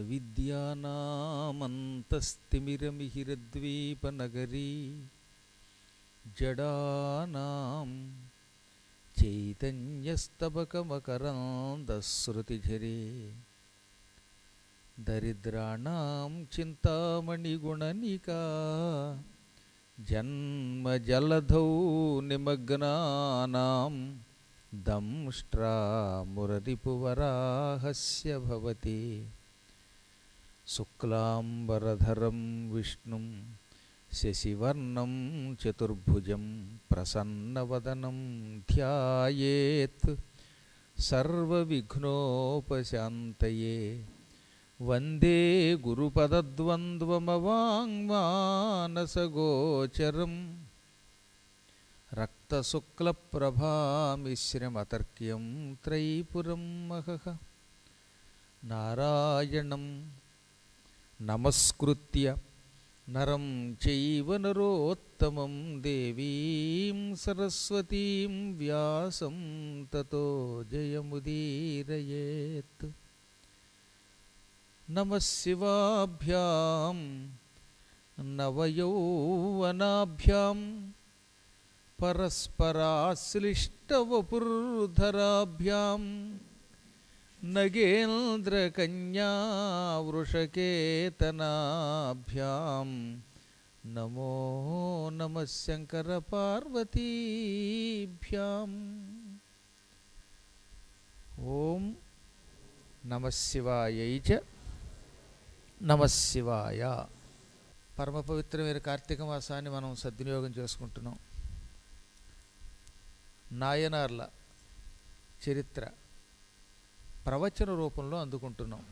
విద్యానామంతస్తిమిరమిహిరద్వీపనగరీ జడానాం చైతన్యస్తబకమకరాందశ్రుతిఝరే దరిద్రాణం చింతామణిగుణనికా జన్మజలధౌ నిమగ్నానాం దంష్ట్రామురరిపువరాహస్య భవతి శుక్లాంబరధరం విష్ణుం శశివర్ణం చతుర్భుజం ప్రసన్నవదనం ధ్యాయేత్ సర్వవిఘ్నోపశాంతయే వందే గురుపదద్వంద్వమవాङ्మానసగోచరం రక్తశుక్లప్రభామిశ్రమతర్క్యం త్రైపురం మహః నారాయణం నమస్కృత్య నరం చైవ నరోత్తమం దేవీం సరస్వతీం వ్యాసం తతో జయముదీరయేత్ నమः శివాభ్యాం నవయౌవనాభ్యాం పరస్పరాశ్లిష్టవపుర్ధరాభ్యాం నగేంద్రకన్యావృషకేతనాభ్యాం నమో నమः శంకరపార్వతీభ్యాం ఓం నమः శివాయై చ నమశివాయ పరమ పవిత్రమైన కార్తీక మాసాన్ని మనం సద్వినియోగం చేసుకుంటున్నాం నాయనార్ల చరిత్ర ప్రవచన రూపంలో అందుకుంటున్నాం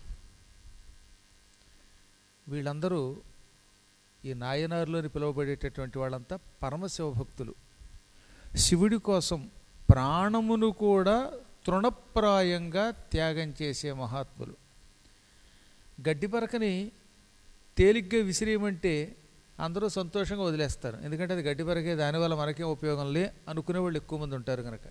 వీళ్ళందరూ ఈ నాయనార్లోని పిలువబడేటటువంటి వాళ్ళంతా పరమశివ భక్తులు శివుడి కోసం ప్రాణమును కూడా తృణప్రాయంగా త్యాగం చేసే మహాత్ములు గడ్డిపరకని తేలిగ్గా విసిరేయమంటే అందరూ సంతోషంగా వదిలేస్తారు ఎందుకంటే అది గడ్డిపరకే దానివల్ల మనకేం ఉపయోగం లే అనుకునే వాళ్ళు ఎక్కువ మంది ఉంటారు కనుక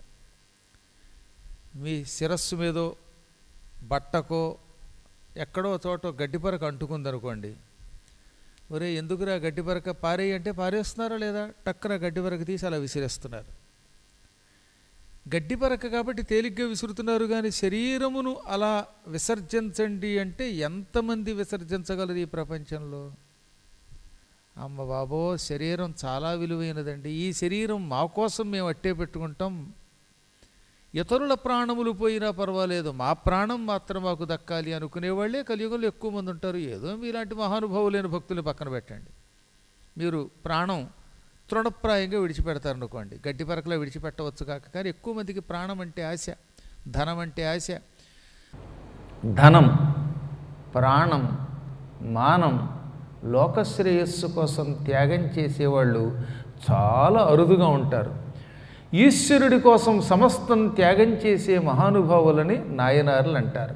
మీ శిరస్సు మీదో బట్టకో ఎక్కడో చోట గడ్డిపరక అంటుకుందనుకోండి ఒరే ఎందుకురా గడ్డిపరక పారేయి అంటే పారేస్తున్నారా లేదా టక్కన గడ్డిపరక తీసి అలా విసిరేస్తున్నారు గడ్డిపరక కాబట్టి తేలిగ్గా విసురుతున్నారు కానీ శరీరమును అలా విసర్జించండి అంటే ఎంతమంది విసర్జించగలరు ఈ ప్రపంచంలో అమ్మ బాబో శరీరం చాలా విలువైనదండి ఈ శరీరం మా కోసం మేము అట్టే పెట్టుకుంటాం ఇతరుల ప్రాణములు పోయినా పర్వాలేదు మా ప్రాణం మాత్రం మాకు దక్కాలి అనుకునేవాళ్ళే కలియుగంలో ఎక్కువ మంది ఉంటారు ఏదో మీలాంటి మహానుభావులైన భక్తులు పక్కన పెట్టండి మీరు ప్రాణం తృణప్రాయంగా విడిచిపెడతారనుకోండి గడ్డి పరకలో విడిచిపెట్టవచ్చు కాక కానీ ఎక్కువ మందికి ప్రాణం అంటే ఆశ ధనం అంటే ఆశ ధనం ప్రాణం మానం లోకశ్రేయస్సు కోసం త్యాగం చేసేవాళ్ళు చాలా అరుదుగా ఉంటారు ఈశ్వరుడి కోసం సమస్తం త్యాగం చేసే మహానుభావులని నాయనారులు అంటారు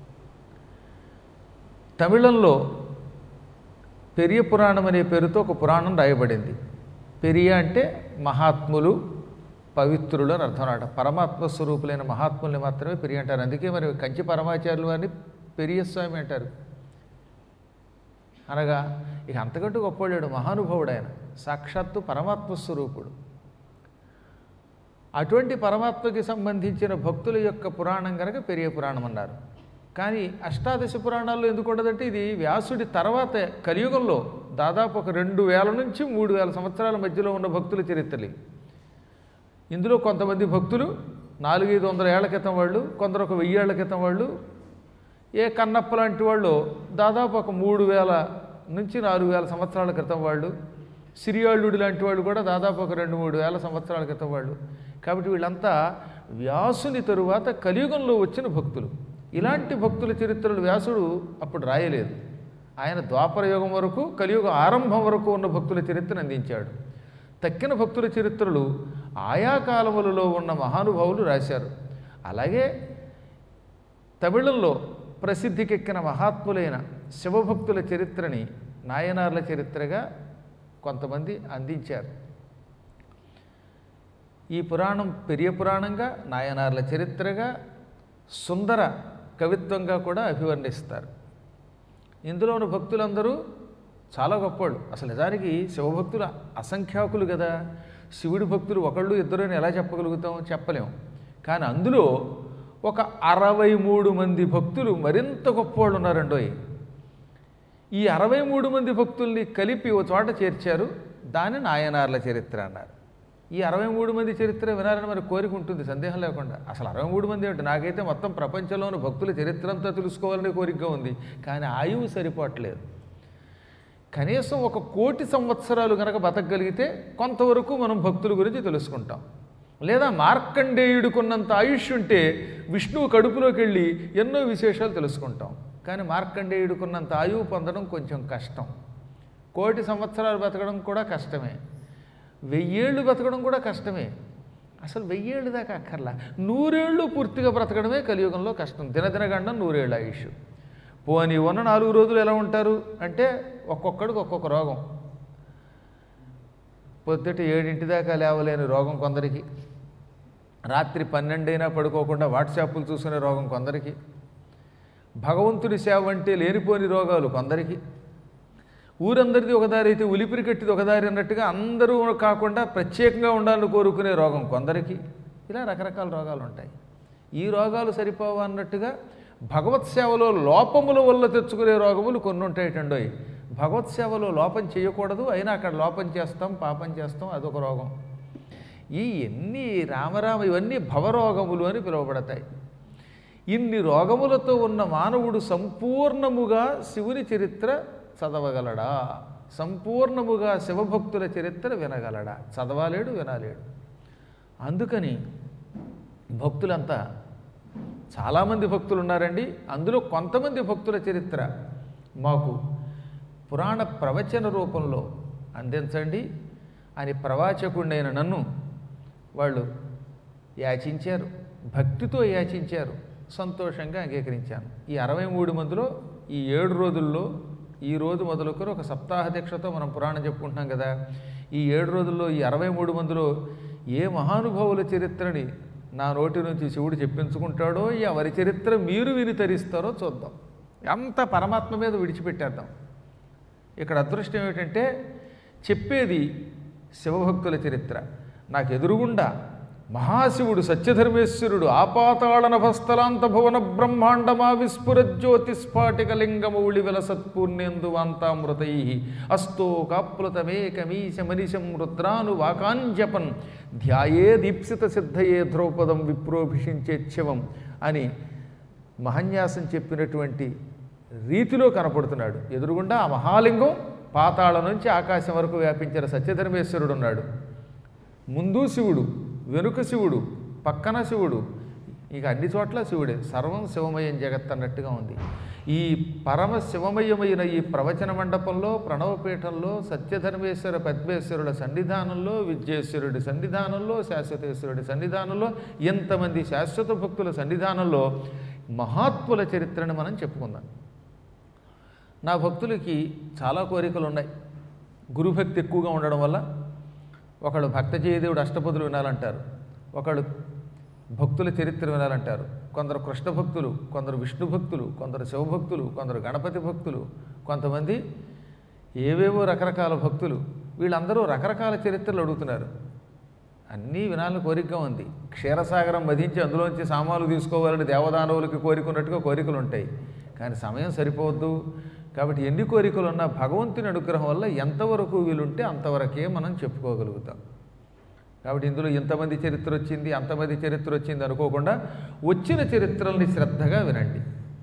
తమిళంలో పెరియ పురాణం అనే పేరుతో ఒక పురాణం రాయబడింది పెరియ అంటే మహాత్ములు పవిత్రులు అని అర్థం అన్నమాట పరమాత్మ స్వరూపులైన మహాత్ముల్ని మాత్రమే పెరియ అంటారు అందుకే మరి కంచి పరమాచార్యులు అని పెరియస్వామి అంటారు అనగా ఇక అంతకంటూ గొప్పవాడు మహానుభావుడు ఆయన సాక్షాత్తు పరమాత్మ స్వరూపుడు అటువంటి పరమాత్మకి సంబంధించిన భక్తుల యొక్క పురాణం కనుక పెరియ పురాణం అన్నారు కానీ అష్టాదశ పురాణాల్లో ఎందుకు ఉండదంటే ఇది వ్యాసుడి తర్వాత కలియుగంలో దాదాపు ఒక రెండు వేల నుంచి మూడు వేల సంవత్సరాల మధ్యలో ఉన్న భక్తుల చరిత్రలు ఇందులో కొంతమంది భక్తులు నాలుగైదు వందల ఏళ్ల క్రితం వాళ్ళు కొందరు ఒక వెయ్యి ఏళ్ల క్రితం వాళ్ళు ఏ కన్నప్ప లాంటి వాళ్ళు దాదాపు ఒక మూడు వేల నుంచి నాలుగు వేల సంవత్సరాల క్రితం వాళ్ళు సిరియాళ్ళుడి లాంటి వాళ్ళు కూడా దాదాపు ఒక రెండు మూడు వేల సంవత్సరాల క్రితం వాళ్ళు కాబట్టి వీళ్ళంతా వ్యాసుని తరువాత కలియుగంలో వచ్చిన భక్తులు ఇలాంటి భక్తుల చరిత్రలు వ్యాసుడు అప్పుడు రాయలేదు ఆయన ద్వాపర యుగం వరకు కలియుగ ఆరంభం వరకు ఉన్న భక్తుల చరిత్రను అందించాడు తక్కిన భక్తుల చరిత్రలు ఆయా కాలములలో ఉన్న మహానుభావులు రాశారు అలాగే తమిళంలో ప్రసిద్ధికెక్కిన మహాత్ములైన శివభక్తుల చరిత్రని నాయనార్ల చరిత్రగా కొంతమంది అందించారు ఈ పురాణం పెరియ పురాణంగా నాయనార్ల చరిత్రగా సుందర కవిత్వంగా కూడా అభివర్ణిస్తారు ఇందులో ఉన్న భక్తులందరూ చాలా గొప్పవాళ్ళు అసలు నిజానికి శివభక్తులు అసంఖ్యాకులు కదా శివుడి భక్తులు ఒకళ్ళు ఇద్దరు అని ఎలా చెప్పగలుగుతాం చెప్పలేం కానీ అందులో ఒక అరవై మూడు మంది భక్తులు మరింత గొప్పవాళ్ళు ఉన్నారండోయ్ ఈ అరవై మూడు మంది భక్తుల్ని కలిపి ఓ చోట చేర్చారు దాన్ని నాయనార్ల చరిత్ర అన్నారు ఈ అరవై మూడు మంది చరిత్ర వినాలని మరి కోరిక ఉంటుంది సందేహం లేకుండా అసలు అరవై మూడు మంది ఏమిటి నాకైతే మొత్తం ప్రపంచంలోని భక్తుల చరిత్ర అంతా తెలుసుకోవాలనే కోరికగా ఉంది కానీ ఆయువు సరిపోవట్లేదు కనీసం ఒక కోటి సంవత్సరాలు కనుక బతకగలిగితే కొంతవరకు మనం భక్తుల గురించి తెలుసుకుంటాం లేదా మార్కండేయుడికున్నంత ఆయుష్ ఉంటే విష్ణువు కడుపులోకి వెళ్ళి ఎన్నో విశేషాలు తెలుసుకుంటాం కానీ మార్కండేయుడికున్నంత ఆయువు పొందడం కొంచెం కష్టం కోటి సంవత్సరాలు బతకడం కూడా కష్టమే వెయ్యేళ్ళు బతకడం కూడా కష్టమే అసలు వెయ్యేళ్ళు దాకా అక్కర్లా నూరేళ్ళు పూర్తిగా బ్రతకడమే కలియుగంలో కష్టం దినదినగండం నూరేళ్ళు ఆయుష్ పోనీ ఉన్న నాలుగు రోజులు ఎలా ఉంటారు అంటే ఒక్కొక్కడికి ఒక్కొక్క రోగం పొద్దుట ఏడింటి దాకా లేవలేని రోగం కొందరికి రాత్రి పన్నెండైనా పడుకోకుండా వాట్సాప్లు చూసుకునే రోగం కొందరికి భగవంతుడి సేవ అంటే లేనిపోని రోగాలు కొందరికి ఊరందరిది ఒకదారి అయితే ఉలిపిరి కట్టిది ఒకదారి అన్నట్టుగా అందరూ కాకుండా ప్రత్యేకంగా ఉండాలని కోరుకునే రోగం కొందరికి ఇలా రకరకాల రోగాలు ఉంటాయి ఈ రోగాలు సరిపోవా అన్నట్టుగా భగవత్ సేవలో లోపముల వల్ల తెచ్చుకునే రోగములు కొన్ని ఉంటాయిటండోయ్ భగవత్ సేవలో లోపం చేయకూడదు అయినా అక్కడ లోపం చేస్తాం పాపం చేస్తాం అదొక రోగం ఈ ఎన్ని రామరామ ఇవన్నీ భవరోగములు అని పిలువబడతాయి ఇన్ని రోగములతో ఉన్న మానవుడు సంపూర్ణముగా శివుని చరిత్ర చదవగలడా సంపూర్ణముగా శివభక్తుల చరిత్ర వినగలడా చదవాలేడు వినాలేడు అందుకని భక్తులంతా చాలామంది భక్తులు ఉన్నారండి అందులో కొంతమంది భక్తుల చరిత్ర మాకు పురాణ ప్రవచన రూపంలో అందించండి అని ప్రవాచకుడైన నన్ను వాళ్ళు యాచించారు భక్తితో యాచించారు సంతోషంగా అంగీకరించాను ఈ అరవై మూడు మందిలో ఈ ఏడు రోజుల్లో ఈ రోజు మొదలుకొని ఒక సప్తాహ దీక్షతో మనం పురాణం చెప్పుకుంటున్నాం కదా ఈ ఏడు రోజుల్లో ఈ అరవై మూడు మందిలో ఏ మహానుభావుల చరిత్రని నా నోటి నుంచి శివుడు చెప్పించుకుంటాడో ఎవరి చరిత్ర మీరు విని తరిస్తారో చూద్దాం అంత పరమాత్మ మీద విడిచిపెట్టేద్దాం ఇక్కడ అదృష్టం ఏమిటంటే చెప్పేది శివభక్తుల చరిత్ర నాకు ఎదురుగుండా మహాశివుడు సత్యధర్మేశ్వరుడు ఆపాతాళ నభస్థలాంత భువన బ్రహ్మాండమా విస్ఫుర జ్యోతిస్ఫాటిక లింగమౌళి విలసత్పూర్ణేందు వాంతామృతై అస్తో కాప్లుతమేకమీశ మనిషం రుద్రాను వాకాంజపన్ ధ్యాయే దీప్సిత సిద్ధయే ద్రౌపదం విప్రోభిషించేచ్ఛవం అని మహన్యాసం చెప్పినటువంటి రీతిలో కనపడుతున్నాడు ఎదురుగుండా ఆ మహాలింగం పాతాళ నుంచి ఆకాశం వరకు వ్యాపించిన సత్యధర్మేశ్వరుడు ఉన్నాడు ముందు శివుడు వెనుక శివుడు పక్కన శివుడు ఇక అన్ని చోట్ల శివుడే సర్వం శివమయం జగత్ అన్నట్టుగా ఉంది ఈ పరమ శివమయమైన ఈ ప్రవచన మండపంలో ప్రణవపీఠంలో సత్యధర్మేశ్వర పద్మేశ్వరుల సన్నిధానంలో విద్యేశ్వరుడి సన్నిధానంలో శాశ్వతేశ్వరుడి సన్నిధానంలో ఎంతమంది శాశ్వత భక్తుల సన్నిధానంలో మహాత్ముల చరిత్రను మనం చెప్పుకుందాం నా భక్తులకి చాలా కోరికలు ఉన్నాయి గురుభక్తి ఎక్కువగా ఉండడం వల్ల ఒకళ్ళు భక్త జయదేవుడు అష్టపదులు వినాలంటారు ఒకళ్ళు భక్తుల చరిత్ర వినాలంటారు కొందరు కృష్ణ భక్తులు కొందరు విష్ణు భక్తులు కొందరు శివభక్తులు కొందరు గణపతి భక్తులు కొంతమంది ఏవేవో రకరకాల భక్తులు వీళ్ళందరూ రకరకాల చరిత్రలు అడుగుతున్నారు అన్నీ వినాలని కోరికగా ఉంది క్షీరసాగరం మధించి అందులోంచి సామాన్లు తీసుకోవాలని దేవదానవులకి కోరికున్నట్టుగా కోరికలు ఉంటాయి కానీ సమయం సరిపోవద్దు కాబట్టి ఎన్ని కోరికలు ఉన్నా భగవంతుని అనుగ్రహం వల్ల ఎంతవరకు వీలుంటే అంతవరకే మనం చెప్పుకోగలుగుతాం కాబట్టి ఇందులో ఇంతమంది చరిత్ర వచ్చింది అంతమంది చరిత్ర వచ్చింది అనుకోకుండా వచ్చిన చరిత్రల్ని శ్రద్ధగా వినండి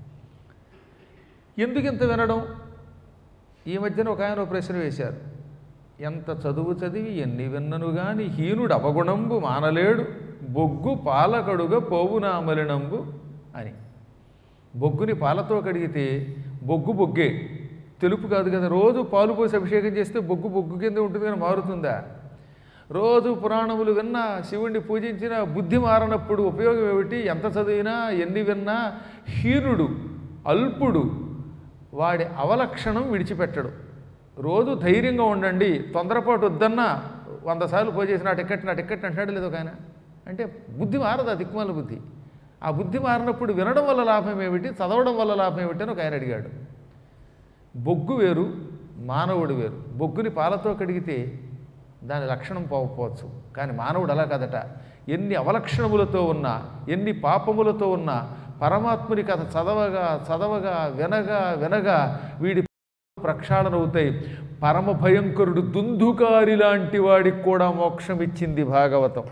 ఎందుకు ఇంత వినడం ఈ మధ్యన ఒక ఆయన ఒక ప్రశ్న వేశారు ఎంత చదువు చదివి ఎన్ని విన్నను గాని హీనుడు అవగుణంబు మానలేడు బొగ్గు పాలకడుగా పోవునామలినంబు అని బొగ్గుని పాలతో కడిగితే బొగ్గు బొగ్గే తెలుపు కాదు కదా రోజు పాలు పోసి అభిషేకం చేస్తే బొగ్గు బొగ్గు కింద ఉంటుంది కానీ మారుతుందా రోజు పురాణములు విన్నా శివుణ్ణి పూజించినా బుద్ధి మారనప్పుడు ఉపయోగం ఏమిటి ఎంత చదివినా ఎన్ని విన్నా హీనుడు అల్పుడు వాడి అవలక్షణం విడిచిపెట్టడు రోజు ధైర్యంగా ఉండండి తొందరపాటు వద్దన్నా వంద సార్లు పోజేసి నా టికెట్ నా టికెట్ అంటాడు లేదు ఒక ఆయన అంటే బుద్ధి మారదు ఆ దిక్కుమాల బుద్ధి ఆ బుద్ధి మారినప్పుడు వినడం వల్ల లాభం ఏమిటి చదవడం వల్ల లాభం ఏమిటి అని ఒక ఆయన అడిగాడు బొగ్గు వేరు మానవుడు వేరు బొగ్గుని పాలతో కడిగితే దాని లక్షణం పోకపోవచ్చు కానీ మానవుడు అలా కదట ఎన్ని అవలక్షణములతో ఉన్నా ఎన్ని పాపములతో ఉన్నా పరమాత్ముని కథ చదవగా చదవగా వినగా వినగా వీడి ప్రక్షాళన అవుతాయి పరమ భయంకరుడు దుందుకారి లాంటి వాడికి కూడా మోక్షం ఇచ్చింది భాగవతం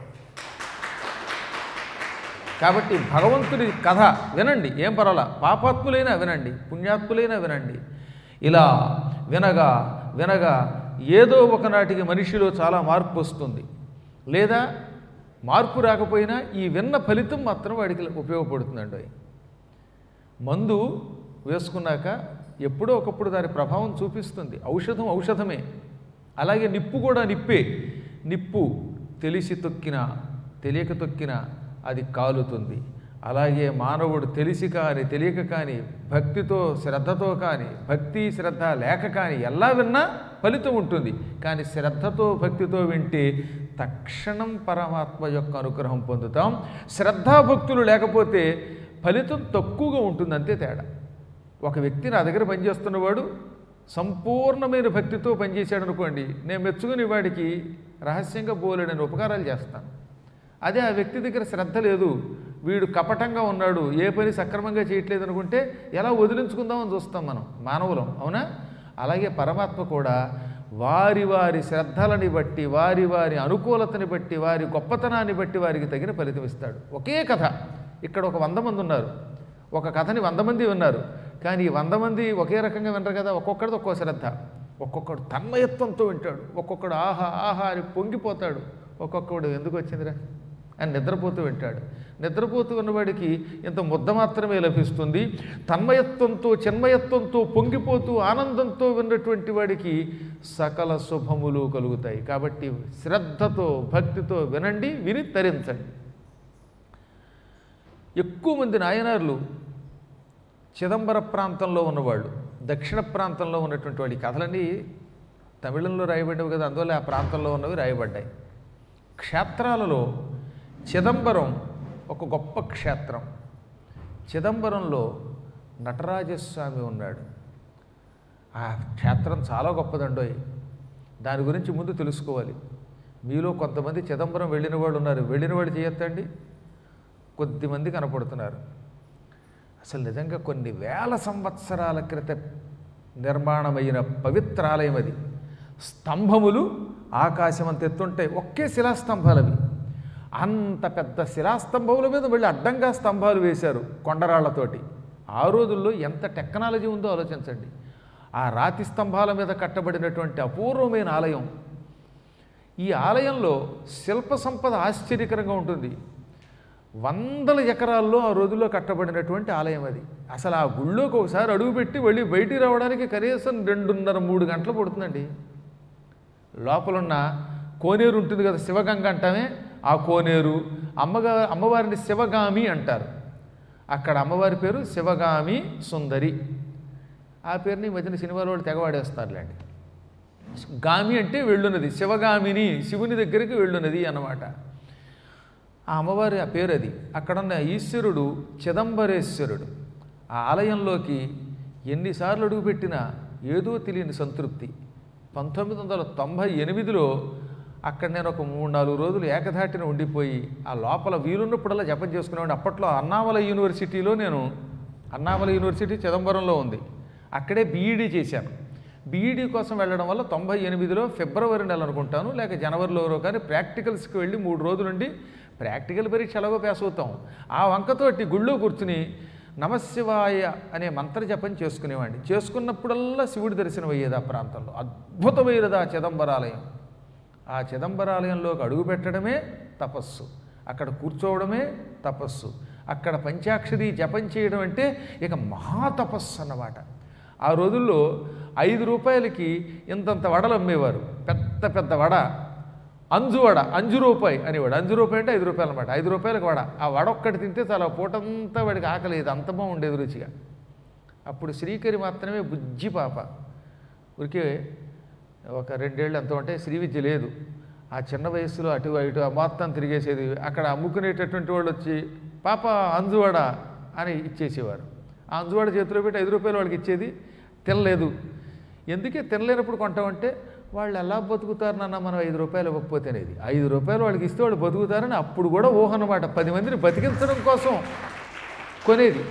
కాబట్టి భగవంతుడి కథ వినండి ఏం పర్వాలా పాపాత్ములైనా వినండి పుణ్యాత్ములైనా వినండి ఇలా వినగా వినగా ఏదో ఒకనాటికి మనిషిలో చాలా మార్పు వస్తుంది లేదా మార్పు రాకపోయినా ఈ విన్న ఫలితం మాత్రం వాడికి ఉపయోగపడుతుందండి మందు వేసుకున్నాక ఎప్పుడో ఒకప్పుడు దాని ప్రభావం చూపిస్తుంది ఔషధం ఔషధమే అలాగే నిప్పు కూడా నిప్పే నిప్పు తెలిసి తొక్కినా తెలియక తొక్కినా అది కాలుతుంది అలాగే మానవుడు తెలిసి కాని తెలియక కాని భక్తితో శ్రద్ధతో కాని భక్తి శ్రద్ధ లేక కాని ఎలా విన్నా ఫలితం ఉంటుంది కానీ శ్రద్ధతో భక్తితో వింటే తక్షణం పరమాత్మ యొక్క అనుగ్రహం పొందుతాం శ్రద్ధాభక్తులు లేకపోతే ఫలితం తక్కువగా ఉంటుంది అంతే తేడా ఒక వ్యక్తి నా దగ్గర పనిచేస్తున్నవాడు సంపూర్ణమైన భక్తితో పనిచేశాడు అనుకోండి నేను మెచ్చుకుని వాడికి రహస్యంగా బోలేడని ఉపకారాలు చేస్తాను అదే ఆ వ్యక్తి దగ్గర శ్రద్ధ లేదు వీడు కపటంగా ఉన్నాడు ఏ పని సక్రమంగా చేయట్లేదు అనుకుంటే ఎలా వదిలించుకుందామని చూస్తాం మనం మానవులం అవునా అలాగే పరమాత్మ కూడా వారి వారి శ్రద్ధలని బట్టి వారి వారి అనుకూలతని బట్టి వారి గొప్పతనాన్ని బట్టి వారికి తగిన ఫలితం ఇస్తాడు ఒకే కథ ఇక్కడ ఒక వంద మంది ఉన్నారు ఒక కథని వంద మంది విన్నారు కానీ ఈ వంద మంది ఒకే రకంగా వినరు కదా ఒక్కొక్కడిది ఒక్కో శ్రద్ధ ఒక్కొక్కడు తన్మయత్వంతో వింటాడు ఒక్కొక్కడు ఆహా ఆహా అని పొంగిపోతాడు ఒక్కొక్కడు ఎందుకు వచ్చిందిరా అని నిద్రపోతూ వింటాడు నిద్రపోతూ ఉన్నవాడికి ఇంత ముద్ద మాత్రమే లభిస్తుంది తన్మయత్వంతో చిన్మయత్వంతో పొంగిపోతూ ఆనందంతో విన్నటువంటి వాడికి సకల శుభములు కలుగుతాయి కాబట్టి శ్రద్ధతో భక్తితో వినండి విని తరించండి ఎక్కువ మంది నాయనార్లు చిదంబర ప్రాంతంలో ఉన్నవాళ్ళు దక్షిణ ప్రాంతంలో ఉన్నటువంటి వాడి కథలన్నీ తమిళంలో రాయబడినవి కదా అందువల్ల ఆ ప్రాంతంలో ఉన్నవి రాయబడ్డాయి క్షేత్రాలలో చిదంబరం ఒక గొప్ప క్షేత్రం చిదంబరంలో నటరాజస్వామి ఉన్నాడు ఆ క్షేత్రం చాలా గొప్పదండోయ్ దాని గురించి ముందు తెలుసుకోవాలి మీలో కొంతమంది చిదంబరం వెళ్ళిన వాళ్ళు ఉన్నారు వెళ్ళిన వాడు చేయొద్దండి కొద్దిమంది కనపడుతున్నారు అసలు నిజంగా కొన్ని వేల సంవత్సరాల క్రితం నిర్మాణమైన పవిత్ర ఆలయం అది స్తంభములు ఆకాశం అంత ఎత్తుంటాయి ఒకే శిలాస్తంభాలు అవి అంత పెద్ద శిలాస్తంభముల మీద వెళ్ళి అడ్డంగా స్తంభాలు వేశారు కొండరాళ్లతోటి ఆ రోజుల్లో ఎంత టెక్నాలజీ ఉందో ఆలోచించండి ఆ రాతి స్తంభాల మీద కట్టబడినటువంటి అపూర్వమైన ఆలయం ఈ ఆలయంలో శిల్ప సంపద ఆశ్చర్యకరంగా ఉంటుంది వందల ఎకరాల్లో ఆ రోజుల్లో కట్టబడినటువంటి ఆలయం అది అసలు ఆ గుళ్ళోకి ఒకసారి అడుగుపెట్టి వెళ్ళి బయటికి రావడానికి కనీసం రెండున్నర మూడు గంటలు పడుతుందండి లోపలున్న కోనేరు ఉంటుంది కదా శివగంగ అంటామే ఆ కోనేరు అమ్మగా అమ్మవారిని శివగామి అంటారు అక్కడ అమ్మవారి పేరు శివగామి సుందరి ఆ పేరుని ఈ మధ్యన సినిమాలో వాళ్ళు తెగవాడేస్తారులేండి గామి అంటే వెళ్ళున్నది శివగామిని శివుని దగ్గరికి వెళ్ళున్నది అన్నమాట ఆ అమ్మవారి ఆ పేరు అది అక్కడున్న ఈశ్వరుడు చిదంబరేశ్వరుడు ఆ ఆలయంలోకి ఎన్నిసార్లు అడుగుపెట్టినా ఏదో తెలియని సంతృప్తి పంతొమ్మిది వందల తొంభై ఎనిమిదిలో అక్కడ నేను ఒక మూడు నాలుగు రోజులు ఏకధాటిన ఉండిపోయి ఆ లోపల వీలున్నప్పుడల్లా జపం చేసుకునేవాడిని అప్పట్లో అన్నామల యూనివర్సిటీలో నేను అన్నామల యూనివర్సిటీ చిదంబరంలో ఉంది అక్కడే బీఈడీ చేశాను బీఈడీ కోసం వెళ్ళడం వల్ల తొంభై ఎనిమిదిలో ఫిబ్రవరి నెల అనుకుంటాను లేక జనవరిలో కానీ ప్రాక్టికల్స్కి వెళ్ళి మూడు రోజులుండి ప్రాక్టికల్ పరీక్ష ఎలాగో పాస్ అవుతాం ఆ వంకతోటి గుళ్ళో కూర్చుని నమశివాయ అనే మంత్ర జపం చేసుకునేవాడిని చేసుకున్నప్పుడల్లా శివుడి దర్శనం అయ్యేది ఆ ప్రాంతంలో అద్భుతమైనది ఆ చిదంబరాలయం ఆ చిదంబరాలయంలోకి అడుగు పెట్టడమే తపస్సు అక్కడ కూర్చోవడమే తపస్సు అక్కడ పంచాక్షరి జపం చేయడం అంటే ఇక మహాతపస్సు అన్నమాట ఆ రోజుల్లో ఐదు రూపాయలకి ఇంతంత వడలు అమ్మేవారు పెద్ద పెద్ద వడ అంజు వడ అంజు రూపాయి అనేవాడు అంజు రూపాయి అంటే ఐదు రూపాయలు అనమాట ఐదు రూపాయలకు వడ ఆ వడ ఒక్కటి తింటే చాలా పూటంతా వాడికి ఆకలేదు అంత బాగుండేది రుచిగా అప్పుడు శ్రీకరి మాత్రమే బుజ్జి పాప ఊరికే ఒక రెండేళ్ళు ఎంత ఉంటే శ్రీ విద్య లేదు ఆ చిన్న వయస్సులో అటు ఇటు ఆ మొత్తం తిరిగేసేది అక్కడ అమ్ముకునేటటువంటి వాళ్ళు వచ్చి పాప అంజువడ అని ఇచ్చేసేవారు ఆ అంజువాడ చేతిలో పెట్టి ఐదు రూపాయలు వాడికి ఇచ్చేది తినలేదు ఎందుకే తినలేనప్పుడు కొంటామంటే వాళ్ళు ఎలా బతుకుతారు నాన్న మనం ఐదు రూపాయలు ఇవ్వకపోతే అనేది ఐదు రూపాయలు వాళ్ళకి ఇస్తే వాళ్ళు బతుకుతారని అప్పుడు కూడా ఊహ అన్నమాట పది మందిని బతికించడం కోసం కొనేది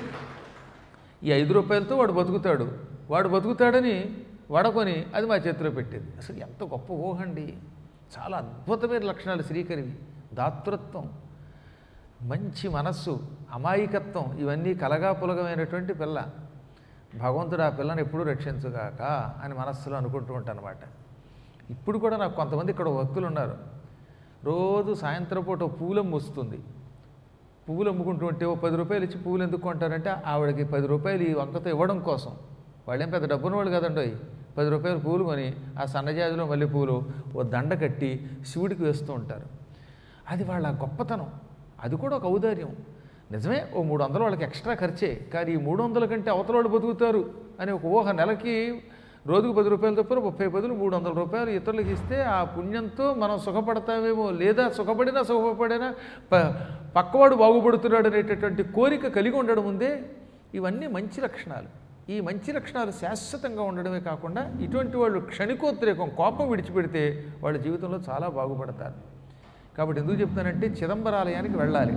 ఈ ఐదు రూపాయలతో వాడు బతుకుతాడు వాడు బతుకుతాడని వడకొని అది మా చేతిలో పెట్టేది అసలు ఎంత గొప్ప ఊహ అండి చాలా అద్భుతమైన లక్షణాలు శ్రీకరివి దాతృత్వం మంచి మనస్సు అమాయకత్వం ఇవన్నీ కలగాపులగమైనటువంటి పిల్ల భగవంతుడు ఆ పిల్లని ఎప్పుడూ రక్షించుగాక అని మనస్సులో అనుకుంటూ ఉంటానమాట ఇప్పుడు కూడా నాకు కొంతమంది ఇక్కడ భక్తులు ఉన్నారు రోజు సాయంత్రం పూట పూలం వస్తుంది పువ్వులు అమ్ముకుంటూ ఉంటే ఓ పది రూపాయలు ఇచ్చి పువ్వులు ఎందుకు కొంటారంటే ఆవిడకి పది రూపాయలు ఈ వంకతో ఇవ్వడం కోసం వాళ్ళేం పెద్ద డబ్బున్న వాళ్ళు కదండి పది రూపాయలు పూలు కొని ఆ సన్నజాజులో మల్లె పూలు ఓ దండ కట్టి శివుడికి వేస్తూ ఉంటారు అది వాళ్ళ గొప్పతనం అది కూడా ఒక ఔదార్యం నిజమే ఓ మూడు వందలు వాళ్ళకి ఎక్స్ట్రా ఖర్చే కానీ ఈ మూడు వందల కంటే అవతల వాళ్ళు బతుకుతారు అని ఒక ఊహ నెలకి రోజుకు పది రూపాయలు తప్ప ముప్పై పదులు మూడు వందల రూపాయలు ఇతరులకు ఇస్తే ఆ పుణ్యంతో మనం సుఖపడతామేమో లేదా సుఖపడినా సుఖపడినా ప పక్కవాడు బాగుపడుతున్నాడు అనేటటువంటి కోరిక కలిగి ఉండడం ఉందే ఇవన్నీ మంచి లక్షణాలు ఈ మంచి లక్షణాలు శాశ్వతంగా ఉండడమే కాకుండా ఇటువంటి వాళ్ళు క్షణికోద్రేకం కోపం విడిచిపెడితే వాళ్ళ జీవితంలో చాలా బాగుపడతారు కాబట్టి ఎందుకు చెప్తానంటే చిదంబరాలయానికి వెళ్ళాలి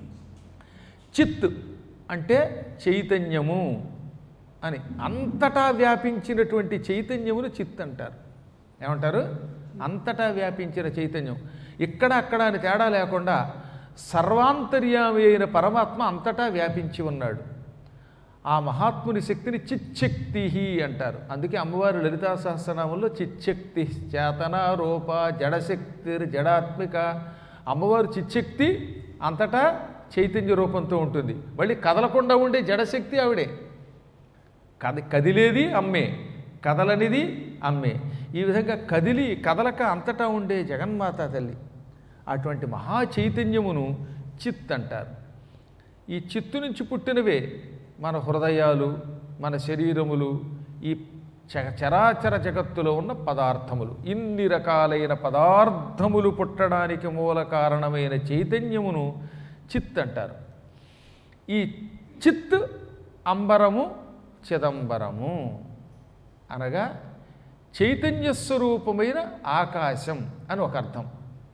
చిత్ అంటే చైతన్యము అని అంతటా వ్యాపించినటువంటి చైతన్యమును చిత్ అంటారు ఏమంటారు అంతటా వ్యాపించిన చైతన్యం ఇక్కడ అక్కడ అని తేడా లేకుండా సర్వాంతర్యామి అయిన పరమాత్మ అంతటా వ్యాపించి ఉన్నాడు ఆ మహాత్ముని శక్తిని చిచ్చక్తి అంటారు అందుకే అమ్మవారు లలితా సహస్రనామంలో చిచ్చక్తి చేతన రూప జడశక్తి జడాత్మిక అమ్మవారు చిచ్చక్తి అంతటా చైతన్య రూపంతో ఉంటుంది మళ్ళీ కదలకుండా ఉండే జడశక్తి ఆవిడే కది కదిలేది అమ్మే కదలనిది అమ్మే ఈ విధంగా కదిలి కదలక అంతటా ఉండే జగన్మాత తల్లి అటువంటి మహా చైతన్యమును చిత్ అంటారు ఈ చిత్తు నుంచి పుట్టినవే మన హృదయాలు మన శరీరములు ఈ చ- చరాచర జగత్తులో ఉన్న పదార్థములు ఇన్ని రకాలైన పదార్థములు పుట్టడానికి మూల కారణమైన చైతన్యమును చిత్ అంటారు ఈ చిత్ అంబరము చిదంబరము అనగా చైతన్య స్వరూపమైన ఆకాశం అని ఒక అర్థం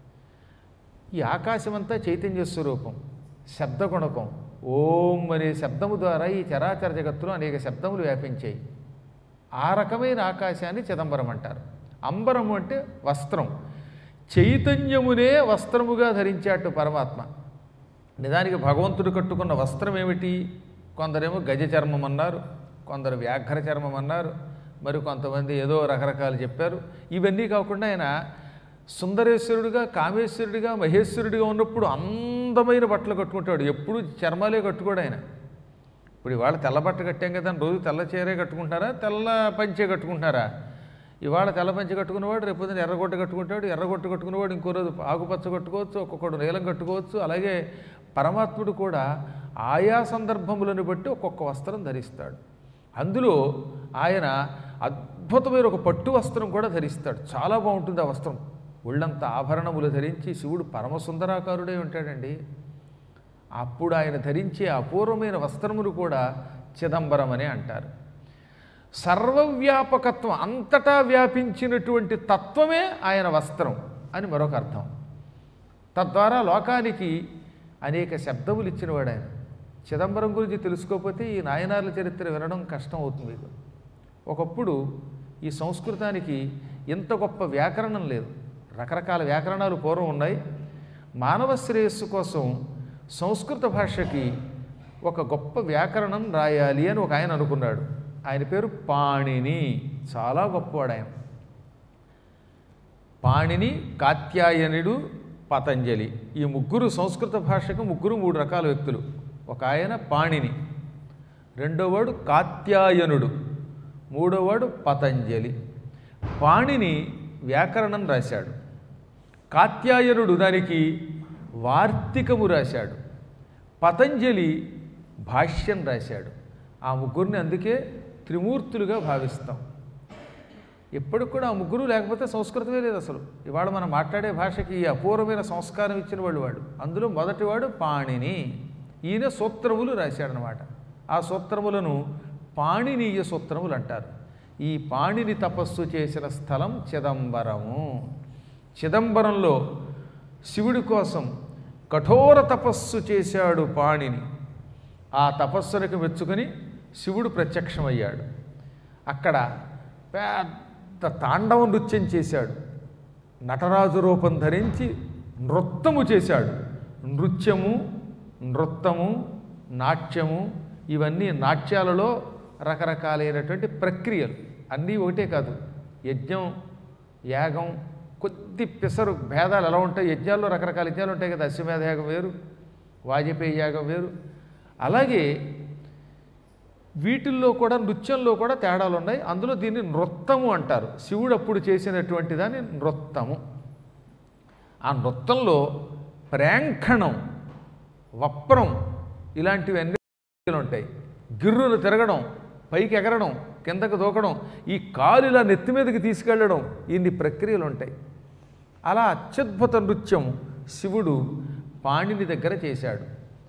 ఈ ఆకాశం అంతా చైతన్య స్వరూపం శబ్దగుణకం ఓం అనే శబ్దము ద్వారా ఈ చరాచర జగత్తులో అనేక శబ్దములు వ్యాపించాయి ఆ రకమైన ఆకాశాన్ని చిదంబరం అంటారు అంబరము అంటే వస్త్రం చైతన్యమునే వస్త్రముగా ధరించాడు పరమాత్మ నిజానికి భగవంతుడు కట్టుకున్న వస్త్రం ఏమిటి కొందరేమో గజ చర్మం అన్నారు కొందరు వ్యాఘ్ర చర్మం అన్నారు మరి కొంతమంది ఏదో రకరకాలు చెప్పారు ఇవన్నీ కాకుండా ఆయన సుందరేశ్వరుడిగా కామేశ్వరుడిగా మహేశ్వరుడిగా ఉన్నప్పుడు అందమైన బట్టలు కట్టుకుంటాడు ఎప్పుడు చర్మాలే కట్టుకోడు ఆయన ఇప్పుడు ఇవాళ తెల్ల బట్ట కట్టాం కదా అని రోజు తెల్ల చీరే కట్టుకుంటారా తెల్ల పంచే కట్టుకుంటారా ఇవాళ తెల్ల పంచె కట్టుకున్నవాడు రేపు పొద్దున్న ఎర్రగొట్ట కట్టుకుంటాడు ఎర్రగొట్ట కట్టుకున్నవాడు ఇంకో రోజు ఆకుపచ్చ కట్టుకోవచ్చు ఒక్కొక్కడు నీలం కట్టుకోవచ్చు అలాగే పరమాత్ముడు కూడా ఆయా సందర్భములను బట్టి ఒక్కొక్క వస్త్రం ధరిస్తాడు అందులో ఆయన అద్భుతమైన ఒక పట్టు వస్త్రం కూడా ధరిస్తాడు చాలా బాగుంటుంది ఆ వస్త్రం ఒళ్ళంత ఆభరణములు ధరించి శివుడు పరమసుందరాకారుడే ఉంటాడండి అప్పుడు ఆయన ధరించే అపూర్వమైన వస్త్రములు కూడా చిదంబరం అని అంటారు సర్వవ్యాపకత్వం అంతటా వ్యాపించినటువంటి తత్వమే ఆయన వస్త్రం అని మరొక అర్థం తద్వారా లోకానికి అనేక శబ్దములు ఇచ్చినవాడు ఆయన చిదంబరం గురించి తెలుసుకోకపోతే ఈ నాయనార్ల చరిత్ర వినడం కష్టం అవుతుంది మీకు ఒకప్పుడు ఈ సంస్కృతానికి ఇంత గొప్ప వ్యాకరణం లేదు రకరకాల వ్యాకరణాలు పూర్వం ఉన్నాయి మానవ శ్రేయస్సు కోసం సంస్కృత భాషకి ఒక గొప్ప వ్యాకరణం రాయాలి అని ఒక ఆయన అనుకున్నాడు ఆయన పేరు పాణిని చాలా గొప్పవాడు ఆయన పాణిని కాత్యాయనుడు పతంజలి ఈ ముగ్గురు సంస్కృత భాషకు ముగ్గురు మూడు రకాల వ్యక్తులు ఒక ఆయన పాణిని రెండోవాడు కాత్యాయనుడు మూడోవాడు పతంజలి పాణిని వ్యాకరణం రాశాడు కాత్యాయనుడు దానికి వార్తికము రాశాడు పతంజలి భాష్యం రాశాడు ఆ ముగ్గురిని అందుకే త్రిమూర్తులుగా భావిస్తాం ఎప్పటికి కూడా ఆ ముగ్గురు లేకపోతే సంస్కృతమే లేదు అసలు ఇవాళ మనం మాట్లాడే భాషకి ఈ అపూర్వమైన సంస్కారం ఇచ్చిన వాళ్ళు వాడు అందులో మొదటివాడు పాణిని ఈయన సూత్రములు రాశాడనమాట ఆ సూత్రములను పాణినీయ సూత్రములు అంటారు ఈ పాణిని తపస్సు చేసిన స్థలం చిదంబరము చిదంబరంలో శివుడి కోసం కఠోర తపస్సు చేశాడు పాణిని ఆ తపస్సులకు మెచ్చుకొని శివుడు ప్రత్యక్షమయ్యాడు అక్కడ పెద్ద తాండవ నృత్యం చేశాడు నటరాజు రూపం ధరించి నృత్తము చేశాడు నృత్యము నృత్తము నాట్యము ఇవన్నీ నాట్యాలలో రకరకాలైనటువంటి ప్రక్రియలు అన్నీ ఒకటే కాదు యజ్ఞం యాగం కొద్ది పిసరు భేదాలు ఎలా ఉంటాయి యజ్ఞాల్లో రకరకాల యజ్ఞాలు ఉంటాయి కదా అశ్వమేధ యాగం వేరు వాజపేయి యాగం వేరు అలాగే వీటిల్లో కూడా నృత్యంలో కూడా తేడాలు ఉన్నాయి అందులో దీన్ని నృత్తము అంటారు శివుడు అప్పుడు చేసినటువంటి దాన్ని నృత్తము ఆ నృత్యంలో ప్రేంఖణం వప్రం ఇలాంటివన్నీ ఉంటాయి గిర్రును తిరగడం పైకి ఎగరడం కిందకు దూకడం ఈ కాలు ఇలా నెత్తి మీదకి తీసుకెళ్ళడం ఇన్ని ప్రక్రియలు ఉంటాయి అలా అత్యద్భుత నృత్యం శివుడు పాణిని దగ్గర చేశాడు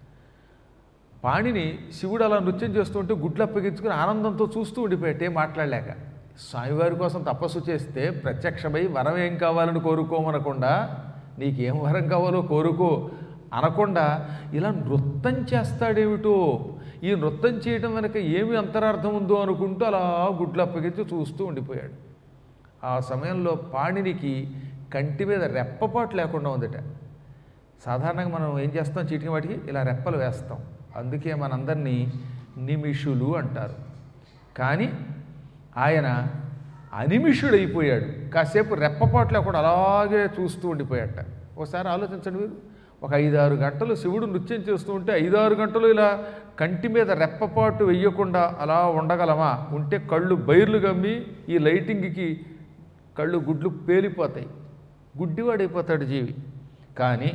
పాణిని శివుడు అలా నృత్యం చేస్తుంటే గుడ్లు అప్పగించుకుని ఆనందంతో చూస్తూ ఉండిపోయాటే మాట్లాడలేక స్వామివారి కోసం తపస్సు చేస్తే ప్రత్యక్షమై వరం ఏం కావాలని కోరుకోమనకుండా నీకేం వరం కావాలో కోరుకో అనకుండా ఇలా నృత్యం చేస్తాడేమిటో ఈ నృత్యం చేయడం వెనక ఏమి అంతరార్థం ఉందో అనుకుంటూ అలా గుడ్లు అప్పగించి చూస్తూ ఉండిపోయాడు ఆ సమయంలో పాణినికి కంటి మీద రెప్పపాటు లేకుండా ఉందట సాధారణంగా మనం ఏం చేస్తాం చీటికి వాటికి ఇలా రెప్పలు వేస్తాం అందుకే మనందరినీ నిమిషులు అంటారు కానీ ఆయన అనిమిషుడైపోయాడు కాసేపు రెప్పపాటు లేకుండా అలాగే చూస్తూ ఉండిపోయాట ఒకసారి ఆలోచించండి మీరు ఒక ఐదారు గంటలు శివుడు నృత్యం చేస్తూ ఉంటే ఐదారు గంటలు ఇలా కంటి మీద రెప్పపాటు వెయ్యకుండా అలా ఉండగలమా ఉంటే కళ్ళు బైర్లు గమ్మి ఈ లైటింగ్కి కళ్ళు గుడ్లు పేలిపోతాయి గుడ్డివాడైపోతాడు జీవి కానీ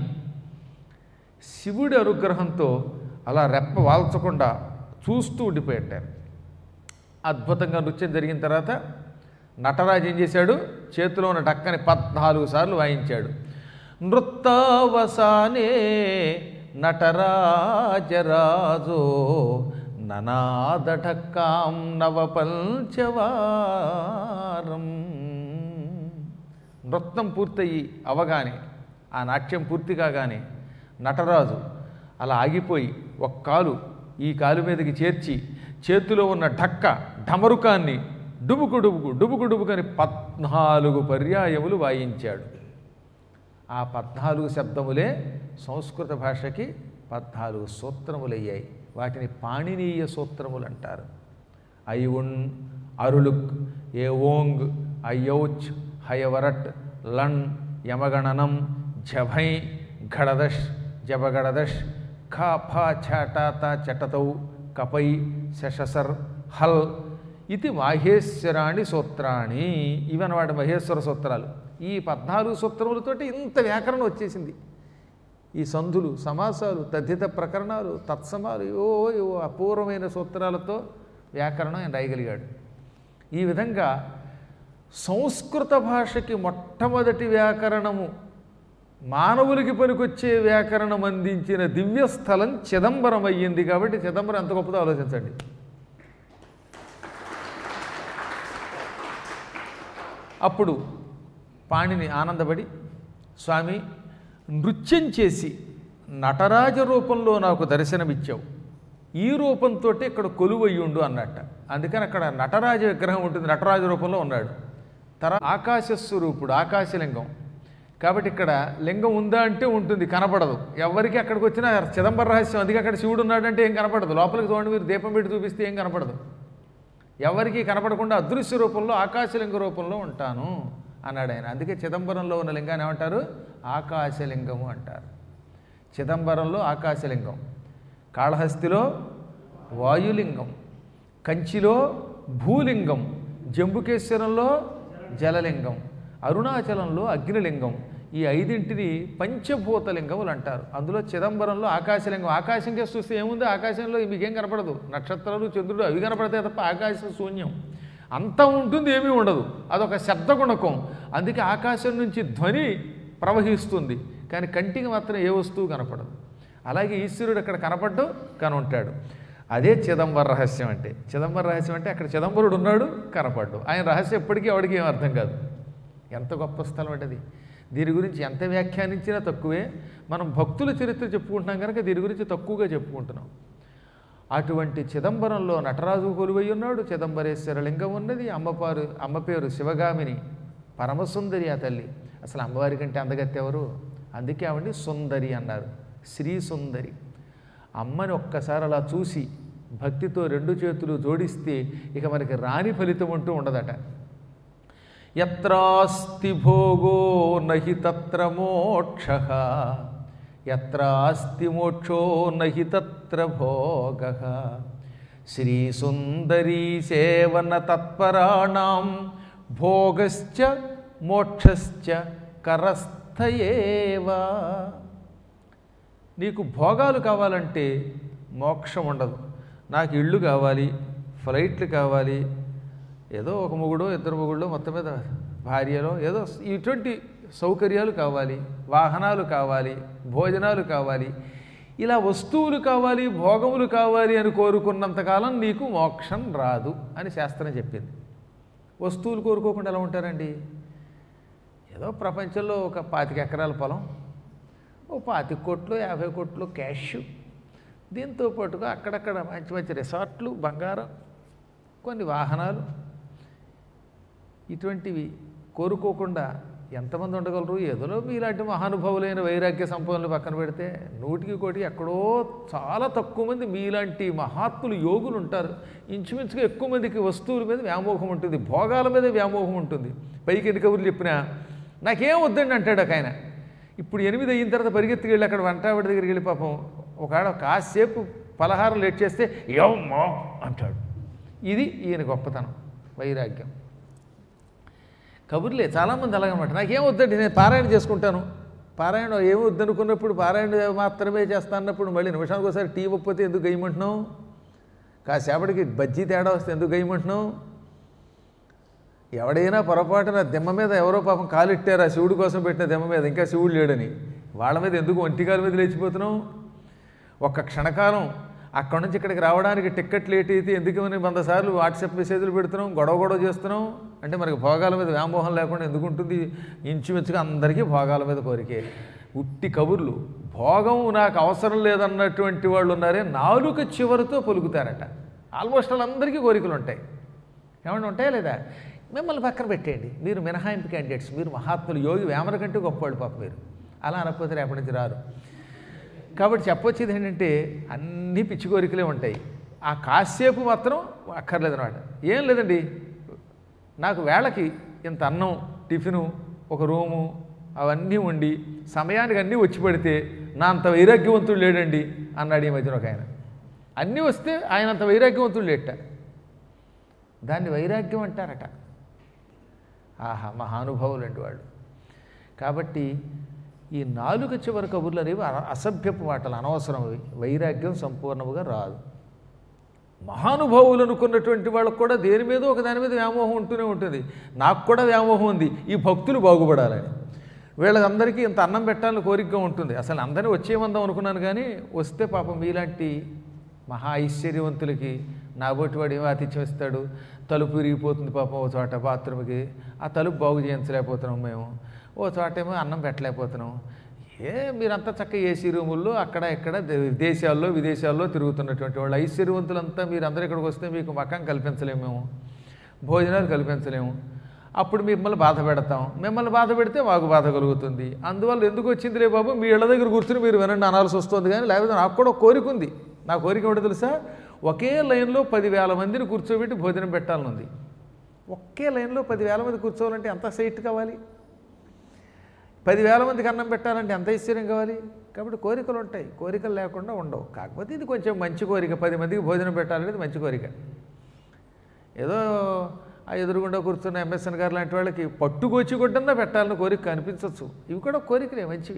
శివుడి అనుగ్రహంతో అలా రెప్ప వాల్చకుండా చూస్తూ ఉండిపోయారు అద్భుతంగా నృత్యం జరిగిన తర్వాత నటరాజు ఏం చేశాడు చేతిలో ఉన్న డక్కని పద్నాలుగు సార్లు వాయించాడు నృత్తావసానే నటరాజరాజో ననాదఢక్కాం నవపల్చవారం నృత్యం పూర్తయి అవగానే ఆ నాట్యం పూర్తి కాగానే నటరాజు అలా ఆగిపోయి ఒక కాలు ఈ కాలు మీదకి చేర్చి చేతిలో ఉన్న ఢక్క ఢమరుకాన్ని డుబుకు డుబుకు డుబుకు డుబుకని పద్నాలుగు పర్యాయములు వాయించాడు ఆ పద్నాలుగు శబ్దములే సంస్కృత భాషకి పద్నాలుగు సూత్రములయ్యాయి వాటిని పాణినీయ సూత్రములు అంటారు ఐవున్ అరులుక్ ఏ ఓంగ్ అయ్యౌచ్ హయవరట్ లణ్ యమగణనం జభై ఘడదష్ జబగడదష్ ఖ ఫ ఛటాత చటతౌ కపై శశసర్ హల్ ఇది మాహేశ్వరాణి సూత్రాణి ఇవన్నమాట మహేశ్వర సూత్రాలు ఈ పద్నాలుగు సూత్రములతోటి ఇంత వ్యాకరణం వచ్చేసింది ఈ సంధులు సమాసాలు తద్ధిత ప్రకరణాలు తత్సమాలు ఏవో ఏవో అపూర్వమైన సూత్రాలతో వ్యాకరణం ఆయన రాయగలిగాడు ఈ విధంగా సంస్కృత భాషకి మొట్టమొదటి వ్యాకరణము మానవులకి పనికొచ్చే వ్యాకరణం అందించిన దివ్యస్థలం చిదంబరం అయ్యింది కాబట్టి చిదంబరం ఎంత గొప్పదో ఆలోచించండి అప్పుడు పాణిని ఆనందపడి స్వామి నృత్యం చేసి నటరాజ రూపంలో నాకు దర్శనమిచ్చావు ఈ రూపంతో ఇక్కడ కొలువయ్యుండు అన్నట్ట అందుకని అక్కడ నటరాజ విగ్రహం ఉంటుంది నటరాజ రూపంలో ఉన్నాడు తర ఆకాశ స్వరూపుడు ఆకాశలింగం కాబట్టి ఇక్కడ లింగం ఉందా అంటే ఉంటుంది కనపడదు ఎవరికి అక్కడికి వచ్చినా చిదంబర రహస్యం అందుకే అక్కడ శివుడు ఉన్నాడంటే ఏం కనపడదు లోపలికి చూడండి మీరు దీపం పెట్టి చూపిస్తే ఏం కనపడదు ఎవరికి కనపడకుండా అదృశ్య రూపంలో ఆకాశలింగ రూపంలో ఉంటాను అన్నాడు ఆయన అందుకే చిదంబరంలో ఉన్న లింగాన్ని ఏమంటారు ఆకాశలింగము అంటారు చిదంబరంలో ఆకాశలింగం కాళహస్తిలో వాయులింగం కంచిలో భూలింగం జంబుకేశ్వరంలో జలలింగం అరుణాచలంలో అగ్నిలింగం ఈ ఐదింటిని పంచభూతలింగములు అంటారు అందులో చిదంబరంలో ఆకాశలింగం ఆకాశం కేసు చూస్తే ఏముంది ఆకాశంలో మీకేం కనపడదు నక్షత్రాలు చంద్రుడు అవి కనపడతాయి తప్ప ఆకాశం శూన్యం అంతా ఉంటుంది ఏమీ ఉండదు అదొక శబ్ద గుణకం అందుకే ఆకాశం నుంచి ధ్వని ప్రవహిస్తుంది కానీ కంటికి మాత్రం ఏ వస్తువు కనపడదు అలాగే ఈశ్వరుడు అక్కడ కనపడ్డు కనుంటాడు అదే చిదంబర రహస్యం అంటే చిదంబర రహస్యం అంటే అక్కడ చిదంబరుడు ఉన్నాడు కనపడ్డు ఆయన రహస్యం ఎప్పటికీ ఎవడికి ఏం అర్థం కాదు ఎంత గొప్ప స్థలం అంటే అది దీని గురించి ఎంత వ్యాఖ్యానించినా తక్కువే మనం భక్తుల చరిత్ర చెప్పుకుంటున్నాం కనుక దీని గురించి తక్కువగా చెప్పుకుంటున్నాం అటువంటి చిదంబరంలో నటరాజు కొలువై ఉన్నాడు చిదంబరేశ్వర లింగం ఉన్నది అమ్మపారు అమ్మ పేరు శివగామిని పరమసుందరి ఆ తల్లి అసలు అమ్మవారి కంటే అందగత్తి ఎవరు అందుకే ఆవిడ్ని సుందరి అన్నారు శ్రీ సుందరి అమ్మని ఒక్కసారి అలా చూసి భక్తితో రెండు చేతులు జోడిస్తే ఇక మనకి రాని ఫలితం అంటూ ఉండదట ఎత్రాస్తి భోగో నహి తత్ర మోక్ష ఎత్రాస్తి మోక్షో నహి తత్ర భోగ శ్రీసుందరీ సేవన తత్పరాణం భోగశ్చ మోక్షశ్చ కరస్థయేవా నీకు భోగాలు కావాలంటే మోక్షం ఉండదు నాకు ఇళ్ళు కావాలి ఫ్లైట్లు కావాలి ఏదో ఒక మొగుడో ఇద్దరు మొగుళ్ళు మొత్తం మీద భార్యలో ఏదో ఇటువంటి సౌకర్యాలు కావాలి వాహనాలు కావాలి భోజనాలు కావాలి ఇలా వస్తువులు కావాలి భోగములు కావాలి అని కోరుకున్నంతకాలం నీకు మోక్షం రాదు అని శాస్త్రం చెప్పింది వస్తువులు కోరుకోకుండా ఎలా ఉంటారండి ఏదో ప్రపంచంలో ఒక పాతిక ఎకరాల పొలం ఓ పాతిక కోట్లు యాభై కోట్లు క్యాష్ దీంతో పాటుగా అక్కడక్కడ మంచి మంచి రిసార్ట్లు బంగారం కొన్ని వాహనాలు ఇటువంటివి కోరుకోకుండా ఎంతమంది ఉండగలరు ఏదో మీలాంటి మహానుభావులైన వైరాగ్య సంపదలు పక్కన పెడితే నూటికి కోటి ఎక్కడో చాలా తక్కువ మంది మీలాంటి మహాత్ములు యోగులు ఉంటారు ఇంచుమించుగా ఎక్కువ మందికి వస్తువుల మీద వ్యామోహం ఉంటుంది భోగాల మీద వ్యామోహం ఉంటుంది పైకి ఎన్ని కబుర్లు చెప్పినా నాకేం వద్దండి అంటాడు ఒక ఆయన ఇప్పుడు ఎనిమిది అయిన తర్వాత పరిగెత్తుకు వెళ్ళి అక్కడ వంటావిడ దగ్గరికి వెళ్ళి పాపం ఒకవేళ కాసేపు పలహారం లేట్ చేస్తే ఏమో అంటాడు ఇది ఈయన గొప్పతనం వైరాగ్యం కబుర్లే చాలామంది అలాగనమాట నాకేం వద్దండి నేను పారాయణ చేసుకుంటాను పారాయణ ఏమి వద్దనుకున్నప్పుడు పారాయణ మాత్రమే చేస్తా అన్నప్పుడు మళ్ళీ నిమిషానికి ఒకసారి టీ ఇవ్వకపోతే ఎందుకు గయ్యమంటున్నావు కాసేపటికి బజ్జీ తేడా వస్తే ఎందుకు గయ్యమంటున్నావు ఎవడైనా పొరపాటున దిమ్మ మీద ఎవరో పాపం కాలిట్టారు ఆ శివుడి కోసం పెట్టిన దిమ్మ మీద ఇంకా శివుడు లేడని వాళ్ళ మీద ఎందుకు ఒంటికాల మీద లేచిపోతున్నావు ఒక్క క్షణకాలం అక్కడి నుంచి ఇక్కడికి రావడానికి టిక్కెట్ లేట్ అయితే ఎందుకని వంద సార్లు వాట్సాప్ మెసేజ్లు పెడుతున్నాం గొడవ గొడవ చేస్తున్నాం అంటే మనకి భోగాల మీద వ్యామోహం లేకుండా ఎందుకు ఉంటుంది ఇంచుమించుగా అందరికీ భోగాల మీద కోరికే ఉట్టి కబుర్లు భోగం నాకు అవసరం లేదన్నటువంటి వాళ్ళు ఉన్నారే నాలుక చివరితో పలుకుతారట ఆల్మోస్ట్ వాళ్ళందరికీ కోరికలు ఉంటాయి ఏమన్నా ఉంటాయా లేదా మిమ్మల్ని పక్కన పెట్టేయండి మీరు మినహాయింపు క్యాండిడేట్స్ మీరు మహాత్ములు యోగి వేమన కంటే గొప్పవాళ్ళు పాప మీరు అలా అనకపోతే రేపటి నుంచి రారు కాబట్టి చెప్పొచ్చేది ఏంటంటే అన్ని పిచ్చి కోరికలే ఉంటాయి ఆ కాసేపు మాత్రం అక్కర్లేదన్నమాట ఏం లేదండి నాకు వేళకి ఇంత అన్నం టిఫిను ఒక రూము అవన్నీ ఉండి సమయానికి అన్నీ వచ్చి పడితే నా అంత వైరాగ్యవంతుడు లేడండి అన్నాడు ఈ మధ్యన ఒక ఆయన అన్నీ వస్తే ఆయన అంత వైరాగ్యవంతుడు లేట దాన్ని వైరాగ్యం అంటారట ఆహా మహానుభావులండి వాళ్ళు కాబట్టి ఈ నాలుక చివరి కబుర్లు అనేవి అ- అసభ్యపు మాటలు అనవసరమవి వైరాగ్యం సంపూర్ణముగా రాదు మహానుభావులు అనుకున్నటువంటి వాళ్ళకు కూడా దేని మీద ఒక దాని మీద వ్యామోహం ఉంటూనే ఉంటుంది నాకు కూడా వ్యామోహం ఉంది ఈ భక్తులు బాగుపడాలని వీళ్ళందరికీ ఇంత అన్నం పెట్టాలని కోరికగా ఉంటుంది అసలు అందరినీ వచ్చేమందాం అనుకున్నాను కానీ వస్తే పాపం మీలాంటి మహా ఐశ్వర్యవంతులకి నాబోటి వాడు ఏమో ఆతిథ్యం ఇస్తాడు తలుపు విరిగిపోతుంది పాపం ఓ చోట బాత్రూమ్కి ఆ తలుపు బాగు చేయించలేకపోతున్నాం మేము ఓ చోట ఏమో అన్నం పెట్టలేకపోతున్నాం ఏ మీరంతా చక్క ఏసీ రూముల్లో అక్కడ ఇక్కడ దే- దేశాల్లో విదేశాల్లో తిరుగుతున్నటువంటి వాళ్ళు ఐశ్వర్యవంతులంతా మీరు అందరూ ఇక్కడికి వస్తే మీకు మకం కల్పించలేము మేము భోజనాలు కల్పించలేము అప్పుడు మిమ్మల్ని బాధ పెడతాం మిమ్మల్ని బాధ పెడితే మాకు బాధ కలుగుతుంది అందువల్ల ఎందుకు వచ్చిందిలే బాబు మీ ఇళ్ళ దగ్గర కూర్చుని మీరు వినండి అనాల్సి వస్తుంది కానీ లేకపోతే నాకు కూడా ఒక కోరిక ఉంది నా కోరిక ఏమిటో తెలుసా ఒకే లైన్లో పదివేల మందిని కూర్చోబెట్టి భోజనం పెట్టాలని ఉంది ఒకే లైన్లో పదివేల మంది కూర్చోవాలంటే ఎంత సైట్ కావాలి పదివేల మందికి అన్నం పెట్టాలంటే ఎంత ఐశ్వర్యం కావాలి కాబట్టి కోరికలు ఉంటాయి కోరికలు లేకుండా ఉండవు కాకపోతే ఇది కొంచెం మంచి కోరిక పది మందికి భోజనం పెట్టాలనేది మంచి కోరిక ఏదో ఆ ఎదురుగుండా కూర్చున్న ఎంఎస్ఎన్ గారు లాంటి వాళ్ళకి పట్టుకొచ్చి కొట్టన్నా పెట్టాలని కోరిక కనిపించవచ్చు ఇవి కూడా కోరికలే మంచివి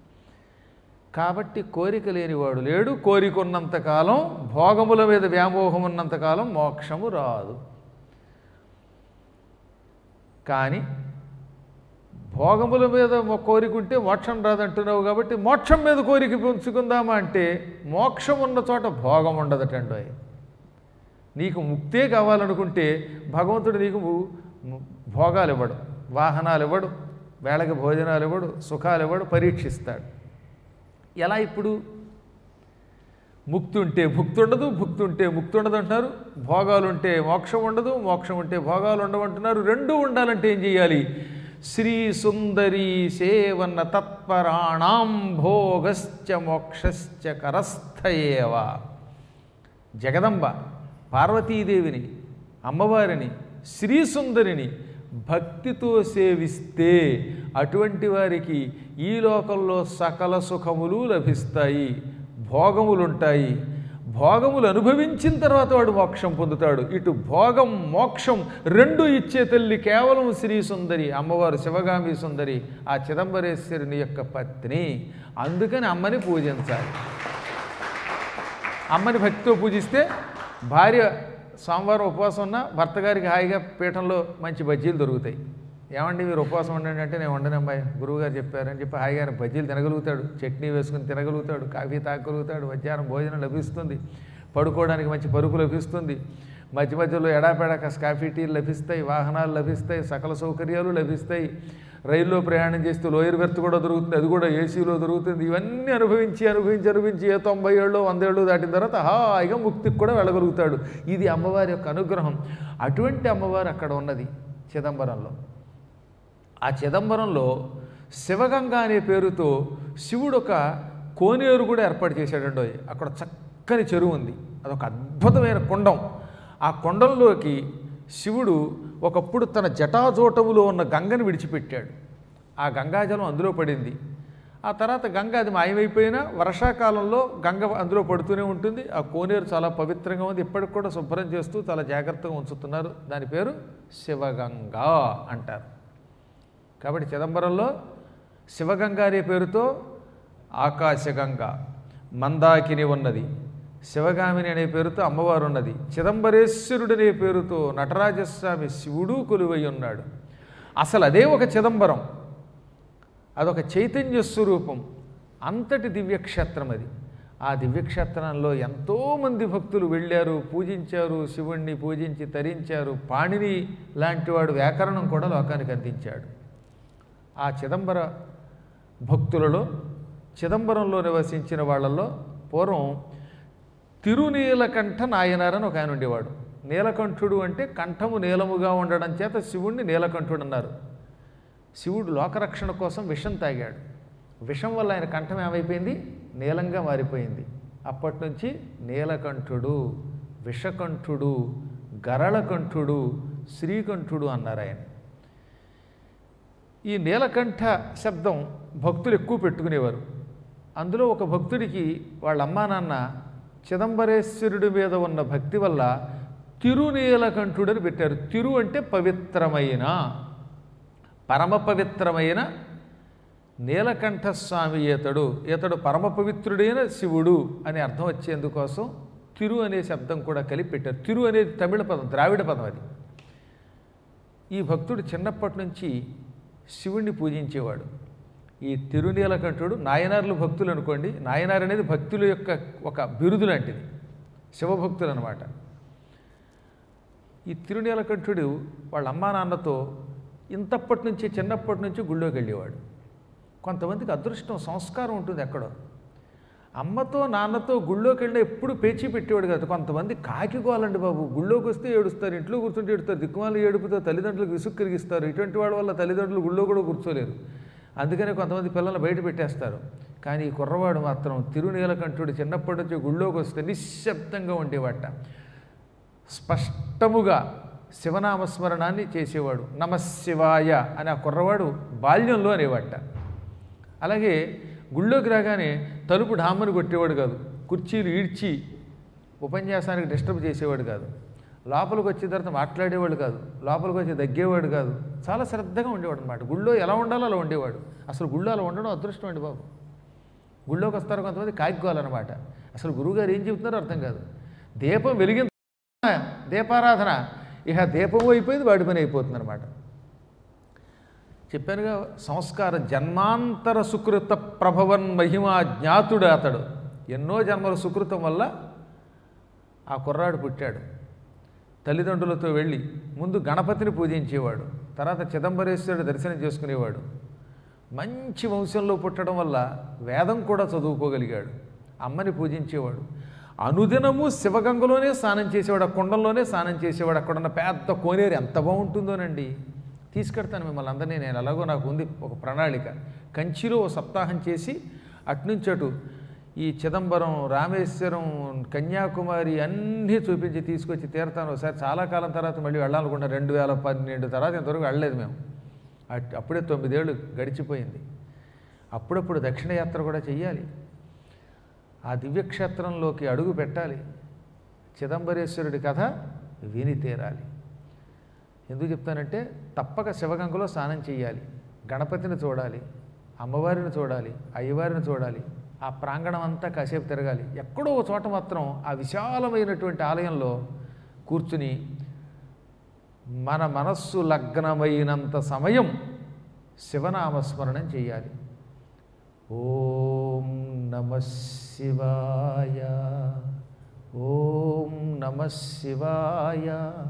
కాబట్టి కోరిక లేనివాడు లేడు కోరిక ఉన్నంతకాలం భోగముల మీద వ్యామోహం ఉన్నంతకాలం మోక్షము రాదు కానీ భోగముల మీద మొ- కోరిక ఉంటే మోక్షం రాదంటున్నావు కాబట్టి మోక్షం మీద కోరిక పెంచుకుందామా అంటే మోక్షం ఉన్న చోట భోగం ఉండదటండి నీకు ముక్తే కావాలనుకుంటే భగవంతుడు నీకు ము- ము- భోగాలు ఇవ్వడు వాహనాలు ఇవ్వడు వేళకి భోజనాలు ఇవ్వడు సుఖాలు ఇవ్వడు పరీక్షిస్తాడు ఎలా ఇప్పుడు ముక్తి ఉంటే భుక్తి ఉండదు భుక్తి ఉంటే ముక్తి ఉండదు అంటున్నారు భోగాలు ఉంటే మోక్షం ఉండదు మోక్షం ఉంటే భోగాలు ఉండవంటున్నారు రెండూ ఉండాలంటే ఏం చేయాలి శ్రీ సుందరీ సేవన తత్పరాణాం భోగశ్చ మోక్షశ్చ కరస్థయేవ జగదంబ పార్వతీదేవిని అమ్మవారిని శ్రీసుందరిని భక్తితో సేవిస్తే అటువంటి వారికి ఈ లోకంలో సకల సుఖములు లభిస్తాయి భోగములుంటాయి భోగములు అనుభవించిన తర్వాత వాడు మోక్షం పొందుతాడు ఇటు భోగం మోక్షం రెండు ఇచ్చే తల్లి కేవలం శ్రీ సుందరి అమ్మవారు శివగామి సుందరి ఆ చిదంబరేశ్వరుని యొక్క పత్ని అందుకని అమ్మని పూజించాలి అమ్మని భక్తితో పూజిస్తే భార్య సోమవారం ఉపవాసం ఉన్నా భర్త గారికి హాయిగా పీఠంలో మంచి బజ్జీలు దొరుకుతాయి ఏమండి మీరు ఉపవాసం ఉండండి అంటే నేను ఉండను అమ్మాయి గురువుగారు చెప్పారని చెప్పి హాయిగా ఆయన బజ్జీలు తినగలుగుతాడు చట్నీ వేసుకుని తినగలుగుతాడు కాఫీ తాగలుగుతాడు మధ్యాహ్నం భోజనం లభిస్తుంది పడుకోవడానికి మంచి పరుపు లభిస్తుంది మధ్య మధ్యలో ఎడాపెడా కాస్త కాఫీ టీలు లభిస్తాయి వాహనాలు లభిస్తాయి సకల సౌకర్యాలు లభిస్తాయి రైల్లో ప్రయాణం చేస్తే లోయర్ బెర్త్ కూడా దొరుకుతుంది అది కూడా ఏసీలో దొరుకుతుంది ఇవన్నీ అనుభవించి అనుభవించి అనుభవించి ఏ తొంభై ఏళ్ళు వంద ఏళ్ళు దాటిన తర్వాత హాయిగా ముక్తికి కూడా వెళ్ళగలుగుతాడు ఇది అమ్మవారి యొక్క అనుగ్రహం అటువంటి అమ్మవారు అక్కడ ఉన్నది చిదంబరంలో ఆ చిదంబరంలో శివగంగ అనే పేరుతో శివుడు ఒక కోనేరు కూడా ఏర్పాటు చేశాడండి అక్కడ చక్కని చెరువు ఉంది అదొక అద్భుతమైన కుండం ఆ కుండంలోకి శివుడు ఒకప్పుడు తన జటాజోటములో ఉన్న గంగను విడిచిపెట్టాడు ఆ గంగాజలం అందులో పడింది ఆ తర్వాత గంగ అది మాయమైపోయినా వర్షాకాలంలో గంగ అందులో పడుతూనే ఉంటుంది ఆ కోనేరు చాలా పవిత్రంగా ఉంది ఇప్పటికి కూడా శుభ్రం చేస్తూ చాలా జాగ్రత్తగా ఉంచుతున్నారు దాని పేరు శివగంగ అంటారు కాబట్టి చిదంబరంలో శివగంగ అనే పేరుతో ఆకాశగంగ మందాకిని ఉన్నది శివగామిని అనే పేరుతో అమ్మవారు ఉన్నది చిదంబరేశ్వరుడు అనే పేరుతో నటరాజస్వామి శివుడు కొలువై ఉన్నాడు అసలు అదే ఒక చిదంబరం అదొక చైతన్య స్వరూపం అంతటి దివ్యక్షేత్రం అది ఆ దివ్యక్షేత్రంలో ఎంతోమంది భక్తులు వెళ్ళారు పూజించారు శివుణ్ణి పూజించి తరించారు పాణిని లాంటివాడు వ్యాకరణం కూడా లోకానికి అందించాడు ఆ చిదంబర భక్తులలో చిదంబరంలో నివసించిన వాళ్ళల్లో పూర్వం తిరునీలకంఠ నాయనార్ అని ఒక ఆయన ఉండేవాడు నీలకంఠుడు అంటే కంఠము నీలముగా ఉండడం చేత శివుణ్ణి నీలకంఠుడు అన్నారు శివుడు లోకరక్షణ కోసం విషం తాగాడు విషం వల్ల ఆయన కంఠం ఏమైపోయింది నీలంగా మారిపోయింది అప్పటి నుంచి నీలకంఠుడు విషకంఠుడు గరళకంఠుడు శ్రీకంఠుడు అన్నారు ఆయన ఈ నీలకంఠ శబ్దం భక్తులు ఎక్కువ పెట్టుకునేవారు అందులో ఒక భక్తుడికి వాళ్ళ అమ్మా నాన్న చిదంబరేశ్వరుడి మీద ఉన్న భక్తి వల్ల తిరునీలకంఠుడని పెట్టారు తిరు అంటే పవిత్రమైన పరమ పవిత్రమైన నీలకంఠస్వామి ఈతడు ఈతడు పరమ పవిత్రుడైన శివుడు అని అర్థం వచ్చేందుకోసం తిరు అనే శబ్దం కూడా కలిపి పెట్టారు తిరు అనేది తమిళ పదం ద్రావిడ పదం అది ఈ భక్తుడు చిన్నప్పటి నుంచి శివుణ్ణి పూజించేవాడు ఈ తిరునీలకంఠుడు నాయనార్లు భక్తులు అనుకోండి నాయనార్ అనేది భక్తుల యొక్క ఒక బిరుదు లాంటిది శివభక్తులు అనమాట ఈ తిరునీలకంఠుడు వాళ్ళ అమ్మా నాన్నతో ఇంతప్పటి నుంచి చిన్నప్పటి నుంచి గుళ్ళోకి వెళ్ళేవాడు కొంతమందికి అదృష్టం సంస్కారం ఉంటుంది ఎక్కడో అమ్మతో నాన్నతో గుళ్ళోకి వెళ్ళినా ఎప్పుడు పేచీ పెట్టేవాడు కదా కొంతమంది కాకిగోలండి బాబు గుళ్ళోకి వస్తే ఏడుస్తారు ఇంట్లో కూర్చుంటే ఏడుస్తారు దిక్కుమాలు ఏడుపుతో తల్లిదండ్రులకు విసుగు కలిగిస్తారు ఇటువంటి వాళ్ళ వల్ల తల్లిదండ్రులు గుళ్ళో కూడా కూర్చోలేరు అందుకనే కొంతమంది పిల్లల్ని బయట పెట్టేస్తారు కానీ ఈ కుర్రవాడు మాత్రం తిరునీలకంఠుడు చిన్నప్పటి నుంచి గుళ్ళోకి వస్తే నిశ్శబ్దంగా ఉండేవాట స్పష్టముగా శివనామస్మరణాన్ని చేసేవాడు నమశివాయ అని ఆ కుర్రవాడు బాల్యంలో అనేవాట అలాగే గుళ్ళోకి రాగానే తలుపు ఢామ్మని కొట్టేవాడు కాదు కుర్చీలు ఈడ్చి ఉపన్యాసానికి డిస్టర్బ్ చేసేవాడు కాదు లోపలికి వచ్చిన తర్వాత మాట్లాడేవాడు కాదు లోపలికి వచ్చి దగ్గేవాడు కాదు చాలా శ్రద్ధగా ఉండేవాడు అనమాట గుళ్ళో ఎలా ఉండాలో అలా ఉండేవాడు అసలు గుళ్ళో అలా ఉండడం అదృష్టం అండి బాబు గుళ్ళోకి వస్తారు కొంతమంది కాగికోవాలన్నమాట అసలు గురువుగారు ఏం చెబుతున్నారో అర్థం కాదు దీపం వెలిగిన దీపారాధన ఇక దీపం అయిపోయింది వాడి పని అయిపోతుంది అనమాట చెప్పానుగా సంస్కార జన్మాంతర సుకృత ప్రభవన్ మహిమ జ్ఞాతుడు అతడు ఎన్నో జన్మల సుకృతం వల్ల ఆ కుర్రాడు పుట్టాడు తల్లిదండ్రులతో వెళ్ళి ముందు గణపతిని పూజించేవాడు తర్వాత చిదంబరేశ్వరుడు దర్శనం చేసుకునేవాడు మంచి వంశంలో పుట్టడం వల్ల వేదం కూడా చదువుకోగలిగాడు అమ్మని పూజించేవాడు అనుదినము శివగంగలోనే స్నానం చేసేవాడు ఆ కుండంలోనే స్నానం చేసేవాడు అక్కడున్న పెద్ద కోనేరు ఎంత బాగుంటుందోనండి తీసుకెడతాను మిమ్మల్ని అందరినీ నేను ఎలాగో నాకు ఉంది ఒక ప్రణాళిక కంచిలో ఓ సప్తాహం చేసి అట్నుంచి అటు ఈ చిదంబరం రామేశ్వరం కన్యాకుమారి అన్నీ చూపించి తీసుకొచ్చి తీరుతాను ఒకసారి చాలా కాలం తర్వాత మళ్ళీ వెళ్ళాలనుకుంటా రెండు వేల పన్నెండు తర్వాత ఇంతవరకు వెళ్ళలేదు మేము అట్ అప్పుడే తొమ్మిదేళ్ళు గడిచిపోయింది అప్పుడప్పుడు దక్షిణయాత్ర కూడా చెయ్యాలి ఆ దివ్యక్షేత్రంలోకి అడుగు పెట్టాలి చిదంబరేశ్వరుడి కథ విని తీరాలి ఎందుకు చెప్తానంటే తప్పక శివగంగలో స్నానం చేయాలి గణపతిని చూడాలి అమ్మవారిని చూడాలి అయ్యవారిని చూడాలి ఆ ప్రాంగణం అంతా కాసేపు తిరగాలి ఎక్కడో ఒక చోట మాత్రం ఆ విశాలమైనటువంటి ఆలయంలో కూర్చుని మన మనస్సు లగ్నమైనంత సమయం శివనామస్మరణం చేయాలి ఓం నమ శివాయ ఓం నమ శివాయ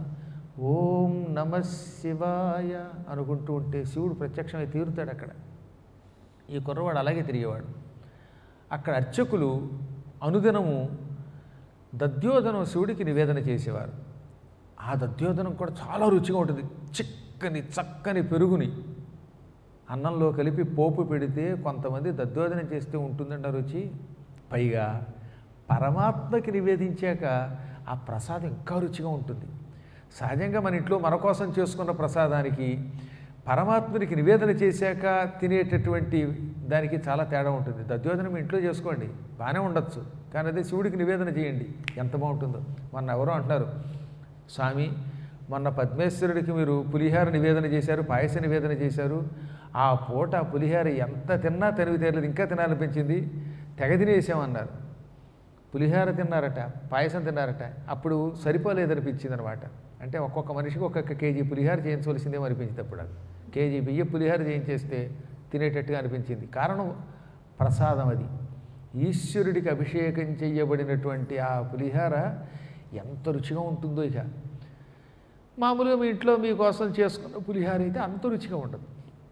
ఓం నమ శివాయ అనుకుంటూ ఉంటే శివుడు ప్రత్యక్షమై తీరుతాడు అక్కడ ఈ కుర్రవాడు అలాగే తిరిగేవాడు అక్కడ అర్చకులు అనుదినము దద్యోధనం శివుడికి నివేదన చేసేవారు ఆ దద్యోధనం కూడా చాలా రుచిగా ఉంటుంది చిక్కని చక్కని పెరుగుని అన్నంలో కలిపి పోపు పెడితే కొంతమంది దద్యోధనం చేస్తే ఉంటుందంట రుచి పైగా పరమాత్మకి నివేదించాక ఆ ప్రసాదం ఇంకా రుచిగా ఉంటుంది సహజంగా మన ఇంట్లో మన కోసం చేసుకున్న ప్రసాదానికి పరమాత్మునికి నివేదన చేశాక తినేటటువంటి దానికి చాలా తేడా ఉంటుంది దద్యోధనం మీ ఇంట్లో చేసుకోండి బాగానే ఉండొచ్చు కానీ అదే శివుడికి నివేదన చేయండి ఎంత బాగుంటుందో మొన్న ఎవరో అంటున్నారు స్వామి మొన్న పద్మేశ్వరుడికి మీరు పులిహార నివేదన చేశారు పాయస నివేదన చేశారు ఆ పూట ఆ పులిహార ఎంత తిన్నా తనివి తీరలేదు ఇంకా తినాలనిపించింది తెగ తినేసామన్నారు పులిహార తిన్నారట పాయసం తిన్నారట అప్పుడు సరిపోలేదనిపించింది అనమాట అంటే ఒక్కొక్క మనిషికి ఒక్కొక్క కేజీ పులిహార చేయించవలసిందే అనిపించింది అప్పుడు అది కేజీ బియ్య పులిహార చేయించేస్తే తినేటట్టుగా అనిపించింది కారణం ప్రసాదం అది ఈశ్వరుడికి అభిషేకం చేయబడినటువంటి ఆ పులిహార ఎంత రుచిగా ఉంటుందో ఇక మామూలుగా మీ ఇంట్లో మీకోసం చేసుకున్న పులిహార అయితే అంత రుచిగా ఉండదు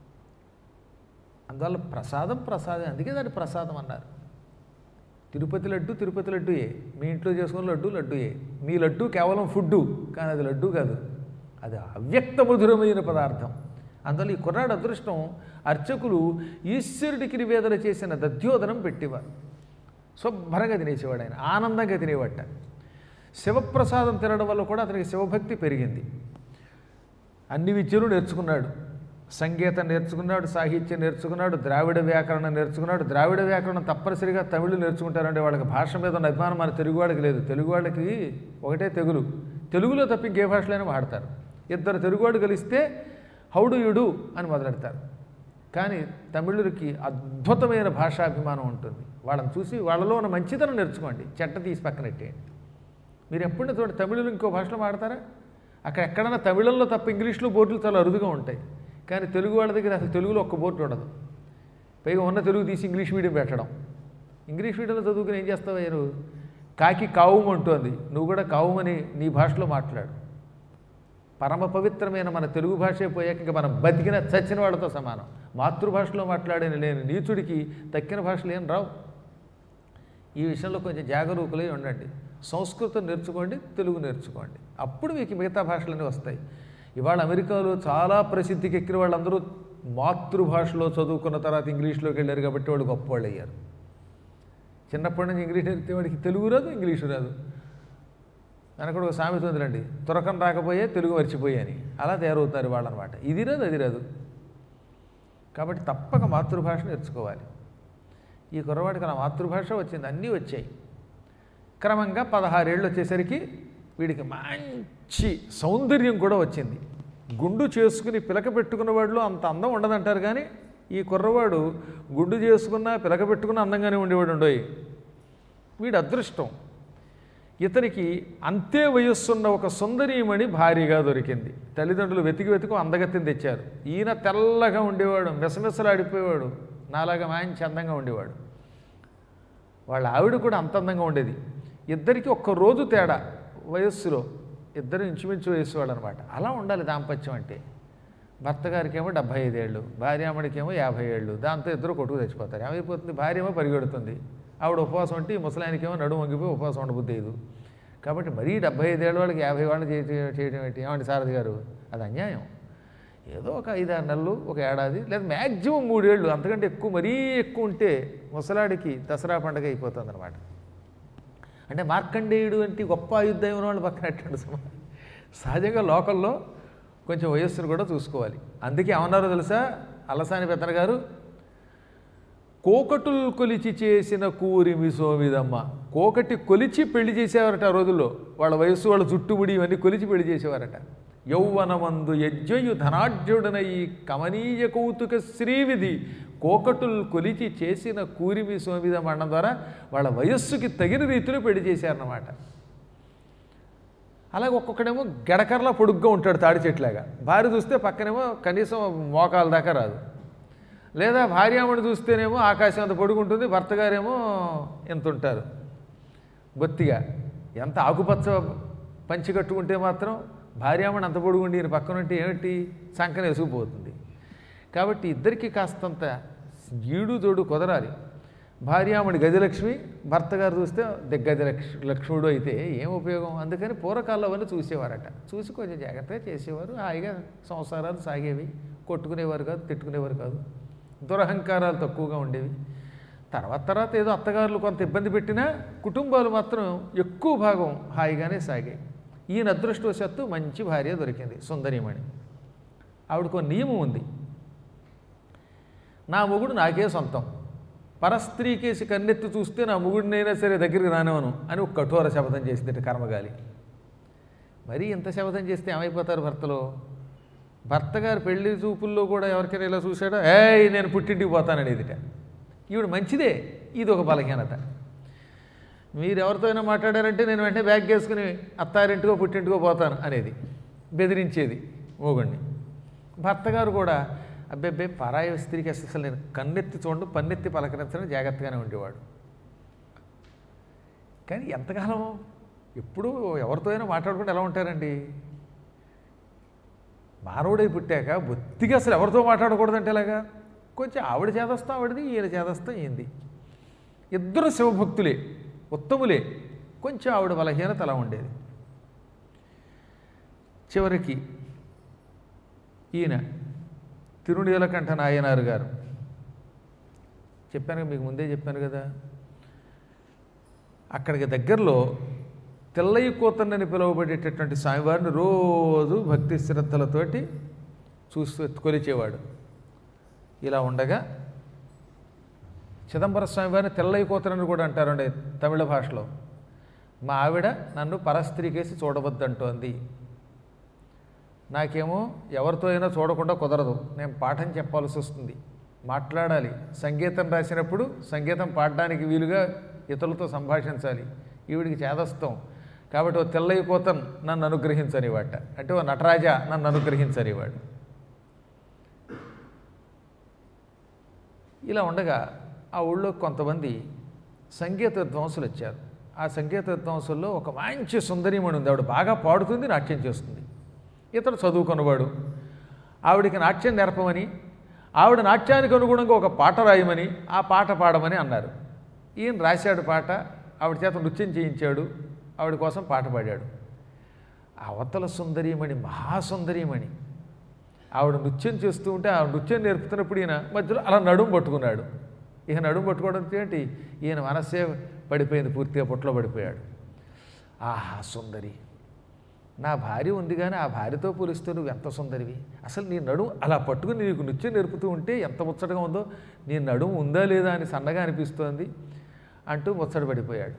అందువల్ల ప్రసాదం ప్రసాదం అందుకే దాన్ని ప్రసాదం అన్నారు తిరుపతి లడ్డు తిరుపతి లడ్డుయే మీ ఇంట్లో చేసుకున్న లడ్డు లడ్డుయే మీ లడ్డు కేవలం ఫుడ్డు కానీ అది లడ్డు కాదు అది అవ్యక్త మధురమైన పదార్థం అందువల్ల ఈ కుర్రాడు అదృష్టం అర్చకులు ఈశ్వరుడికి నివేదన చేసిన దధ్యోదనం పెట్టేవారు శుభ్రంగా తినేసేవాడు ఆయన ఆనందంగా తినేవాట శివప్రసాదం తినడం వల్ల కూడా అతనికి శివభక్తి పెరిగింది అన్ని విద్యలు నేర్చుకున్నాడు సంగీతం నేర్చుకున్నాడు సాహిత్యం నేర్చుకున్నాడు ద్రావిడ వ్యాకరణం నేర్చుకున్నాడు ద్రావిడ వ్యాకరణం తప్పనిసరిగా తమిళ్ నేర్చుకుంటారంటే వాళ్ళకి భాష మీద ఉన్న అభిమానం మన తెలుగు వాళ్ళకి లేదు తెలుగు వాళ్ళకి ఒకటే తెగులు తెలుగులో తప్ప ఇంకే భాషలైనా వాడతారు ఇద్దరు తెలుగువాడు కలిస్తే హౌడు యుడు అని మొదలెడతారు కానీ తమిళులకి అద్భుతమైన భాషాభిమానం ఉంటుంది వాళ్ళని చూసి వాళ్ళలో ఉన్న మంచితనం నేర్చుకోండి చెట్ట తీసి పక్కనెట్టేయండి మీరు ఎప్పుడైనా చూడండి తమిళులు ఇంకో భాషలో మాడతారా అక్కడ ఎక్కడైనా తమిళంలో తప్ప ఇంగ్లీష్లో బోర్డులు చాలా అరుదుగా ఉంటాయి కానీ తెలుగు వాళ్ళ దగ్గర అసలు తెలుగులో ఒక్క బోర్డు ఉండదు పైగా ఉన్న తెలుగు తీసి ఇంగ్లీష్ మీడియం పెట్టడం ఇంగ్లీష్ మీడియంలో చదువుకుని ఏం చేస్తావు నువ్వు కాకి కావుము అంటోంది నువ్వు కూడా కావుమని నీ భాషలో మాట్లాడు పరమ పవిత్రమైన మన తెలుగు భాషే పోయాక ఇంకా మనం బతికిన చచ్చిన వాళ్ళతో సమానం మాతృభాషలో మాట్లాడిన లేని నీచుడికి తక్కిన భాషలు ఏం రావు ఈ విషయంలో కొంచెం జాగరూకులై ఉండండి సంస్కృతం నేర్చుకోండి తెలుగు నేర్చుకోండి అప్పుడు మీకు మిగతా భాషలన్నీ వస్తాయి ఇవాళ అమెరికాలో చాలా ప్రసిద్ధికి ఎక్కిన వాళ్ళందరూ మాతృభాషలో చదువుకున్న తర్వాత ఇంగ్లీష్లోకి వెళ్ళారు కాబట్టి వాళ్ళు గొప్పవాళ్ళు అయ్యారు చిన్నప్పటి నుంచి ఇంగ్లీష్ నేర్పితే వాడికి తెలుగు రాదు ఇంగ్లీషు రాదు వెనకడు ఒక సామెత ఉందిలండి తురకం రాకపోయే తెలుగు మర్చిపోయే అని అలా తయారవుతారు వాళ్ళు అనమాట ఇది రాదు అది రాదు కాబట్టి తప్పక మాతృభాష నేర్చుకోవాలి ఈ కుర్రవాడికి నా మాతృభాష వచ్చింది అన్నీ వచ్చాయి క్రమంగా పదహారేళ్ళు వచ్చేసరికి వీడికి మంచి సౌందర్యం కూడా వచ్చింది గుండు చేసుకుని పిలక పెట్టుకున్న వాడిలో అంత అందం ఉండదంటారు కానీ ఈ కుర్రవాడు గుండు చేసుకున్న పిలక పెట్టుకున్న అందంగానే ఉండేవాడు ఉండోయి వీడు అదృష్టం ఇతనికి అంతే వయస్సున్న ఒక సుందరీమణి భారీగా దొరికింది తల్లిదండ్రులు వెతికి వెతికి అందగత్తిని తెచ్చారు ఈయన తెల్లగా ఉండేవాడు మిసమిసలాడిపోయేవాడు నాలాగా మంచి అందంగా ఉండేవాడు వాళ్ళ ఆవిడ కూడా అంత అందంగా ఉండేది ఇద్దరికి ఒక్క రోజు తేడా వయస్సులో ఇద్దరు ఇంచుమించు వయస్సు వాళ్ళు అనమాట అలా ఉండాలి దాంపత్యం అంటే భర్త గారికేమో డెబ్భై ఐదేళ్ళు భార్యామడికేమో యాభై ఏళ్ళు దాంతో ఇద్దరు కొట్టుకు తెచ్చిపోతారు ఏమైపోతుంది భార్య ఏమో పరిగెడుతుంది ఆవిడ ఉపవాసం అంటే ఈ ముసలాయనికేమో నడుము వంగిపోయి ఉపవాసం ఉండబుద్ధి లేదు కాబట్టి మరీ డెబ్భై ఐదేళ్ళ వాళ్ళకి యాభై వాళ్ళు చేయటం చేయడం ఏంటి ఏమండి సారథి గారు అది అన్యాయం ఏదో ఒక ఐదారు నెలలు ఒక ఏడాది లేదా మ్యాక్సిమం మూడేళ్ళు అంతకంటే ఎక్కువ మరీ ఎక్కువ ఉంటే ముసలాడికి దసరా పండగ అయిపోతుంది అనమాట అంటే మార్కండేయుడు వంటి గొప్ప ఆయుద్ధం ఉన్న వాళ్ళు పక్కన ఎట్టండి సహజంగా లోకల్లో కొంచెం వయస్సును కూడా చూసుకోవాలి అందుకే ఏమన్నారో తెలుసా అలసాని పెద్దన గారు కోకటులు కొలిచి చేసిన కూరిమి సోమిదమ్మ కోకటి కొలిచి పెళ్లి చేసేవారట ఆ రోజుల్లో వాళ్ళ వయస్సు వాళ్ళ జుట్టుముడి ఇవన్నీ కొలిచి పెళ్లి చేసేవారట యౌవనమందు యజ్జయు ధనాఢ్యుడనై కమనీయ కౌతుక శ్రీవిధి కోకటులు కొలిచి చేసిన కూరిమి సోమిదమ్మ అనడం ద్వారా వాళ్ళ వయస్సుకి తగిన రీతిలో పెళ్లి చేశారన్నమాట అలాగే ఒక్కొక్కడేమో గడకర్లా పొడుగ్గా ఉంటాడు తాడి చెట్లాగా భార్య చూస్తే పక్కనేమో కనీసం మోకాల దాకా రాదు లేదా భార్యామణి చూస్తేనేమో ఆకాశం అంత పొడుగుంటుంది భర్త గారేమో ఎంత ఉంటారు బొత్తిగా ఎంత ఆకుపచ్చ పంచి కట్టుకుంటే మాత్రం భార్యామణి అంత పొడుగుండి ఈయన పక్కన ఉంటే ఏమిటి సంకన ఎసుకుపోతుంది కాబట్టి ఇద్దరికి కాస్తంత ఈడు తోడు కుదరాలి భార్యామణి గజలక్ష్మి భర్త గారు చూస్తే దిగ్గజ లక్ష్ లక్ష్ముడు అయితే ఏం ఉపయోగం అందుకని పూర్వకాలంలో అవన్నీ చూసేవారట చూసి కొంచెం జాగ్రత్తగా చేసేవారు హాయిగా సంసారాలు సాగేవి కొట్టుకునేవారు కాదు తిట్టుకునేవారు కాదు దురహంకారాలు తక్కువగా ఉండేవి తర్వాత తర్వాత ఏదో అత్తగారులు కొంత ఇబ్బంది పెట్టినా కుటుంబాలు మాత్రం ఎక్కువ భాగం హాయిగానే సాగాయి ఈయన అదృష్టవశాత్తు మంచి భార్య దొరికింది సుందరీమణి ఆవిడకు ఒక నియమం ఉంది నా మొగుడు నాకే సొంతం పరస్త్రీకేసి కన్నెత్తి చూస్తే నా మొగుడినైనా సరే దగ్గరికి రానివను అని ఒక కఠోర శపథం చేసింది కర్మగాలి మరీ ఇంత శపథం చేస్తే ఏమైపోతారు భర్తలో భర్త గారు పెళ్లి చూపుల్లో కూడా ఎవరికైనా ఇలా చూశాడో ఏయ్ నేను పుట్టింటికి పోతాననేదిట ఈవిడ మంచిదే ఇది ఒక బలహీనత మీరు ఎవరితో అయినా మాట్లాడారంటే నేను వెంటనే బ్యాగ్ వేసుకుని అత్తారింటికో పుట్టింటికో పోతాను అనేది బెదిరించేది మోగుణ్ణి భర్త గారు కూడా అబ్బెబ్బే పరాయి స్త్రీకి అసలు నేను కన్నెత్తి చూడండి పన్నెత్తి పలకరించడం జాగ్రత్తగానే ఉండేవాడు కానీ ఎంతకాలం ఎప్పుడు ఎవరితో అయినా మాట్లాడుకుంటే ఎలా ఉంటారండి మానవుడై పుట్టాక బొత్తిగా అసలు ఎవరితో మాట్లాడకూడదంటే ఎలాగా కొంచెం ఆవిడ చేదస్తాం ఆవిడది ఈయన చేదస్తాం ఏంది ఇద్దరు శివభక్తులే ఉత్తములే కొంచెం ఆవిడ బలహీనత అలా ఉండేది చివరికి ఈయన తిరునీలకంఠ నాయనారు గారు చెప్పాను కదా, మీకు ముందే చెప్పాను కదా అక్కడికి దగ్గరలో తెల్లయ్య కూతన్నని పిలువబడేటటువంటి స్వామివారిని రోజు భక్తి శ్రద్ధలతోటి చూస్తూ కొలిచేవాడు ఇలా ఉండగా చిదంబర స్వామివారిని తెల్లయ్య కూతనని కూడా అంటారండి తమిళ భాషలో మా ఆవిడ నన్ను పరస్త్రీకేసి చూడవద్దంటోంది నాకేమో ఎవరితో అయినా చూడకుండా కుదరదు నేను పాఠం చెప్పాల్సి వస్తుంది మాట్లాడాలి సంగీతం రాసినప్పుడు సంగీతం పాడడానికి వీలుగా ఇతరులతో సంభాషించాలి ఈవిడికి చేదస్తాం కాబట్టి ఓ తెల్లయిపోతాను నన్ను అనుగ్రహించనివాట అంటే ఓ నటరాజా నన్ను అనుగ్రహించనివాడు ఇలా ఉండగా ఆ ఊళ్ళో కొంతమంది సంగీత విద్వాంసులు వచ్చారు ఆ సంగీత విద్వాంసుల్లో ఒక మంచి సుందరీమణి ఉంది ఆవిడ బాగా పాడుతుంది నాట్యం చేస్తుంది ఇతడు చదువుకున్నవాడు ఆవిడికి నాట్యం నేర్పమని ఆవిడ నాట్యానికి అనుగుణంగా ఒక పాట రాయమని ఆ పాట పాడమని అన్నారు ఈయన రాశాడు పాట ఆవిడ చేత నృత్యం చేయించాడు ఆవిడ కోసం పాట పాడాడు అవతల సుందరీమణి మహాసుందరీమణి ఆవిడ నృత్యం చేస్తూ ఉంటే ఆ నృత్యం నేర్పుతున్నప్పుడు ఈయన మధ్యలో అలా నడుము పట్టుకున్నాడు ఇక నడుము పట్టుకోవడం ఏంటి ఈయన మనస్సే పడిపోయింది పూర్తిగా పుట్లో పడిపోయాడు ఆహా సుందరి నా భార్య ఉంది కానీ ఆ భార్యతో పోలిస్తే నువ్వు ఎంత సుందరివి అసలు నీ నడుము అలా పట్టుకుని నీకు నృత్యం నేర్పుతూ ఉంటే ఎంత ముచ్చటగా ఉందో నీ నడుము ఉందా లేదా అని సన్నగా అనిపిస్తోంది అంటూ ముచ్చట పడిపోయాడు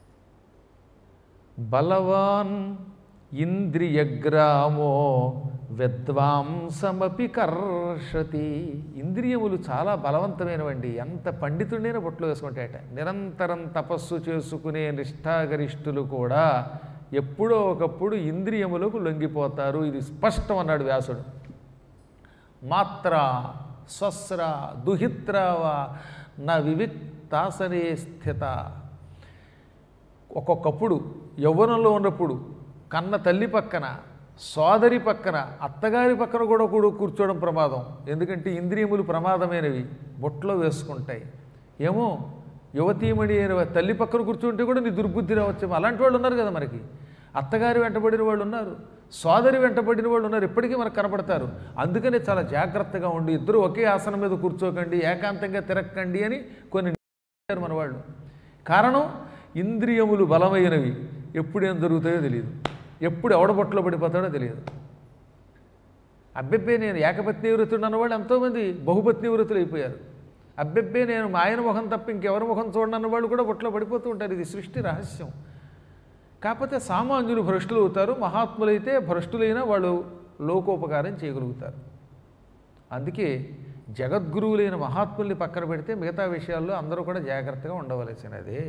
బలవాన్ ఇంద్రియగ్రామో విద్వాంసమపి కర్షతి ఇంద్రియములు చాలా బలవంతమైనవండి ఎంత పండితుడైనా బొట్లు వేసుకుంటాయట నిరంతరం తపస్సు చేసుకునే నిష్ఠాగరిష్ఠులు కూడా ఎప్పుడో ఒకప్పుడు ఇంద్రియములకు లొంగిపోతారు ఇది స్పష్టం అన్నాడు వ్యాసుడు మాత్ర స్వస్ర దుహిత్రవ నా వివిక్తాసనే స్థిత ఒక్కొక్కప్పుడు యవ్వనంలో ఉన్నప్పుడు కన్న తల్లి పక్కన సోదరి పక్కన అత్తగారి పక్కన కూడా కూడా కూర్చోవడం ప్రమాదం ఎందుకంటే ఇంద్రియములు ప్రమాదమైనవి బొట్లో వేసుకుంటాయి ఏమో యువతీమణి అయిన తల్లి పక్కన కూర్చుంటే కూడా నీ దుర్బుద్ధి రావచ్చు అలాంటి వాళ్ళు ఉన్నారు కదా మనకి అత్తగారి వెంటబడిన వాళ్ళు ఉన్నారు సోదరి వెంటబడిన వాళ్ళు ఉన్నారు ఇప్పటికీ మనకు కనపడతారు అందుకనే చాలా జాగ్రత్తగా ఉండి ఇద్దరు ఒకే ఆసనం మీద కూర్చోకండి ఏకాంతంగా తిరక్కండి అని కొన్ని చెప్పారు మన వాళ్ళు కారణం ఇంద్రియములు బలమైనవి ఎప్పుడు ఏం జరుగుతాయో తెలియదు ఎప్పుడు ఎవడబొట్లో పడిపోతాడో తెలియదు అబ్బెబ్బే నేను ఏకపత్ని వృతుడు అన్నవాళ్ళు ఎంతోమంది బహుపత్ని వృతులు అయిపోయారు అబ్బెబ్బే నేను మా ఆయన ముఖం తప్ప ఇంకెవరి ముఖం చూడనన్న వాళ్ళు కూడా బొట్లో పడిపోతూ ఉంటారు ఇది సృష్టి రహస్యం కాకపోతే సామాన్యులు భ్రష్టులు అవుతారు మహాత్ములైతే భ్రష్టులైనా వాళ్ళు లోకోపకారం చేయగలుగుతారు అందుకే జగద్గురువులైన మహాత్ముల్ని పక్కన పెడితే మిగతా విషయాల్లో అందరూ కూడా జాగ్రత్తగా ఉండవలసినదే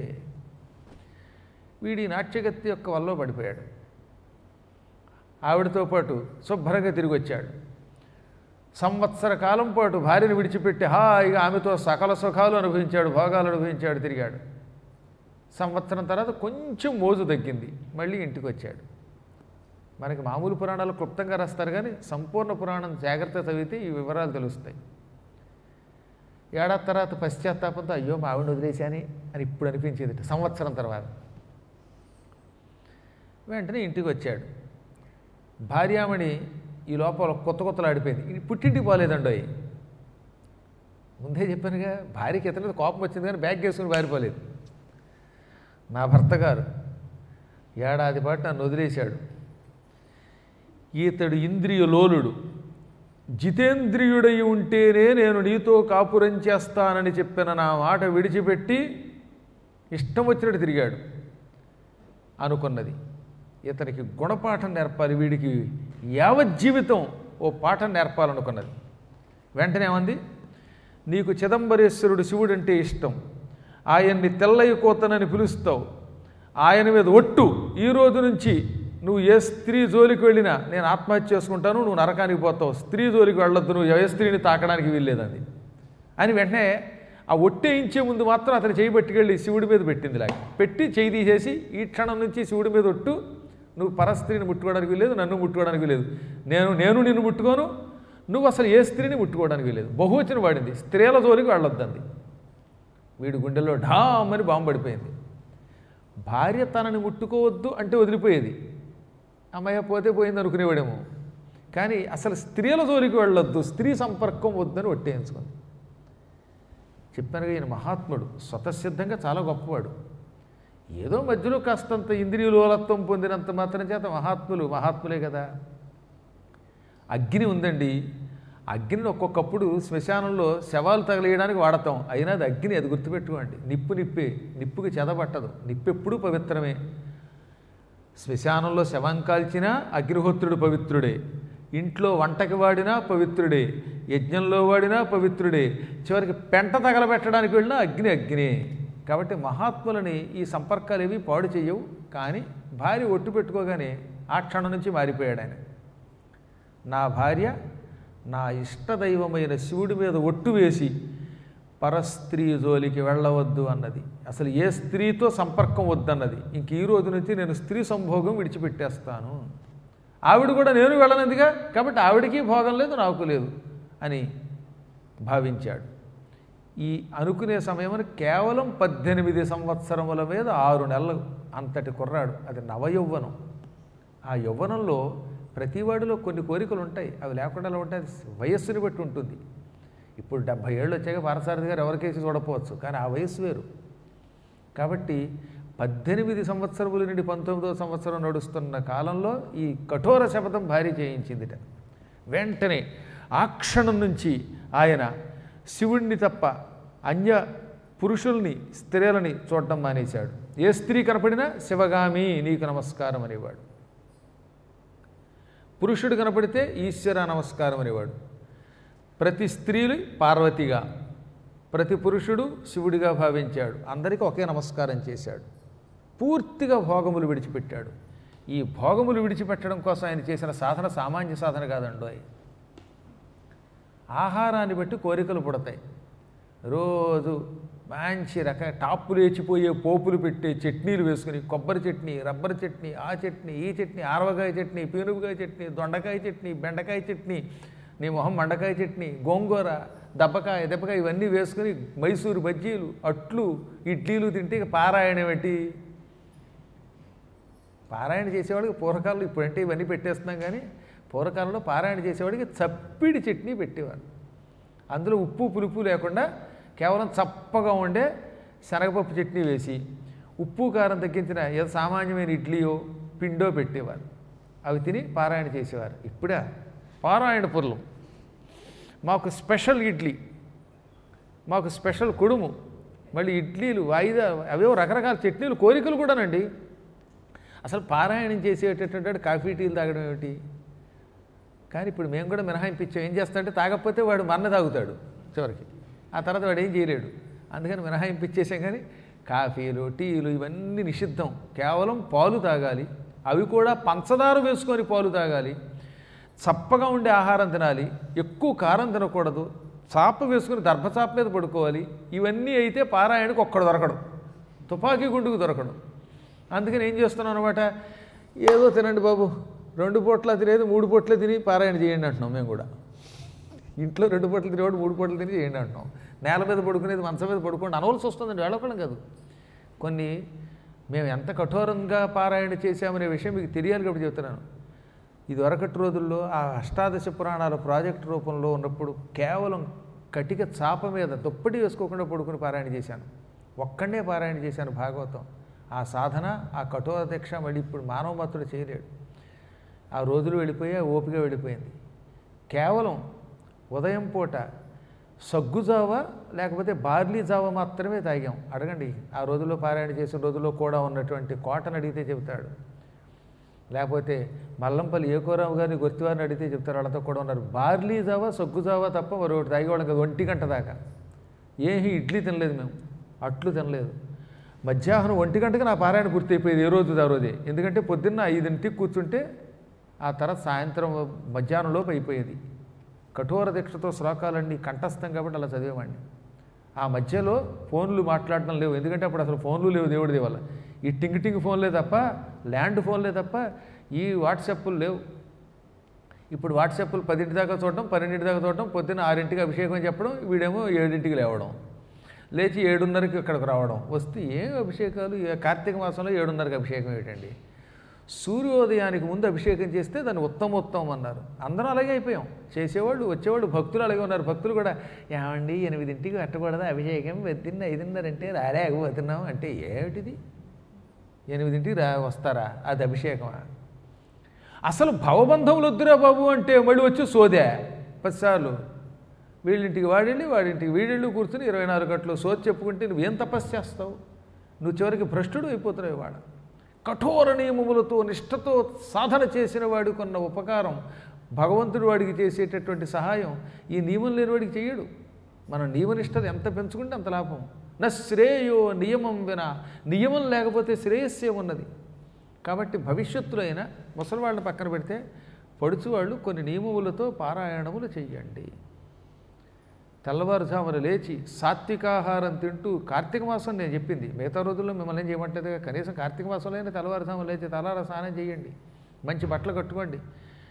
వీడి నాట్యగత్తి యొక్క వల్ల పడిపోయాడు ఆవిడతో పాటు శుభ్రంగా తిరిగి వచ్చాడు సంవత్సర కాలం పాటు భార్యను విడిచిపెట్టి హాయిగా ఆమెతో సకల సుఖాలు అనుభవించాడు భోగాలు అనుభవించాడు తిరిగాడు సంవత్సరం తర్వాత కొంచెం మోజు తగ్గింది మళ్ళీ ఇంటికి వచ్చాడు మనకి మామూలు పురాణాలు క్లుప్తంగా రాస్తారు కానీ సంపూర్ణ పురాణం జాగ్రత్త చదివితే ఈ వివరాలు తెలుస్తాయి ఏడాది తర్వాత పశ్చాత్తాపంతో అయ్యో మా ఆవిడ వదిలేశాని అని ఇప్పుడు అనిపించేది సంవత్సరం తర్వాత వెంటనే ఇంటికి వచ్చాడు భార్యామణి ఈ లోపల కొత్త కొత్తలు ఆడిపోయింది ఇది పుట్టింటికి పోలేదండి అవి ముందే చెప్పానుగా భార్యకి ఇతని మీద కోపం వచ్చింది కానీ బ్యాగ్ వేసుకుని పారిపోలేదు నా భర్త గారు ఏడాది పాటు నన్ను వదిలేశాడు ఈతడు ఇంద్రియ లోలుడు జితేంద్రియుడై ఉంటేనే నేను నీతో కాపురం చేస్తానని చెప్పిన నా మాట విడిచిపెట్టి ఇష్టం వచ్చినట్టు తిరిగాడు అనుకున్నది ఇతనికి గుణపాఠం నేర్పాలి వీడికి యావజ్జీవితం ఓ పాఠం నేర్పాలనుకున్నది వెంటనే ఏమంది నీకు చిదంబరేశ్వరుడు శివుడంటే ఇష్టం ఆయన్ని తెల్లయ్య కోతనని పిలుస్తావు ఆయన మీద ఒట్టు ఈ రోజు నుంచి నువ్వు ఏ స్త్రీ జోలికి వెళ్ళినా నేను ఆత్మహత్య చేసుకుంటాను నువ్వు నరకానికి పోతావు స్త్రీ జోలికి వెళ్ళొద్దు నువ్వు ఏ స్త్రీని తాకడానికి వీల్లేదండి అని వెంటనే ఆ ఒట్టేయించే ముందు మాత్రం అతను చేయి పట్టుకెళ్ళి శివుడి మీద పెట్టింది లాగా పెట్టి చేయి తీసేసి ఈ క్షణం నుంచి శివుడి మీద ఒట్టు నువ్వు పరస్త్రీని ముట్టుకోవడానికి వీలేదు నన్ను ముట్టుకోవడానికి వీలేదు నేను నేను నిన్ను ముట్టుకోను నువ్వు అసలు ఏ స్త్రీని ముట్టుకోవడానికి వీలేదు బహువచనం వాడింది స్త్రీల జోలికి వెళ్ళొద్దంది వీడి గుండెల్లో ఢామ్ అని బాంబు పడిపోయింది భార్య తనని ముట్టుకోవద్దు అంటే వదిలిపోయేది అమ్మాయి పోతే పోయింది అనుకునేవాడేమో కానీ అసలు స్త్రీల జోలికి వెళ్ళొద్దు స్త్రీ సంపర్కం వద్దని ఒట్టేయించుకుంది చెప్పానుగా ఈయన మహాత్ముడు స్వతసిద్ధంగా చాలా గొప్పవాడు ఏదో మధ్యలో కాస్తంత ఇంద్రియలోలత్వం పొందినంత మాత్రం చేత మహాత్ములు మహాత్ములే కదా అగ్ని ఉందండి అగ్నిని ఒక్కొక్కప్పుడు శ్మశానంలో శవాలు తగలేయడానికి వాడతాం అయినా అది అగ్ని అది గుర్తుపెట్టుకోండి నిప్పు నిప్పే నిప్పుకి చెదపట్టదు నిప్పు ఎప్పుడూ పవిత్రమే శ్మశానంలో శవం కాల్చినా అగ్నిహోత్రుడు పవిత్రుడే ఇంట్లో వంటకి వాడినా పవిత్రుడే యజ్ఞంలో వాడినా పవిత్రుడే చివరికి పెంట తగలబెట్టడానికి వెళ్ళినా అగ్ని అగ్నే కాబట్టి మహాత్ములని ఈ సంపర్కాలు ఏవి పాడు చేయవు కానీ భార్య ఒట్టు పెట్టుకోగానే ఆ క్షణం నుంచి మారిపోయాడు ఆయన నా భార్య నా ఇష్టదైవమైన శివుడి మీద ఒట్టు వేసి పరస్త్రీ జోలికి వెళ్ళవద్దు అన్నది అసలు ఏ స్త్రీతో సంపర్కం వద్దన్నది ఇంక ఈ రోజు నుంచి నేను స్త్రీ సంభోగం విడిచిపెట్టేస్తాను ఆవిడ కూడా నేను వెళ్ళనందిగా కాబట్టి ఆవిడికి భోగం లేదు నాకు లేదు అని భావించాడు ఈ అనుకునే సమయమున కేవలం పద్దెనిమిది సంవత్సరముల మీద ఆరు నెలలు అంతటి కుర్రాడు అది నవయౌవనం ఆ యవ్వనంలో ప్రతివాడిలో కొన్ని కోరికలు ఉంటాయి అవి లేకుండా ఎలా ఉంటాయి అది వయస్సుని బట్టి ఉంటుంది ఇప్పుడు డెబ్భై ఏళ్ళు వచ్చాక పారసారథి గారు ఎవరికేసి చూడకపోవచ్చు కానీ ఆ వయస్సు వేరు కాబట్టి పద్దెనిమిది సంవత్సరముల నుండి పంతొమ్మిదవ సంవత్సరం నడుస్తున్న కాలంలో ఈ కఠోర శపథం భారీ చేయించిందిట వెంటనే ఆ క్షణం నుంచి ఆయన శివుణ్ణి తప్ప అన్య పురుషుల్ని స్త్రీలని చూడటం మానేశాడు ఏ స్త్రీ కనపడినా శివగామి నీకు నమస్కారం అనేవాడు పురుషుడు కనపడితే ఈశ్వర నమస్కారం అనేవాడు ప్రతి స్త్రీలు పార్వతిగా ప్రతి పురుషుడు శివుడిగా భావించాడు అందరికీ ఒకే నమస్కారం చేశాడు పూర్తిగా భోగములు విడిచిపెట్టాడు ఈ భోగములు విడిచిపెట్టడం కోసం ఆయన చేసిన సాధన సామాన్య సాధన కాదండోయ్ ఆహారాన్ని బట్టి కోరికలు పుడతాయి రోజు మంచి రక టాప్పు లేచిపోయే పోపులు పెట్టే చట్నీలు వేసుకుని కొబ్బరి చట్నీ రబ్బర్ చట్నీ ఆ చట్నీ ఈ చట్నీ ఆరవకాయ చట్నీ పీనుగుకాయ చట్నీ దొండకాయ చట్నీ బెండకాయ చట్నీ నీ మొహం మండకాయ చట్నీ గోంగూర దబ్బకాయ దెబ్బకాయ ఇవన్నీ వేసుకుని మైసూరు బజ్జీలు అట్లు ఇడ్లీలు తింటే ఇక పారాయణం ఏంటి పారాయణ చేసేవాడికి పూర్వకాలంలో ఇప్పుడంటే ఇవన్నీ పెట్టేస్తున్నాం కానీ పూర్వకాలంలో పారాయణ చేసేవాడికి చప్పిడి చట్నీ పెట్టేవారు అందులో ఉప్పు పులుపు లేకుండా కేవలం చప్పగా ఉండే శనగపప్పు చట్నీ వేసి ఉప్పు కారం తగ్గించిన ఏదో సామాన్యమైన ఇడ్లీయో పిండో పెట్టేవారు అవి తిని పారాయణ చేసేవారు ఇప్పుడా పారాయణ పుర్లం మాకు స్పెషల్ ఇడ్లీ మాకు స్పెషల్ కుడుము మళ్ళీ ఇడ్లీలు వాయిదా అవేవో రకరకాల చట్నీలు కోరికలు కూడానండి అసలు పారాయణం చేసేటటువంటి కాఫీ టీలు తాగడం ఏమిటి కానీ ఇప్పుడు మేము కూడా మినహాయింపించాం ఏం చేస్తాడంటే తాగకపోతే వాడు మన్న తాగుతాడు చివరికి ఆ తర్వాత వాడు ఏం చేయలేడు అందుకని మినహాయింపించేసాం కానీ కాఫీలు టీలు ఇవన్నీ నిషిద్ధం కేవలం పాలు తాగాలి అవి కూడా పంచదార వేసుకొని పాలు తాగాలి చప్పగా ఉండే ఆహారం తినాలి ఎక్కువ కారం తినకూడదు చాప వేసుకుని దర్భచాప మీద పడుకోవాలి ఇవన్నీ అయితే పారాయణకు ఒక్కడు దొరకడు తుపాకీ గుండుకు దొరకడు అందుకని ఏం చేస్తున్నాం అనమాట ఏదో తినండి బాబు రెండు పూట్ల తినేది మూడు పూట్లే తిని పారాయణ చేయండి అంటున్నాం మేము కూడా ఇంట్లో రెండు పూటలు తినేవాడు మూడు పూటలు తిని చేయండి అంటున్నాం నేల మీద పడుకునేది మంచం మీద పడుకోండి అనవలసి వస్తుందండి వెళ్ళకడం కాదు కొన్ని మేము ఎంత కఠోరంగా పారాయణ చేశామనే విషయం మీకు తెలియాలి కాబట్టి చెప్తున్నాను ఇది వరకటి రోజుల్లో ఆ అష్టాదశ పురాణాల ప్రాజెక్ట్ రూపంలో ఉన్నప్పుడు కేవలం కటిక చాప మీద దుప్పటి వేసుకోకుండా పడుకుని పారాయణ చేశాను ఒక్కడే పారాయణ చేశాను భాగవతం ఆ సాధన ఆ కఠోర దీక్ష మళ్ళీ ఇప్పుడు మానవ మాత్రుడు చేయలేడు ఆ రోజులు వెళ్ళిపోయి ఆ ఓపిక వెళ్ళిపోయింది కేవలం ఉదయం పూట సగ్గు జావ లేకపోతే బార్లీ జావ మాత్రమే తాగాం అడగండి ఆ రోజుల్లో పారాయణ చేసిన రోజుల్లో కూడా ఉన్నటువంటి కోటను అడిగితే చెబుతాడు లేకపోతే మల్లంపల్లి ఏకోరావు గారిని గుర్తివారిని అడిగితే చెప్తారు వాళ్ళతో కూడా ఉన్నారు బార్లీ జావ సగ్గు జావ తప్ప మరి ఒకటి తాగేవాళ్ళం కదా ఒంటి గంట దాకా ఏమీ ఇడ్లీ తినలేదు మేము అట్లు తినలేదు మధ్యాహ్నం ఒంటి గంటకి నా పారాయణ పూర్తి అయిపోయేది ఏ రోజు ఆ రోజే ఎందుకంటే పొద్దున్న ఐదింటికి కూర్చుంటే ఆ తర్వాత సాయంత్రం మధ్యాహ్నంలోపు అయిపోయేది కఠోర దీక్షతో శ్లోకాలన్నీ కంఠస్థం కాబట్టి అలా చదివేవాడిని ఆ మధ్యలో ఫోన్లు మాట్లాడడం లేవు ఎందుకంటే అప్పుడు అసలు ఫోన్లు లేవు దేవుడి వల్ల ఈ టింగ్ టింగ్ ఫోన్లే తప్ప ల్యాండ్ ఫోన్లే తప్ప ఈ వాట్సాప్లు లేవు ఇప్పుడు వాట్సాప్లు పదింటి దాకా చూడడం పన్నెండింటి దాకా చూడడం పొద్దున్న ఆరింటికి అభిషేకం చెప్పడం వీడేమో ఏడింటికి లేవడం లేచి ఏడున్నరకి ఇక్కడికి రావడం వస్తే ఏం అభిషేకాలు ఏ కార్తీక మాసంలో ఏడున్నరకి అభిషేకం ఏంటండి సూర్యోదయానికి ముందు అభిషేకం చేస్తే దాన్ని ఉత్తమోత్తమం అన్నారు అందరం అలాగే అయిపోయాం చేసేవాళ్ళు వచ్చేవాళ్ళు భక్తులు అలాగే ఉన్నారు భక్తులు కూడా ఏమండి ఎనిమిదింటికి పెట్టకూడదా అభిషేకం వెతిన్న ఐదున్నరంటే రాలేకపోతున్నాం అంటే ఏమిటిది ఎనిమిదింటికి రా వస్తారా అది అభిషేకమా అసలు భవబంధములు వద్దురా బాబు అంటే మళ్ళీ వచ్చి సోదే పదిసార్లు వీళ్ళింటికి వాడిల్లి వాడింటికి వీడిళ్ళు కూర్చుని ఇరవై నాలుగు గంటలు సోది చెప్పుకుంటే నువ్వేం తపస్సు చేస్తావు నువ్వు చివరికి భ్రష్టుడు అయిపోతున్నావు ఇవాళ కఠోర నియమములతో నిష్ఠతో సాధన చేసిన వాడికి ఉన్న ఉపకారం భగవంతుడు వాడికి చేసేటటువంటి సహాయం ఈ నియమం లేని వాడికి చేయడు మనం నియమనిష్టత ఎంత పెంచుకుంటే అంత లాభం నా శ్రేయో నియమం విన నియమం లేకపోతే శ్రేయస్యం ఉన్నది కాబట్టి భవిష్యత్తులో అయినా ముసలివాళ్ళని పక్కన పెడితే పడుచువాళ్ళు కొన్ని నియమములతో పారాయణములు చెయ్యండి తెల్లవారుజామున లేచి సాత్వికాహారం తింటూ కార్తీక మాసం నేను చెప్పింది మిగతా రోజుల్లో మిమ్మల్ని ఏం చేయమంటలేదు కనీసం కార్తీక మాసంలో అయినా తెల్లవారుజామున లేచి తలార స్నానం చేయండి మంచి బట్టలు కట్టుకోండి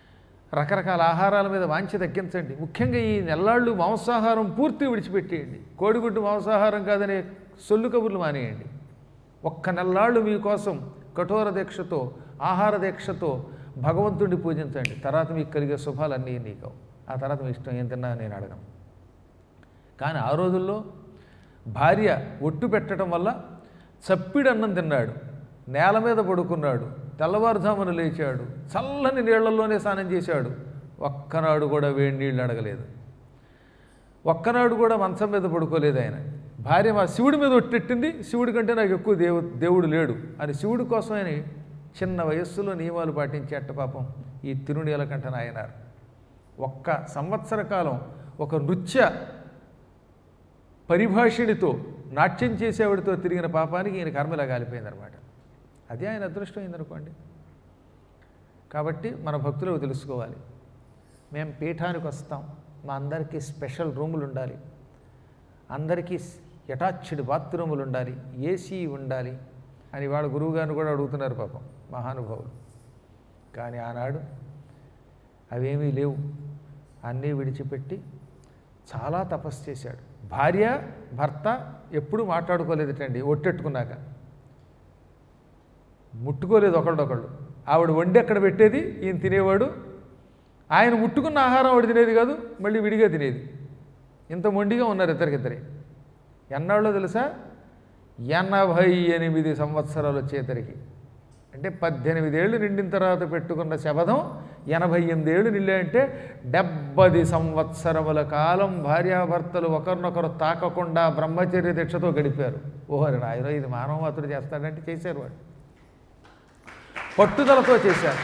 రకరకాల ఆహారాల మీద వాంఛ తగ్గించండి ముఖ్యంగా ఈ నెల్లాళ్ళు మాంసాహారం పూర్తి విడిచిపెట్టేయండి కోడిగుడ్డు మాంసాహారం కాదనే సొల్లు కబుర్లు మానేయండి ఒక్క నెల్లాళ్ళు మీకోసం కఠోర దీక్షతో ఆహార దీక్షతో భగవంతుడిని పూజించండి తర్వాత మీకు కలిగే శుభాలన్నీ నీకు ఆ తర్వాత మీ ఇష్టం ఏం తిన్నా నేను అడగను కానీ ఆ రోజుల్లో భార్య ఒట్టు పెట్టడం వల్ల చప్పిడి అన్నం తిన్నాడు నేల మీద పడుకున్నాడు తెల్లవారుజామున లేచాడు చల్లని నీళ్లలోనే స్నానం చేశాడు ఒక్కనాడు కూడా వేడి నీళ్ళు అడగలేదు ఒక్కనాడు కూడా మంచం మీద పడుకోలేదు ఆయన భార్య మా శివుడి మీద ఒట్టెట్టింది శివుడి కంటే నాకు ఎక్కువ దేవు దేవుడు లేడు అని శివుడి కోసం ఆయన చిన్న వయస్సులో నియమాలు పాటించేట పాపం ఈ తిరునీలకంఠ నాయనారు ఒక్క సంవత్సర కాలం ఒక నృత్య పరిభాషిణితో నాట్యం చేసేవాడితో తిరిగిన పాపానికి ఈయన కర్మలా కాలిపోయిందనమాట అదే ఆయన అదృష్టం అయిందనుకోండి కాబట్టి మన భక్తులకు తెలుసుకోవాలి మేము పీఠానికి వస్తాం మా అందరికీ స్పెషల్ రూములు ఉండాలి అందరికీ అటాచ్డ్ బాత్రూములు ఉండాలి ఏసీ ఉండాలి అని వాళ్ళ గురువుగారిని కూడా అడుగుతున్నారు పాపం మహానుభావులు కానీ ఆనాడు అవేమీ లేవు అన్నీ విడిచిపెట్టి చాలా తపస్సు చేశాడు భార్య భర్త ఎప్పుడూ మాట్లాడుకోలేదటండి ఒట్టెట్టుకున్నాక ముట్టుకోలేదు ఒకళ్ళొకళ్ళు ఆవిడ వండి అక్కడ పెట్టేది ఈయన తినేవాడు ఆయన ముట్టుకున్న ఆహారం ఆవిడ తినేది కాదు మళ్ళీ విడిగా తినేది ఇంత మొండిగా ఉన్నారు ఇద్దరికిద్దరే ఎన్నాళ్ళో తెలుసా ఎనభై ఎనిమిది సంవత్సరాలు వచ్చేసరికి అంటే పద్దెనిమిది ఏళ్ళు నిండిన తర్వాత పెట్టుకున్న శబదం ఎనభై ఎనిమిది ఏళ్ళు నిల్లాయంటే డెబ్బది సంవత్సరముల కాలం భార్యాభర్తలు ఒకరినొకరు తాకకుండా బ్రహ్మచర్య దీక్షతో గడిపారు ఓహరి నాయన ఇది మానవమాతుడు చేస్తాడంటే చేశారు వాడు పట్టుదలతో చేశారు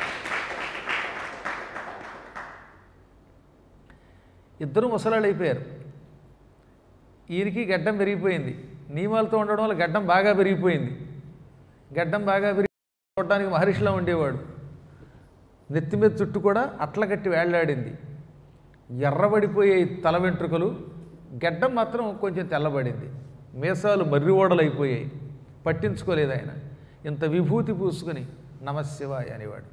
ఇద్దరు ముసలాళ్ళు అయిపోయారు ఈయనకి గడ్డం పెరిగిపోయింది నియమాలతో ఉండడం వల్ల గడ్డం బాగా పెరిగిపోయింది గడ్డం బాగా పెరిగి చూడడానికి మహర్షిలా ఉండేవాడు నెత్తి మీద చుట్టూ కూడా అట్ల కట్టి వేళ్లాడింది ఎర్రబడిపోయే తల వెంట్రుకలు గడ్డం మాత్రం కొంచెం తెల్లబడింది మీసాలు మర్రి ఓడలైపోయాయి పట్టించుకోలేదు ఆయన ఇంత విభూతి పూసుకుని నమశివాయ అనేవాడు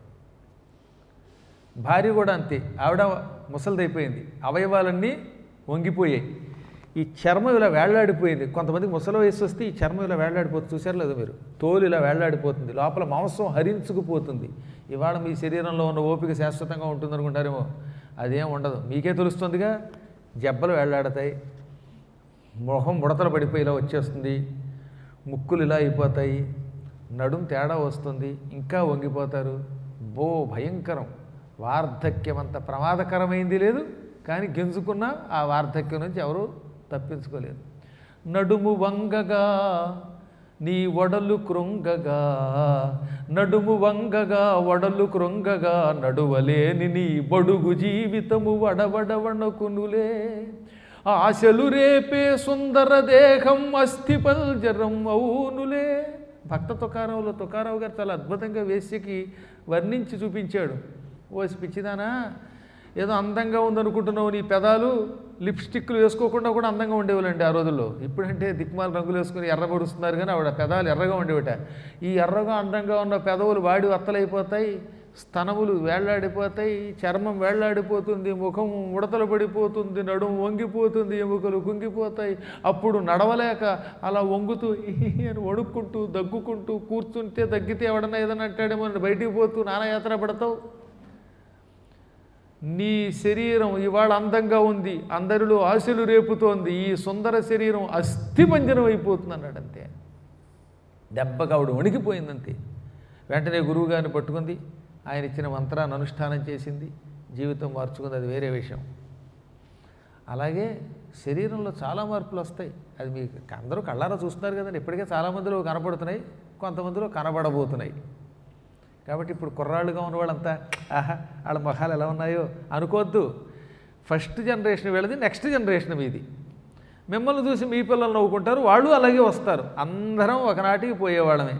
భార్య కూడా అంతే ఆవిడ ముసలిదైపోయింది అవయవాలన్నీ వంగిపోయాయి ఈ చర్మం ఇలా వేళ్లాడిపోయింది కొంతమందికి ముసలి వయసు వస్తే ఈ చర్మం ఇలా వేళ్లాడిపోతుంది చూసారు లేదా మీరు తోలు ఇలా వేళ్లాడిపోతుంది లోపల మాంసం హరించుకుపోతుంది ఇవాళ మీ శరీరంలో ఉన్న ఓపిక శాశ్వతంగా ఉంటుంది అనుకుంటారేమో అదేం ఉండదు మీకే తెలుస్తుందిగా జబ్బలు వేళ్లాడతాయి మొహం ముడతలు పడిపోయి ఇలా వచ్చేస్తుంది ముక్కులు ఇలా అయిపోతాయి నడుం తేడా వస్తుంది ఇంకా వంగిపోతారు బో భయంకరం వార్ధక్యం అంత ప్రమాదకరమైంది లేదు కానీ గెంజుకున్న ఆ వార్ధక్యం నుంచి ఎవరు తప్పించుకోలేదు నడుము వంగగా నీ వడలు కృంగగా నడుము వంగగా వడలు కృంగగా నడువలేని నీ బడుగు జీవితము వడవడవణకునులే ఆశలు రేపే సుందర దేహం అస్థి పల్జరం అవునులే భక్త తుకారావులో తుకారావు గారు చాలా అద్భుతంగా వేశ్యకి వర్ణించి చూపించాడు ఓసి పిచ్చిదానా ఏదో అందంగా ఉందనుకుంటున్నావు నీ పెదాలు లిప్స్టిక్లు వేసుకోకుండా కూడా అందంగా ఉండేవాళ్ళండి ఆ రోజుల్లో ఇప్పుడంటే దిక్మాల రంగులు వేసుకుని ఎర్రబడుస్తున్నారు కానీ ఆవిడ పెదాలు ఎర్రగా ఉండేవిట ఈ ఎర్రగా అందంగా ఉన్న పెదవులు వాడి వత్తలైపోతాయి స్తనములు వేళ్లాడిపోతాయి చర్మం వేళ్లాడిపోతుంది ముఖం ఉడతలు పడిపోతుంది నడుము వంగిపోతుంది ఎముకలు కుంగిపోతాయి అప్పుడు నడవలేక అలా వంగుతూ "ఇహి" అని వణుక్కుంటూ దగ్గుకుంటూ కూర్చుంటే దగ్గితే ఎవడన్నా ఏదన్నా అంటాడేమో అని బయటికి పోతూ నానాయాత్ర పడతావు నీ శరీరం ఇవాళ అందంగా ఉంది అందరిలో ఆశలు రేపుతోంది ఈ సుందర శరీరం అస్థిపంజనం అయిపోతుంది అన్నాడు అంతే దెబ్బగా ఆవిడ వణికిపోయిందంతే వెంటనే గురువుగారిని పట్టుకుంది ఆయన ఇచ్చిన మంత్రాన్ని అనుష్ఠానం చేసింది జీవితం మార్చుకుంది అది వేరే విషయం అలాగే శరీరంలో చాలా మార్పులు వస్తాయి అది మీకు అందరూ కళ్ళారా చూస్తున్నారు కదండి ఇప్పటికే చాలామందిలో కనపడుతున్నాయి కొంతమందిలో కనబడబోతున్నాయి కాబట్టి ఇప్పుడు కుర్రాళ్ళుగా ఉన్న వాళ్ళంతా ఆహా వాళ్ళ మొహాలు ఎలా ఉన్నాయో అనుకోవద్దు ఫస్ట్ జనరేషన్ వీళ్ళది నెక్స్ట్ జనరేషన్ మీది మిమ్మల్ని చూసి మీ పిల్లలు నవ్వుకుంటారు వాళ్ళు అలాగే వస్తారు అందరం ఒకనాటికి పోయేవాళ్ళమే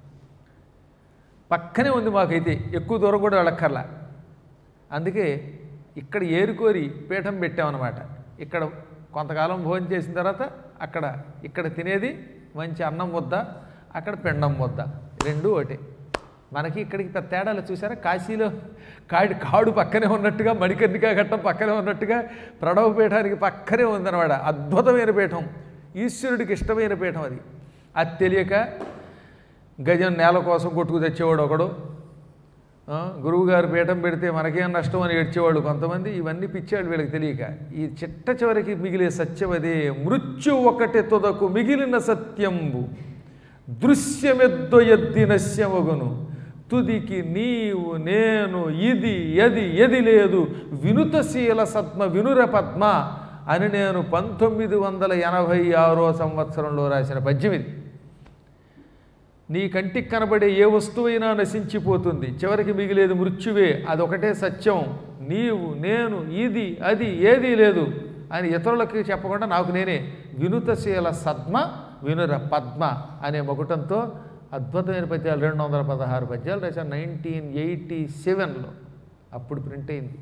పక్కనే ఉంది మాకైతే ఎక్కువ దూరం కూడా వెళ్ళక్కర్లా అందుకే ఇక్కడ ఏరుకోరి పీఠం పెట్టామన్నమాట ఇక్కడ కొంతకాలం భోజనం చేసిన తర్వాత అక్కడ ఇక్కడ తినేది మంచి అన్నం ముద్ద అక్కడ పిండం ముద్ద రెండు ఒకటే మనకి ఇక్కడికి పెద్ద తేడాలు చూసారా కాశీలో కాడి కాడు పక్కనే ఉన్నట్టుగా మణికర్ణికా ఘట్టం పక్కనే ఉన్నట్టుగా ప్రణవ పీఠానికి పక్కనే ఉందన్నమాట అద్భుతమైన పీఠం ఈశ్వరుడికి ఇష్టమైన పీఠం అది అది తెలియక గజం నేల కోసం కొట్టుకు తెచ్చేవాడు ఒకడు ఆ, గురువుగారు పీఠం పెడితే మనకేం నష్టం అని ఏడ్చేవాళ్ళు కొంతమంది ఇవన్నీ పిచ్చాడు వీళ్ళకి తెలియక ఈ చిట్ట చివరికి మిగిలే సత్యం అదే మృత్యు ఒకటే తుదకు మిగిలిన సత్యంబు దృశ్యమెద్దు ఎద్ది నశ్యమగును తుదికి నీవు నేను ఇది ఎది ఎది లేదు వినుతశీల సత్మ వినుర పద్మ అని నేను పంతొమ్మిది వందల ఎనభై ఆరో సంవత్సరంలో రాసిన పద్యం ఇది నీ కంటికి కనబడే ఏ వస్తువైనా నశించిపోతుంది చివరికి మిగిలేది మృత్యువే అదొకటే సత్యం నీవు నేను ఇది అది ఏదీ లేదు అని ఇతరులకి చెప్పకుండా నాకు నేనే వినుతశీల సద్మ వినుర పద్మ అనే మకుటంతో అద్భుతమైన పద్యాలు రెండు వందల పదహారు పద్యాలు రాశాను నైన్టీన్ ఎయిటీ సెవెన్లో అప్పుడు ప్రింట్ అయింది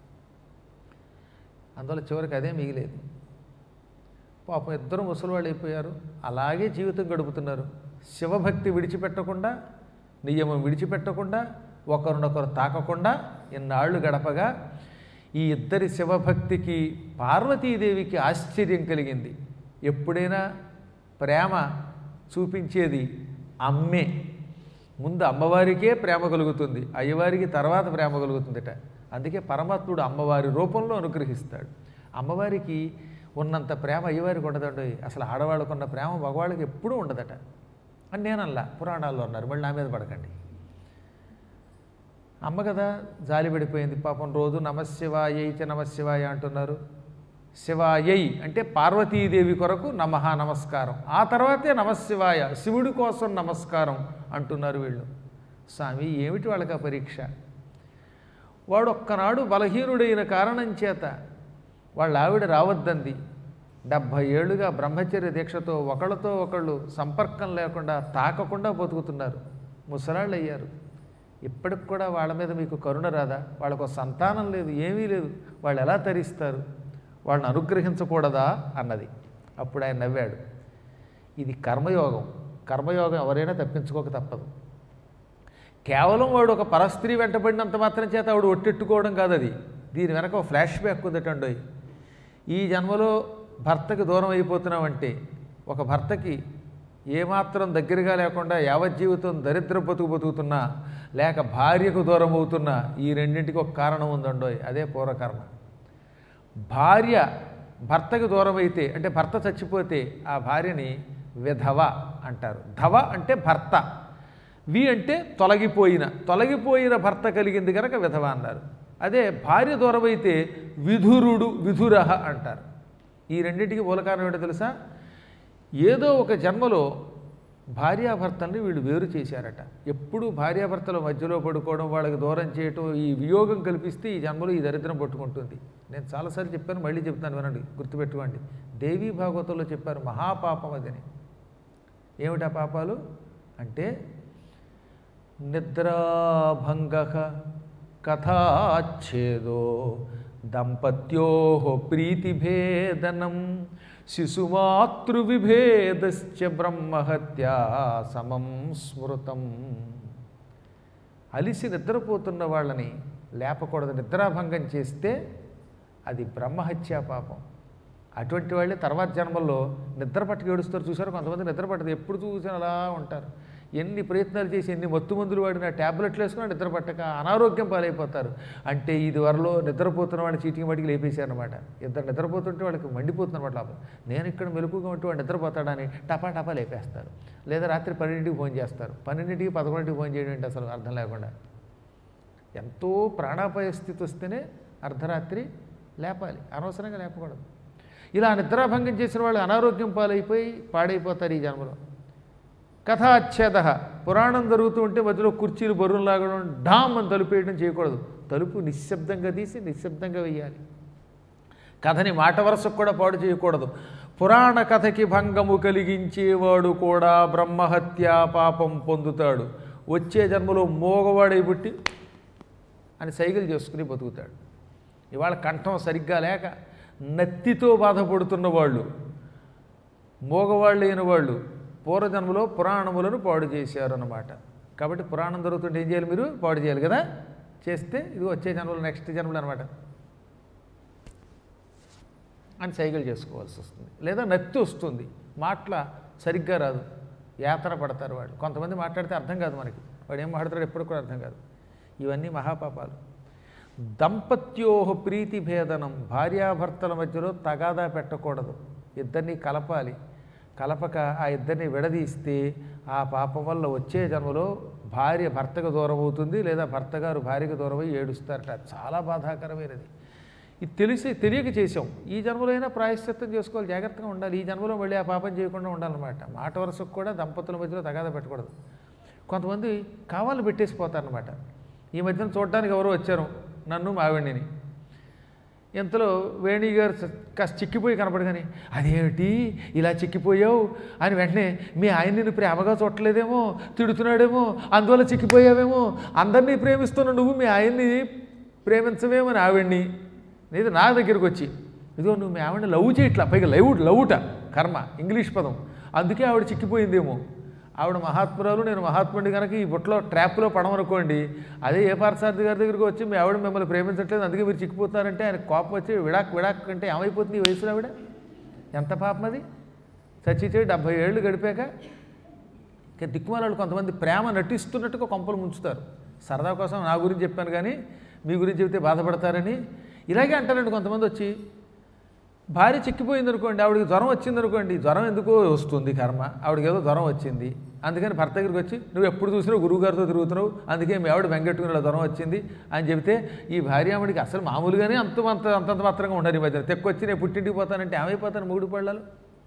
అందువల్ల చివరికి అదే మిగిలేదు పాపం ఇద్దరు ముసలివాళ్ళు అయిపోయారు అలాగే జీవితం గడుపుతున్నారు శివభక్తి విడిచిపెట్టకుండా నియమం విడిచిపెట్టకుండా ఒకరినొకరు తాకకుండా ఇన్నాళ్ళు గడపగా ఈ ఇద్దరి శివభక్తికి పార్వతీదేవికి ఆశ్చర్యం కలిగింది ఎప్పుడైనా ప్రేమ చూపించేది అమ్మే ముందు అమ్మవారికే ప్రేమ కలుగుతుంది అయ్యవారికి తర్వాత ప్రేమ కలుగుతుందట అందుకే పరమాత్ముడు అమ్మవారి రూపంలో అనుగ్రహిస్తాడు అమ్మవారికి ఉన్నంత ప్రేమ అయ్యవారికి ఉండదండి అసలు ఆడవాళ్ళకు ఉన్న ప్రేమ మగవాళ్ళకి ఎప్పుడూ ఉండదట అని నేనల్లా పురాణాల్లో ఉన్నారు మళ్ళీ నా మీద పడకండి అమ్మ కదా జాలి పడిపోయింది పాపం రోజు నమశివాయ చ నమశివాయ అంటున్నారు శివాయై అంటే పార్వతీదేవి కొరకు నమః నమస్కారం ఆ తర్వాతే నమశివాయ శివుడి కోసం నమస్కారం అంటున్నారు వీళ్ళు స్వామి ఏమిటి వాళ్ళకి ఆ పరీక్ష వాడు ఒక్కనాడు బలహీనుడైన కారణం చేత వాళ్ళ ఆవిడ రావద్దంది డెబ్భై ఏళ్ళుగా బ్రహ్మచర్య దీక్షతో ఒకళ్ళతో ఒకళ్ళు సంపర్కం లేకుండా తాకకుండా బతుకుతున్నారు ముసలాళ్ళు అయ్యారు ఇప్పటికి కూడా వాళ్ళ మీద మీకు కరుణ రాదా వాళ్ళకు ఒక సంతానం లేదు ఏమీ లేదు వాళ్ళు ఎలా తరిస్తారు వాళ్ళని అనుగ్రహించకూడదా అన్నది అప్పుడు ఆయన నవ్వాడు ఇది కర్మయోగం కర్మయోగం ఎవరైనా తప్పించుకోక తప్పదు కేవలం వాడు ఒక పరస్త్రీ వెంటబడినంత మాత్రం చేత ఆవిడ ఒట్టెట్టుకోవడం కాదు అది దీని వెనక ఒక ఫ్లాష్ బ్యాక్ ఉందటండి ఈ జన్మలో భర్తకి దూరం అయిపోతున్నామంటే ఒక భర్తకి ఏమాత్రం దగ్గరగా లేకుండా యావజ్జీవితం దరిద్ర బతుకు బతుకుతున్నా లేక భార్యకు దూరం అవుతున్నా ఈ రెండింటికి ఒక కారణం ఉందండోయ్ అదే పూర్వకర్మ భార్య భర్తకు దూరం అయితే అంటే భర్త చచ్చిపోతే ఆ భార్యని విధవ అంటారు ధవ అంటే భర్త వి అంటే తొలగిపోయిన తొలగిపోయిన భర్త కలిగింది కనుక విధవ అన్నారు అదే భార్య దూరమైతే విధురుడు విధురహ అంటారు ఈ రెండింటికి మూల కారణం ఏంటో తెలుసా ఏదో ఒక జన్మలో భార్యాభర్తల్ని వీళ్ళు వేరు చేశారట ఎప్పుడు భార్యాభర్తల మధ్యలో పడుకోవడం వాళ్ళకి దూరం చేయటం ఈ వియోగం కల్పిస్తే ఈ జన్మలో ఈ దరిద్రం పట్టుకుంటుంది నేను చాలాసార్లు చెప్పాను మళ్ళీ చెప్తాను వినండి గుర్తుపెట్టుకోండి దేవీ భాగవతంలో చెప్పారు మహాపాపం అదని ఏమిటా పాపాలు అంటే నిద్రాభంగ కథాచ్ఛేదో దంపత్యో ప్రీతిభేదనం శిశుమాతృవిభేదశ్చ బ్రహ్మహత్యా సమం స్మృతం అలిసి నిద్రపోతున్న వాళ్ళని లేపకూడదు నిద్రాభంగం చేస్తే అది బ్రహ్మహత్యా పాపం అటువంటి వాళ్ళే తర్వాత జన్మల్లో నిద్ర పట్టుకు ఏడుస్తారు చూసారు కొంతమంది నిద్ర పట్టదు ఎప్పుడు చూసినా అలా ఉంటారు ఎన్ని ప్రయత్నాలు చేసి ఎన్ని మత్తు మందులు వాడినా ట్యాబ్లెట్లు వేసుకున్నా నిద్ర పట్టక అనారోగ్యం పాలైపోతారు అంటే ఇది వరలో నిద్రపోతున్న వాడిని చీటికి మటికి లేపేశారనమాట ఇద్దరు నిద్రపోతుంటే వాళ్ళకి మండిపోతున్నమాట లోపల నేను ఇక్కడ మెలకుగా ఉంటే వాడు నిద్రపోతాడని టపా టపా లేపేస్తారు లేదా రాత్రి పన్నెండింటికి ఫోన్ చేస్తారు పన్నెండింటికి పదకొండింటికి ఫోన్ చేయడం ఏంటి అసలు అర్థం లేకుండా ఎంతో ప్రాణాపాయ స్థితి వస్తేనే అర్ధరాత్రి లేపాలి అనవసరంగా లేపకూడదు ఇలా నిద్రాభంగం చేసిన వాళ్ళు అనారోగ్యం పాలైపోయి పాడైపోతారు ఈ జన్మలో కథాచ్ఛేద పురాణం జరుగుతూ ఉంటే మధ్యలో కుర్చీలు బరువులు లాగడం డామ్ అని తలుపు వేయడం చేయకూడదు తలుపు నిశ్శబ్దంగా తీసి నిశ్శబ్దంగా వేయాలి కథని మాట వరసకు కూడా పాడు చేయకూడదు పురాణ కథకి భంగము కలిగించేవాడు కూడా బ్రహ్మహత్యా పాపం పొందుతాడు వచ్చే జన్మలో మోగవాడై పుట్టి అని సైకిల్ చేసుకుని బతుకుతాడు ఇవాళ కంఠం సరిగ్గా లేక నత్తితో బాధపడుతున్న వాళ్ళు మోగవాళ్ళైన వాళ్ళు పూర్వజన్మలో పురాణములను పాడు చేశారు అన్నమాట కాబట్టి పురాణం జరుగుతుంటే ఏం చేయాలి మీరు పాడు చేయాలి కదా చేస్తే ఇది వచ్చే జన్మలో నెక్స్ట్ జన్మలో అనమాట అని సైకిల్ చేసుకోవాల్సి వస్తుంది లేదా నత్తి వస్తుంది మాటల సరిగ్గా రాదు యాతన పడతారు వాళ్ళు కొంతమంది మాట్లాడితే అర్థం కాదు మనకి వాడు ఏం మాట్లాడతాడు ఎప్పుడు కూడా అర్థం కాదు ఇవన్నీ మహాపాపాలు దంపత్యోహ ప్రీతి భేదనం భార్యాభర్తల మధ్యలో తగాదా పెట్టకూడదు ఇద్దరిని కలపాలి కలపక ఆ ఇద్దరిని విడదీస్తే ఆ పాపం వల్ల వచ్చే జన్మలో భార్య భర్తకు దూరం అవుతుంది లేదా భర్త గారు భార్యకు దూరం అయి ఏడుస్తారట చాలా బాధాకరమైనది ఇది తెలిసి తెలియక చేసాం ఈ జన్మలో అయినా ప్రాయశ్చిత్తం చేసుకోవాలి జాగ్రత్తగా ఉండాలి ఈ జన్మలో మళ్ళీ ఆ పాపం చేయకుండా ఉండాలన్నమాట మాట వరుసకు కూడా దంపతుల మధ్యలో తగాద పెట్టకూడదు కొంతమంది కావాలని పెట్టేసి పోతారనమాట ఈ మధ్యన చూడడానికి ఎవరో వచ్చారు నన్ను మావిడిని ఇంతలో వేణి గారు స- కాస్త చిక్కిపోయి కనపడగానే అదేమిటి ఇలా చిక్కిపోయావు అని వెంటనే మీ ఆయన నిన్ను ప్రేమగా చూడలేదేమో తిడుతున్నాడేమో అందువల్ల చిక్కిపోయావేమో అందరినీ ప్రేమిస్తున్న నువ్వు మీ ఆయన్ని ప్రేమించవేమో అని ఆవిడ్ని ఇది నా దగ్గరికి వచ్చి ఇదిగో నువ్వు మీ ఆవిడని లవ్ చేయట్లా పైగా లవ్ లవ్వుట కర్మ ఇంగ్లీష్ పదం అందుకే ఆవిడ చిక్కిపోయిందేమో ఆవిడ మహాత్మురాలు నేను మహాత్ముడి కనుక ఈ బుట్టలో ట్రాప్లో పడమనుకోండి అదే ఏ పార్థసారథి గారి దగ్గరికి వచ్చి మీ ఆవిడ మిమ్మల్ని ప్రేమించట్లేదు అందుకే మీరు చిక్కిపోతున్నారంటే ఆయన కోపం వచ్చి విడాక్ విడాక్ అంటే ఏమైపోతుంది ఈ వయసులో ఆవిడ ఎంత పాపం అది చచ్చితే డెబ్భై ఏళ్ళు గడిపాక ఇక దిక్కుమాలాడు కొంతమంది ప్రేమ నటిస్తున్నట్టుగా కొంపలు ముంచుతారు సరదా కోసం నా గురించి చెప్పాను కానీ మీ గురించి చెబితే బాధపడతారని ఇలాగే అంటారండి కొంతమంది వచ్చి భార్య చిక్కిపోయింది అనుకోండి ఆవిడకి జ్వరం వచ్చింది అనుకోండి జ్వరం ఎందుకో వస్తుంది కర్మ ఆవిడకి ఏదో జ్వరం వచ్చింది అందుకని భర్త దగ్గరికి వచ్చి నువ్వు ఎప్పుడు చూసినా గురువుగారితో తిరుగుతున్నావు అందుకే మీ ఆవిడ వెంగట్టుకుని ఇలా జ్వరం వచ్చింది అని చెబితే ఈ భార్యాముడికి అసలు మామూలుగానే అంత అంత అంతంత మాత్రంగా ఉండరు ఈ మధ్య తెక్కొచ్చి నేను పుట్టింటికి పోతానంటే ఏమైపోతాను మొగుడు పళ్ళాలు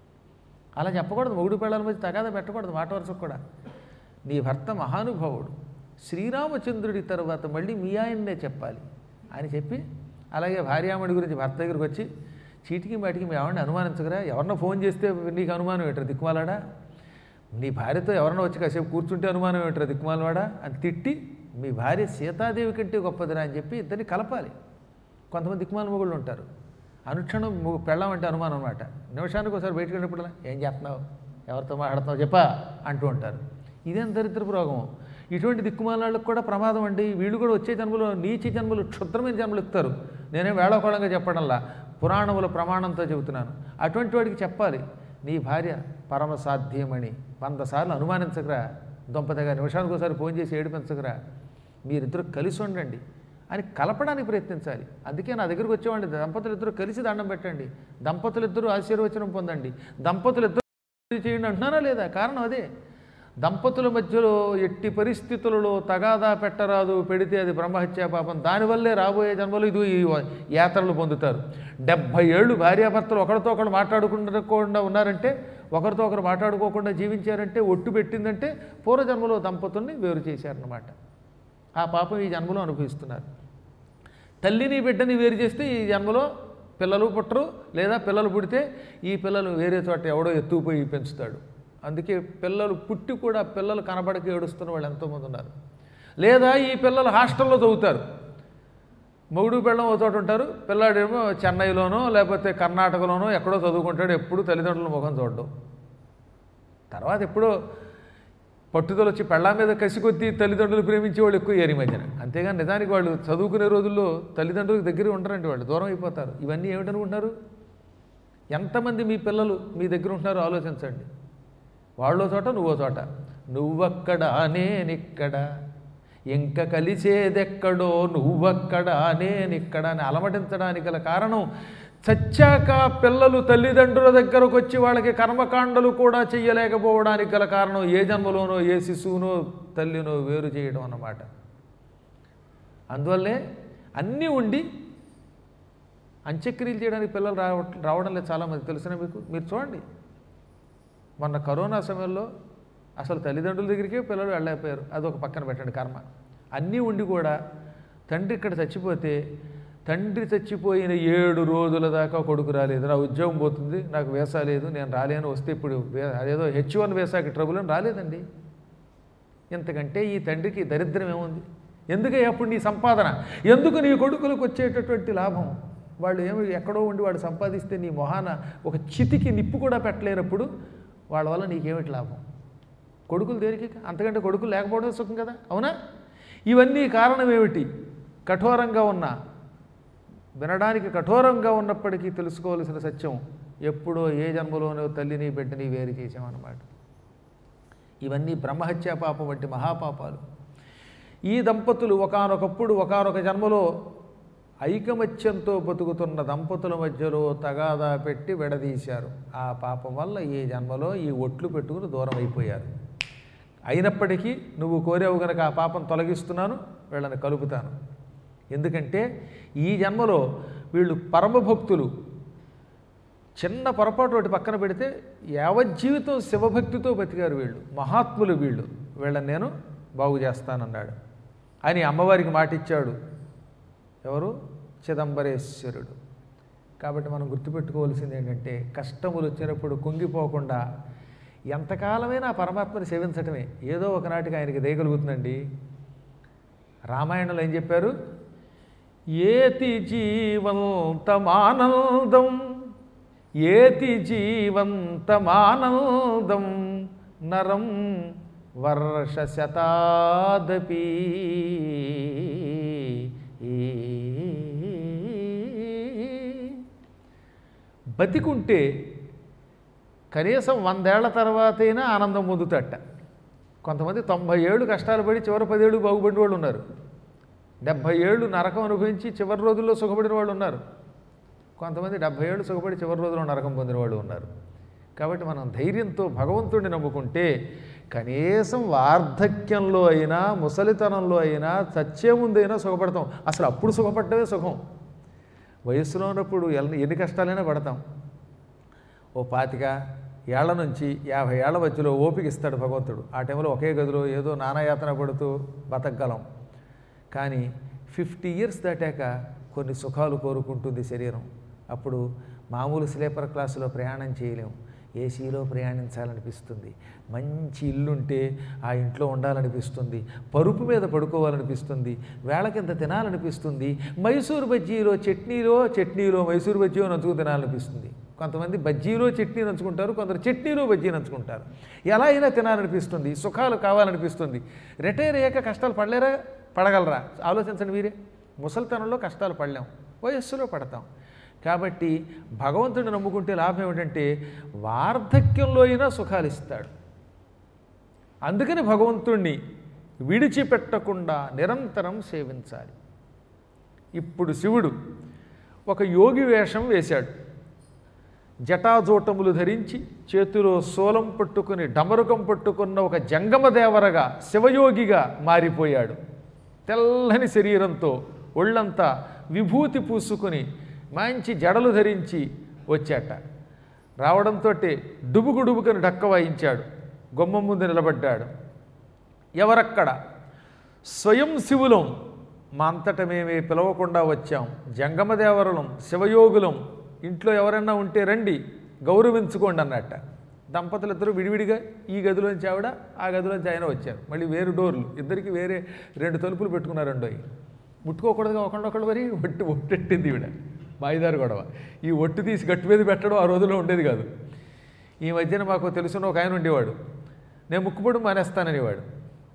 అలా చెప్పకూడదు మొగుడు పిల్లల మధ్య తగాద పెట్టకూడదు మాట వరుసకు కూడా నీ భర్త మహానుభావుడు శ్రీరామచంద్రుడి తర్వాత మళ్ళీ మీ ఆయన్నే చెప్పాలి అని చెప్పి అలాగే భార్యామణి గురించి భర్త దగ్గరికి వచ్చి చీటికి మాటికి మీ ఆవిడని అనుమానించగరా ఎవరన్నా ఫోన్ చేస్తే నీకు అనుమానం ఏంటరా దిక్కుమాలాడా నీ భార్యతో ఎవరన్నా వచ్చి కాసేపు కూర్చుంటే అనుమానం ఏంటరా దిక్కుమాలవాడా అని తిట్టి మీ భార్య సీతాదేవి కంటే గొప్పదిరా అని చెప్పి ఇద్దరిని కలపాలి కొంతమంది దిక్కుమాల మొగుళ్ళు ఉంటారు అనుక్షణం మొగు- పెళ్ళాం అంటే అనుమానం అనమాట నిమిషానికి ఒకసారి బయటకు వెళ్ళినప్పుడు ఏం చేస్తున్నావు ఎవరితో మాట్లాడుతున్నావు చెప్పా అంటూ ఉంటారు ఇదేం దరిద్రపు రోగం ఇటువంటి దిక్కుమాలకు కూడా ప్రమాదం అండి వీళ్ళు కూడా వచ్చే జన్మలో నీచి జన్మలు క్షుద్రమైన జన్మలు ఇస్తారు నేనేం వేళకోళంగా చెప్పడంలా పురాణముల ప్రమాణంతో చెబుతున్నాను అటువంటి వాడికి చెప్పాలి నీ భార్య పరమ సాధ్యమని వంద సార్లు అనుమానించకరా దొంపదగా నిమిషానికి ఒకసారి ఫోన్ చేసి ఏడిపించకరా మీరిద్దరు కలిసి ఉండండి అని కలపడానికి ప్రయత్నించాలి అందుకే నా దగ్గరికి వచ్చేవాడి దంపతులు ఇద్దరు కలిసి దండం పెట్టండి దంపతులు ఇద్దరు ఆశీర్వచనం పొందండి దంపతులు ఇద్దరు చేయండి అంటున్నారా లేదా కారణం అదే దంపతుల మధ్యలో ఎట్టి పరిస్థితులలో తగాదా పెట్టరాదు పెడితే అది బ్రహ్మహత్యా పాపం దానివల్లే రాబోయే జన్మలో ఇది ఈ యాత్రలు పొందుతారు డెబ్భై ఏళ్ళు భార్యాభర్తలు ఒకరితో ఒకరు మాట్లాడుకుండా ఉన్నారంటే ఒకరితో ఒకరు మాట్లాడుకోకుండా జీవించారంటే ఒట్టు పెట్టిందంటే పూర్వజన్మలో దంపతుల్ని వేరు చేశారన్నమాట ఆ పాపం ఈ జన్మలో అనుభవిస్తున్నారు తల్లిని బిడ్డని వేరు చేస్తే ఈ జన్మలో పిల్లలు పుట్టరు లేదా పిల్లలు పుడితే ఈ పిల్లలు వేరే చోట ఎవడో ఎత్తుకుపోయి పెంచుతాడు అందుకే పిల్లలు పుట్టి కూడా పిల్లలు కనబడక ఏడుస్తున్న వాళ్ళు ఎంతోమంది ఉన్నారు లేదా ఈ పిల్లలు హాస్టల్లో చదువుతారు మొగుడు పిల్లం ఒక చోట ఉంటారు పిల్లాడేమో చెన్నైలోనో లేకపోతే కర్ణాటకలోనో ఎక్కడో చదువుకుంటాడు ఎప్పుడు తల్లిదండ్రుల ముఖం చూడడం తర్వాత ఎప్పుడో పట్టుదల వచ్చి పెళ్ళా మీద కసి కొద్దీ తల్లిదండ్రులు ప్రేమించే వాళ్ళు ఎక్కువ ఏరి మధ్యన అంతేగాని నిజానికి వాళ్ళు చదువుకునే రోజుల్లో తల్లిదండ్రులకు దగ్గర ఉంటారండి వాళ్ళు దూరం అయిపోతారు ఇవన్నీ ఏమిటనుకుంటున్నారు ఎంతమంది మీ పిల్లలు మీ దగ్గర ఉంటున్నారో ఆలోచించండి వాళ్ళో చోట నువ్వో చోట నువ్వక్కడ నేనిక్కడ ఇంక కలిసేదెక్కడో నువ్వక్కడ నేనిక్కడ అని అలమటించడానికి గల కారణం చచ్చాక పిల్లలు తల్లిదండ్రుల దగ్గరకు వచ్చి వాళ్ళకి కర్మకాండలు కూడా చెయ్యలేకపోవడానికి గల కారణం ఏ జన్మలోనో ఏ శిశువునో తల్లినో వేరు చేయడం అన్నమాట అందువల్లే అన్నీ ఉండి అంత్యక్రియలు చేయడానికి పిల్లలు రావ రావడం లేదు చాలామంది తెలిసిన మీకు మీరు చూడండి మొన్న కరోనా సమయంలో అసలు తల్లిదండ్రుల దగ్గరికే పిల్లలు వెళ్ళలేకపోయారు అదొక పక్కన పెట్టండి కర్మ అన్నీ ఉండి కూడా తండ్రి ఇక్కడ చచ్చిపోతే తండ్రి చచ్చిపోయిన ఏడు రోజుల దాకా కొడుకు రాలేదు నా ఉద్యోగం పోతుంది నాకు వేసా లేదు నేను రాలేను వస్తే ఇప్పుడు వే- అదేదో హెచ్ వన్ వేసాకి ట్రబుల్ అని రాలేదండి ఇంతకంటే ఈ తండ్రికి దరిద్రం ఏముంది ఎందుకయ్యా అప్పుడు నీ సంపాదన ఎందుకు నీ కొడుకులకు వచ్చేటటువంటి లాభం వాళ్ళు ఏమి ఎక్కడో ఉండి వాడు సంపాదిస్తే నీ మొహాన ఒక చితికి నిప్పు కూడా పెట్టలేనప్పుడు వాళ్ళ వల్ల నీకేమిటి లాభం కొడుకులు దేనికి అంతకంటే కొడుకులు లేకపోవడం సుఖం కదా అవునా ఇవన్నీ కారణం ఏమిటి కఠోరంగా ఉన్న వినడానికి కఠోరంగా ఉన్నప్పటికీ తెలుసుకోవలసిన సత్యం ఎప్పుడో ఏ జన్మలోనో తల్లిని బిడ్డని వేరు చేసామన్నమాట ఇవన్నీ బ్రహ్మహత్యా పాపం వంటి మహాపాపాలు ఈ దంపతులు ఒకానొకప్పుడు ఒకానొక జన్మలో ఐకమత్యంతో బతుకుతున్న దంపతుల మధ్యలో తగాదా పెట్టి విడదీశారు ఆ పాపం వల్ల ఈ జన్మలో ఈ ఒట్లు పెట్టుకుని దూరం అయిపోయారు అయినప్పటికీ నువ్వు కోరావు గనక ఆ పాపం తొలగిస్తున్నాను వీళ్ళని కలుపుతాను ఎందుకంటే ఈ జన్మలో వీళ్ళు పరమభక్తులు చిన్న పొరపాటు ఒకటి పక్కన పెడితే యావజ్జీవితం శివభక్తితో బతికారు వీళ్ళు మహాత్ములు వీళ్ళు వీళ్ళని నేను బాగు చేస్తానన్నాడు అని అమ్మవారికి మాటిచ్చాడు ఎవరు చిదంబరేశ్వరుడు కాబట్టి మనం గుర్తుపెట్టుకోవాల్సింది ఏంటంటే కష్టములు వచ్చినప్పుడు కుంగిపోకుండా ఎంతకాలమైనా ఆ పరమాత్మని సేవించటమే ఏదో ఒకనాటికి ఆయనకి దయగలుగుతుందండి రామాయణంలో ఏం చెప్పారు ఏతి జీవంతమానందం ఏతి జీవంతమానందం నరం వర్ష శతాదపి బతికుంటే కనీసం వందేళ్ల తర్వాతైనా ఆనందం పొందుతట కొంతమంది తొంభై ఏళ్ళు కష్టాలు పడి చివరి పదేళ్ళు బాగుపడిన వాళ్ళు ఉన్నారు డెబ్భై ఏళ్ళు నరకం అనుభవించి చివరి రోజుల్లో సుఖపడిన వాళ్ళు ఉన్నారు కొంతమంది డెబ్భై ఏళ్ళు సుఖపడి చివరి రోజుల్లో నరకం పొందిన వాళ్ళు ఉన్నారు కాబట్టి మనం ధైర్యంతో భగవంతుడిని నమ్ముకుంటే కనీసం వార్ధక్యంలో అయినా ముసలితనంలో అయినా చచ్చే ముందైనా సుఖపడతాం అసలు అప్పుడు సుఖపడటమే సుఖం వయస్సులో ఉన్నప్పుడు ఎన్ని ఎన్ని కష్టాలైనా పడతాం ఓ పాతిక ఏళ్ల నుంచి యాభై ఏళ్ల మధ్యలో ఓపిక ఇస్తాడు భగవంతుడు ఆ టైంలో ఒకే గదిలో ఏదో నానాయాతన పడుతూ బతకగలం కానీ ఫిఫ్టీ ఇయర్స్ దాటాక కొన్ని సుఖాలు కోరుకుంటుంది శరీరం అప్పుడు మామూలు స్లీపర్ క్లాసులో ప్రయాణం చేయలేం ఏసీలో ప్రయాణించాలనిపిస్తుంది మంచి ఇల్లుంటే ఆ ఇంట్లో ఉండాలనిపిస్తుంది పరుపు మీద పడుకోవాలనిపిస్తుంది వేళకింత తినాలనిపిస్తుంది మైసూరు బజ్జీలో చట్నీలో చట్నీలో మైసూరు బజ్జీలో నంచుకు తినాలనిపిస్తుంది కొంతమంది బజ్జీలో చట్నీ నంచుకుంటారు కొందరు చట్నీలో బజ్జీ నంచుకుంటారు ఎలా అయినా తినాలనిపిస్తుంది సుఖాలు కావాలనిపిస్తుంది రిటైర్ అయ్యాక కష్టాలు పడలేరా పడగలరా ఆలోచించండి మీరే ముసలితనంలో కష్టాలు పడలేం వయస్సులో పడతాం కాబట్టి భగవంతుడిని నమ్ముకుంటే లాభం ఏమిటంటే వార్ధక్యంలో అయినా సుఖాలు ఇస్తాడు అందుకని భగవంతుణ్ణి విడిచిపెట్టకుండా నిరంతరం సేవించాలి ఇప్పుడు శివుడు ఒక యోగి వేషం వేశాడు జటాజూటములు ధరించి చేతిలో శూలం పట్టుకుని డమరుకం పట్టుకున్న ఒక జంగమ దేవరగా శివయోగిగా మారిపోయాడు తెల్లని శరీరంతో ఒళ్ళంతా విభూతి పూసుకుని మంచి జడలు ధరించి వచ్చాట రావడంతో డుబుకు డుబుకని డక్క వాయించాడు గుమ్మం ముందు నిలబడ్డాడు ఎవరక్కడ స్వయం శివులం మా అంతట మేమే పిలవకుండా వచ్చాం జంగమదేవరులం శివయోగులం ఇంట్లో ఎవరైనా ఉంటే రండి గౌరవించుకోండి అన్నట్ట దంపతులిద్దరూ విడివిడిగా ఈ గదిలోంచి ఆవిడ ఆ గదిలోంచి ఆయన వచ్చారు మళ్ళీ వేరు డోర్లు ఇద్దరికి వేరే రెండు తలుపులు పెట్టుకున్నారండో ముట్టుకోకూడదుగా ఒకళ్ళొకళ్ళు మరి ఒట్టు ఒట్టెట్టింది ఈవిడ మాయిదారు గొడవ ఈ ఒట్టు తీసి గట్టు మీద పెట్టడం ఆ రోజుల్లో ఉండేది కాదు ఈ మధ్యన మాకు తెలిసిన ఒక ఆయన ఉండేవాడు నేను ముక్కుపొడి మానేస్తాననేవాడు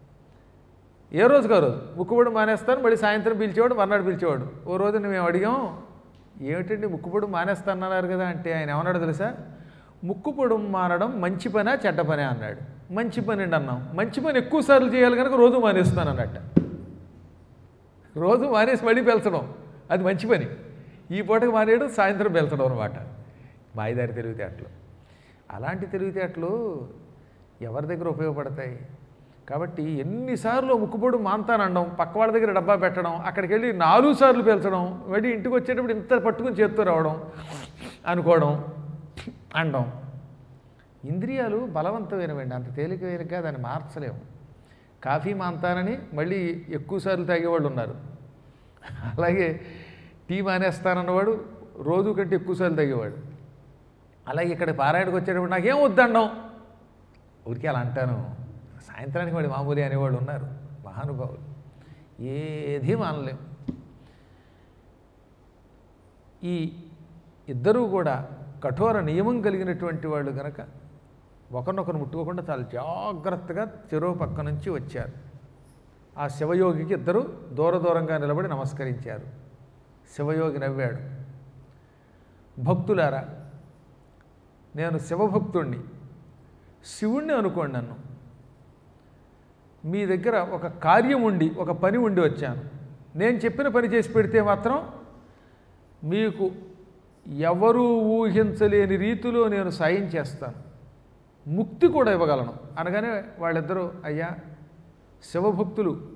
ఏ రోజుకి ఆ రోజు ముక్కుపొడి మానేస్తాను మళ్ళీ సాయంత్రం పిలిచేవాడు మర్నాడు పిలిచేవాడు ఓ రోజు మేము అడిగాం ఏమిటండి ముక్కుపొడి మానేస్తానన్నారు కదా అంటే ఆయన ఏమన్నాడు తెలుసా ముక్కుపొడి మానడం మంచి పనా చెడ్డ పనే అన్నాడు మంచి పని అండి అన్నాం మంచి పని ఎక్కువ సార్లు చేయాలి కనుక రోజు మానేస్తాను అన్నట్ట రోజు మానేసి మళ్ళీ పెంచడం అది మంచి పని ఈ పూటకి మానేయడం సాయంత్రం పెంచడం అనమాట మాయదారి తెలివితేటలు అలాంటి తెలివితేటలు ఎవరి దగ్గర ఉపయోగపడతాయి కాబట్టి ఎన్నిసార్లు ముక్కుపొడు మాంతానండం పక్క వాళ్ళ దగ్గర డబ్బా పెట్టడం అక్కడికి వెళ్ళి నాలుగు సార్లు పేల్చడం మళ్ళీ ఇంటికి వచ్చేటప్పుడు ఇంత పట్టుకుని చేత్తో రావడం అనుకోవడం అండం ఇంద్రియాలు బలవంతమైనవండి అంత తేలికైనగా దాన్ని మార్చలేము కాఫీ మాంతానని మళ్ళీ ఎక్కువసార్లు తాగేవాళ్ళు ఉన్నారు అలాగే టీ మానేస్తానన్నవాడు రోజు కంటే ఎక్కువసార్లు తాగేవాడు అలాగే ఇక్కడ పారాయణకు వచ్చేటప్పుడు నాకేం వద్దండం ఊరికే అలా అంటాను సాయంత్రానికి వాడి మామూలు అనేవాళ్ళు ఉన్నారు మహానుభావులు ఏది మానలేం ఈ ఇద్దరూ కూడా కఠోర నియమం కలిగినటువంటి వాళ్ళు కనుక ఒకరినొకరు ముట్టుకోకుండా చాలా జాగ్రత్తగా చెరువు పక్క నుంచి వచ్చారు ఆ శివయోగికి ఇద్దరు దూర దూరంగా నిలబడి నమస్కరించారు శివయోగి నవ్వాడు భక్తులారా నేను శివభక్తుణ్ణి శివుణ్ణి అనుకోండి నన్ను మీ దగ్గర ఒక కార్యం ఉండి ఒక పని ఉండి వచ్చాను నేను చెప్పిన పని చేసి పెడితే మాత్రం మీకు ఎవరూ ఊహించలేని రీతిలో నేను సాయం చేస్తాను ముక్తి కూడా ఇవ్వగలను అనగానే వాళ్ళిద్దరూ అయ్యా శివభక్తులు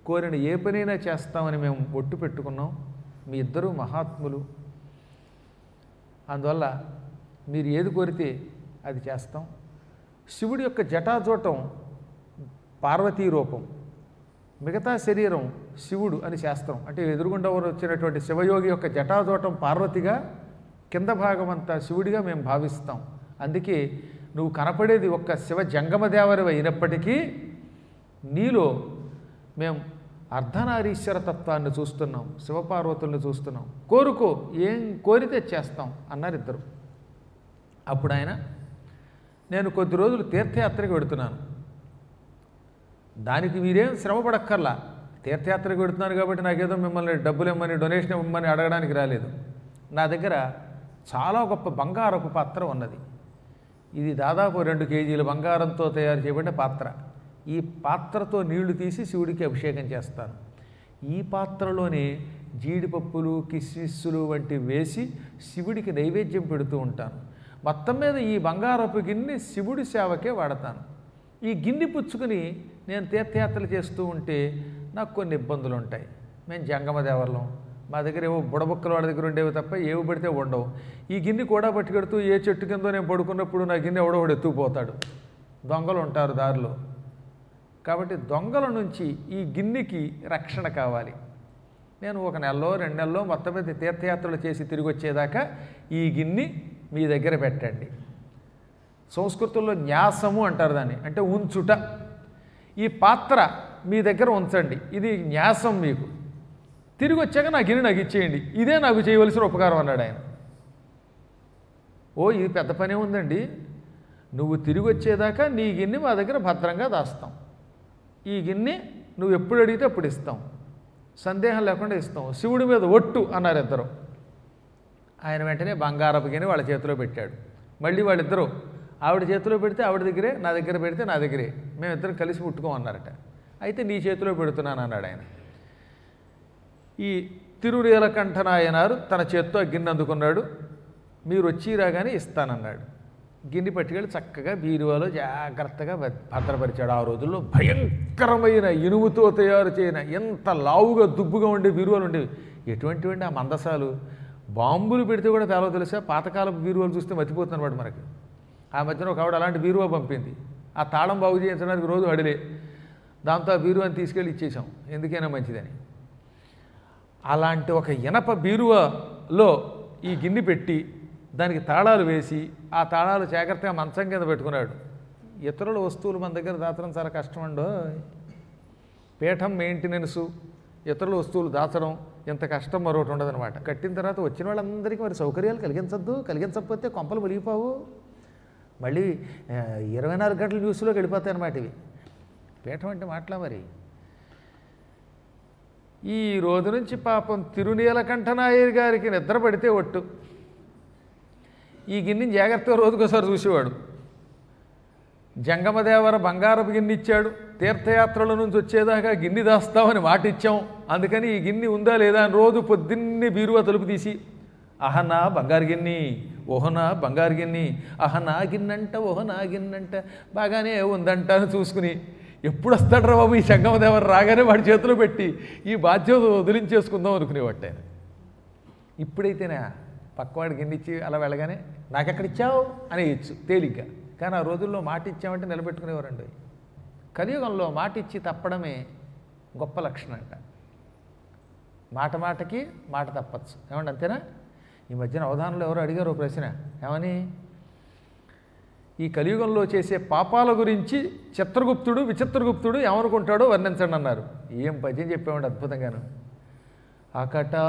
కోరిన ఏ పనైనా చేస్తామని మేము ఒట్టు పెట్టుకున్నాం మీ ఇద్దరు మహాత్ములు అందువల్ల మీరు ఏది కోరితే అది చేస్తాం శివుడి యొక్క జటాజూటం పార్వతీ రూపం మిగతా శరీరం శివుడు అని శాస్త్రం అంటే ఎదురుగుండా వచ్చినటువంటి శివయోగి యొక్క జటాజూటం పార్వతిగా కింద భాగం అంతా శివుడిగా మేము భావిస్తాం అందుకే నువ్వు కనపడేది ఒక్క శివ జంగమదేవరి అయినప్పటికీ నీలో మేము అర్ధనారీశ్వర తత్వాన్ని చూస్తున్నాం శివపార్వతుల్ని చూస్తున్నాం కోరుకో ఏం కోరితే చేస్తాం అన్నారు ఇద్దరు అప్పుడు ఆయన నేను కొద్ది రోజులు తీర్థయాత్రకు వెడుతున్నాను దానికి మీరేం శ్రమ పడక్కర్లా తీర్థయాత్రకు పెడుతున్నారు కాబట్టి నాకేదో మిమ్మల్ని డబ్బులు ఇమ్మని డొనేషన్ ఇమ్మని అడగడానికి రాలేదు నా దగ్గర చాలా గొప్ప బంగారపు పాత్ర ఉన్నది ఇది దాదాపు రెండు కేజీల బంగారంతో తయారు చేయబడిన పాత్ర ఈ పాత్రతో నీళ్లు తీసి శివుడికి అభిషేకం చేస్తాను ఈ పాత్రలోనే జీడిపప్పులు కిస్మిస్సులు వంటి వేసి శివుడికి నైవేద్యం పెడుతూ ఉంటాను మొత్తం మీద ఈ బంగారపు గిన్నె శివుడి సేవకే వాడతాను ఈ గిన్నె పుచ్చుకుని నేను తీర్థయాత్రలు చేస్తూ ఉంటే నాకు కొన్ని ఇబ్బందులు ఉంటాయి మేము జంగమ దేవర్లం మా దగ్గర ఏవో బుడబుక్కల వాడి దగ్గర ఉండేవి తప్ప ఏవి పడితే ఉండవు ఈ గిన్నె కూడా పట్టుకెడుతూ ఏ చెట్టు కింద నేను పడుకున్నప్పుడు నా గిన్నె ఎవడో ఒకడు ఎత్తుకుపోతాడు దొంగలు ఉంటారు దారిలో కాబట్టి దొంగల నుంచి ఈ గిన్నెకి రక్షణ కావాలి నేను ఒక నెలలో రెండు నెలలో మొత్తం మీద తీర్థయాత్రలు చేసి తిరిగి వచ్చేదాకా ఈ గిన్నె మీ దగ్గర పెట్టండి సంస్కృతంలో న్యాసము అంటారు దాన్ని అంటే ఉంచుట ఈ పాత్ర మీ దగ్గర ఉంచండి ఇది న్యాసం మీకు తిరిగి వచ్చాక నా గిన్నె నాకు ఇచ్చేయండి ఇదే నాకు చేయవలసిన ఉపకారం అన్నాడు ఆయన ఓ ఇది పెద్ద పనే ఉందండి నువ్వు తిరిగి వచ్చేదాకా నీ గిన్నె మా దగ్గర భద్రంగా దాస్తాం ఈ గిన్నె నువ్వు ఎప్పుడు అడిగితే అప్పుడు ఇస్తాం సందేహం లేకుండా ఇస్తాం శివుడి మీద ఒట్టు అన్నారు ఇద్దరు ఆయన వెంటనే బంగారపు గిన్నె వాళ్ళ చేతిలో పెట్టాడు మళ్ళీ వాళ్ళిద్దరూ ఆవిడ చేతిలో పెడితే ఆవిడ దగ్గరే నా దగ్గర పెడితే నా దగ్గరే మేమిద్దరం కలిసి ముట్టుకోమన్నారట అయితే నీ చేతిలో పెడుతున్నాను అన్నాడు ఆయన ఈ తిరురేలకంఠనాయనారు తన చేత్తో ఆ గిన్నె అందుకున్నాడు మీరు వచ్చి రాగానే ఇస్తానన్నాడు గిన్నె పట్టుకెళ్ళి చక్కగా బీరువాలో జాగ్రత్తగా భ- భద్రపరిచాడు ఆ రోజుల్లో భయంకరమైన ఇనుముతో తయారు చేయన ఎంత లావుగా దుబ్బుగా ఉండే బీరువాలు ఉండేవి ఎటువంటివండి ఆ మందసాలు బాంబులు పెడితే కూడా పేలవ తెలుసా పాతకాలపు బీరువాలు చూస్తే మతిపోతున్నమాట మనకి ఆ మధ్యన ఒక ఆవిడ అలాంటి బీరువా పంపింది ఆ తాళం బాగు చేయించడానికి రోజు అడిలే దాంతో ఆ బీరువాని తీసుకెళ్ళి ఇచ్చేసాం ఎందుకైనా మంచిదని అలాంటి ఒక ఇనప బీరువాలో ఈ గిన్నె పెట్టి దానికి తాళాలు వేసి ఆ తాళాలు జాగ్రత్తగా మంచం కింద పెట్టుకున్నాడు ఇతరుల వస్తువులు మన దగ్గర దాచడం చాలా కష్టం అండో పీఠం మెయింటెనెన్సు ఇతరుల వస్తువులు దాచడం ఇంత కష్టం మరొకటి ఉండదన్నమాట కట్టిన తర్వాత వచ్చిన వాళ్ళందరికీ మరి సౌకర్యాలు కలిగించద్దు కలిగించకపోతే కొంపలు మునిగిపోవు మళ్ళీ ఆ, ఇరవై నాలుగు గంటల న్యూస్లోకి వెళ్ళిపోతాయి అన్నమాట ఇవి పీఠం అంటే మాటలా మరి ఈ రోజు నుంచి పాపం తిరునీలకంఠనాయర్ గారికి నిద్ర పడితే ఒట్టు ఈ గిన్నెని జాగ్రత్తగా రోజుకోసారి చూసేవాడు జంగమదేవర బంగారపు గిన్నె ఇచ్చాడు తీర్థయాత్రల నుంచి వచ్చేదాకా గిన్నె దాస్తామని మాట ఇచ్చాం అందుకని ఈ గిన్నె ఉందా లేదా అని రోజు పొద్దున్నే బీరువా తలుపు తీసి అహనా బంగారు గిన్నె ఓహనా బంగారు గిన్నె అహనా గిన్నంట ఓహనా గిన్నంట బాగానే ఉందంట అని చూసుకుని ఎప్పుడు వస్తాడు బాబు ఈ జంగమదేవర రాగానే వాడి చేతిలో పెట్టి ఈ బాధ్యత వదిలించేసుకుందాం అనుకునేవాడు ఆయన ఇప్పుడైతేనే పక్కవాడికి గిన్నె ఇచ్చి అలా వెళ్ళగానే నాకెక్కడ ఇచ్చావు అని ఇచ్చు తేలిగ్గా కానీ ఆ రోజుల్లో మాట ఇచ్చామంటే నిలబెట్టుకునేవారండి కలియుగంలో మాట ఇచ్చి తప్పడమే గొప్ప లక్షణం అంట మాట మాటకి మాట తప్పచ్చు ఏమండి అంతేనా ఈ మధ్యన అవధానంలో ఎవరు అడిగారు ఓ ప్రశ్న ఏమని ఈ కలియుగంలో చేసే పాపాల గురించి చిత్రగుప్తుడు విచిత్రగుప్తుడు ఏమనుకుంటాడో వర్ణించండి అన్నారు ఏం పద్యం చెప్పామండి అద్భుతంగాను అకటా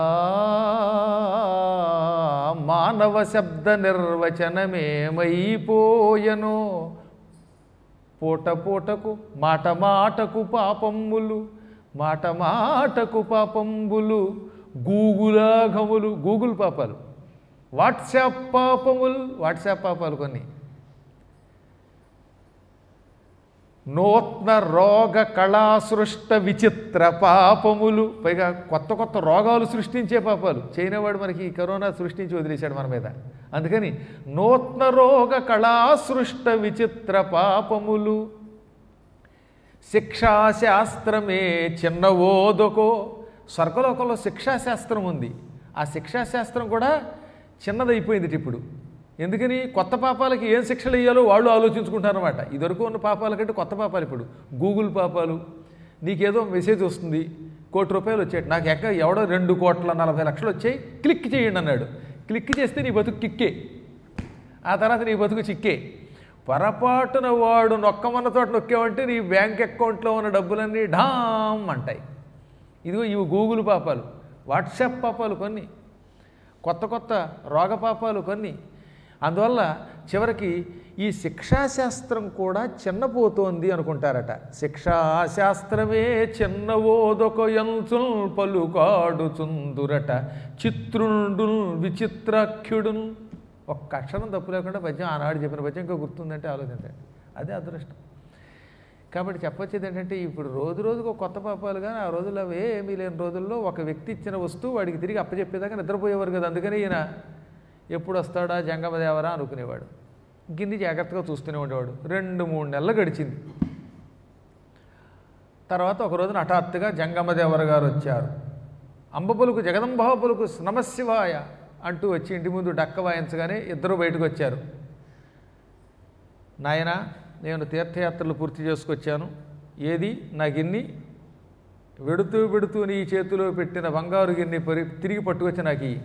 మానవ శబ్ద నిర్వచనమేమైపోయనో పూట పూటకు మాట మాటకు పాపంబులు మాట మాటకు పాపంబులు గూగులాఘములు గూగుల్ పాపాలు వాట్సాప్ పాపములు వాట్సాప్ పాపాలు కొన్ని నూత్న రోగ కళా సృష్ట విచిత్ర పాపములు పైగా కొత్త కొత్త రోగాలు సృష్టించే పాపాలు చైనా వాడు మనకి ఈ కరోనా సృష్టించి వదిలేశాడు మన మీద అందుకని నూత్న రోగ కళా సృష్ట విచిత్ర పాపములు శిక్షాశాస్త్రమే చిన్నవోదొకో స్వర్గలోకంలో శిక్షాశాస్త్రం ఉంది ఆ శిక్షాశాస్త్రం కూడా చిన్నదైపోయింది ఇప్పుడు ఎందుకని కొత్త పాపాలకి ఏం శిక్షలు వేయాలో వాళ్ళు ఆలోచించుకుంటారన్నమాట ఇదివరకు ఉన్న పాపాల కంటే కొత్త పాపాలు ఇప్పుడు గూగుల్ పాపాలు నీకేదో మెసేజ్ వస్తుంది కోటి రూపాయలు వచ్చాయి నాకు ఎక్క ఎవడో రెండు కోట్ల నలభై లక్షలు వచ్చాయి క్లిక్ చేయండి అన్నాడు క్లిక్ చేస్తే నీ బతుకు కిక్కే ఆ తర్వాత నీ బతుకు చిక్కే పొరపాటున వాడు నొక్కమన్న చోట నొక్కావంటే నీ బ్యాంక్ అకౌంట్లో ఉన్న డబ్బులన్నీ ఢామ్ అంటాయి ఇదిగో ఇవి గూగుల్ పాపాలు వాట్సాప్ పాపాలు కొన్ని కొత్త కొత్త రోగ పాపాలు కొన్ని అందువల్ల చివరికి ఈ శిక్షాశాస్త్రం కూడా చిన్నపోతోంది అనుకుంటారట శిక్షాశాస్త్రమే చిన్నవోదొక యంచుల్ పలుకాడుచుందురట చిత్రుండుల్ విచిత్రాఖ్యుడున్ ఒక్క అక్షరం తప్పు లేకుండా పద్యం ఆనాడు చెప్పిన పద్యం ఇంకా గుర్తుందంటే ఆలోచించండి అదే అదృష్టం కాబట్టి చెప్పొచ్చేది ఏంటంటే ఇప్పుడు రోజు రోజుకు ఒక కొత్త పాపాలు కానీ ఆ రోజుల్లో అవే ఏమీ లేని రోజుల్లో ఒక వ్యక్తి ఇచ్చిన వస్తువు వాడికి తిరిగి అప్పచెప్పేదాకా నిద్రపోయేవారు కదా అందుకని ఈయన ఎప్పుడు వస్తాడా జంగమదేవరా అనుకునేవాడు గిన్ని జాగ్రత్తగా చూస్తూనే ఉండేవాడు రెండు మూడు నెలలు గడిచింది తర్వాత ఒక రోజున హఠాత్తుగా జంగమదేవర గారు వచ్చారు అంబ పలుకు జగదంబ పలుకు నమశివాయ అంటూ వచ్చి ఇంటి ముందు డక్క వాయించగానే ఇద్దరు బయటకు వచ్చారు నాయన నేను తీర్థయాత్రలు పూర్తి చేసుకొచ్చాను ఏది నా గిన్ని వెడుతూ వెడుతూ నీ చేతిలో పెట్టిన బంగారు గిన్నె పరి తిరిగి పట్టుకొచ్చి నాకు ఇయ్యి.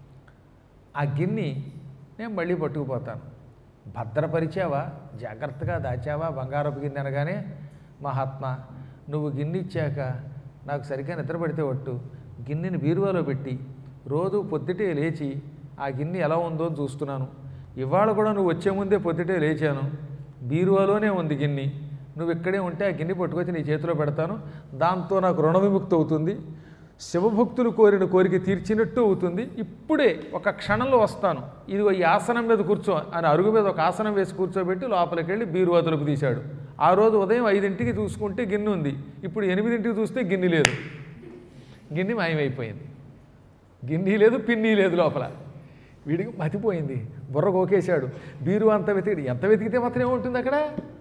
ఆ గిన్ని నేను మళ్ళీ పట్టుకుపోతాను భద్రపరిచావా జాగ్రత్తగా దాచావా బంగారపు గిన్నె అనగానే మహాత్మా నువ్వు గిన్నె ఇచ్చాక నాకు సరిగ్గా నిద్ర పడితే ఒట్టు గిన్నెని బీరువాలో పెట్టి రోజు పొద్దుటే లేచి ఆ గిన్నె ఎలా ఉందో అని చూస్తున్నాను ఇవాళ కూడా నువ్వు వచ్చే ముందే పొద్దుటే లేచాను బీరువాలోనే ఉంది గిన్నె నువ్వు ఇక్కడే ఉంటే ఆ గిన్నె పట్టుకొచ్చి నీ చేతిలో పెడతాను దాంతో నాకు రుణ విముక్తి అవుతుంది శివభక్తులు కోరిన కోరిక తీర్చినట్టు అవుతుంది ఇప్పుడే ఒక క్షణంలో వస్తాను ఇదిగో ఈ ఆసనం మీద కూర్చో అని అరుగు మీద ఒక ఆసనం వేసి కూర్చోబెట్టి లోపలికి వెళ్ళి బీరువా తలుపు తీశాడు ఆ రోజు ఉదయం ఐదింటికి చూసుకుంటే గిన్నె ఉంది ఇప్పుడు ఎనిమిదింటికి చూస్తే గిన్నె లేదు గిన్నె మాయమైపోయింది గిన్నె లేదు పిన్ని లేదు లోపల వీడికి మతిపోయింది బుర్ర కోకేశాడు బీరువా అంత వెతికి ఎంత వెతికితే మాత్రం ఏముంటుంది అక్కడ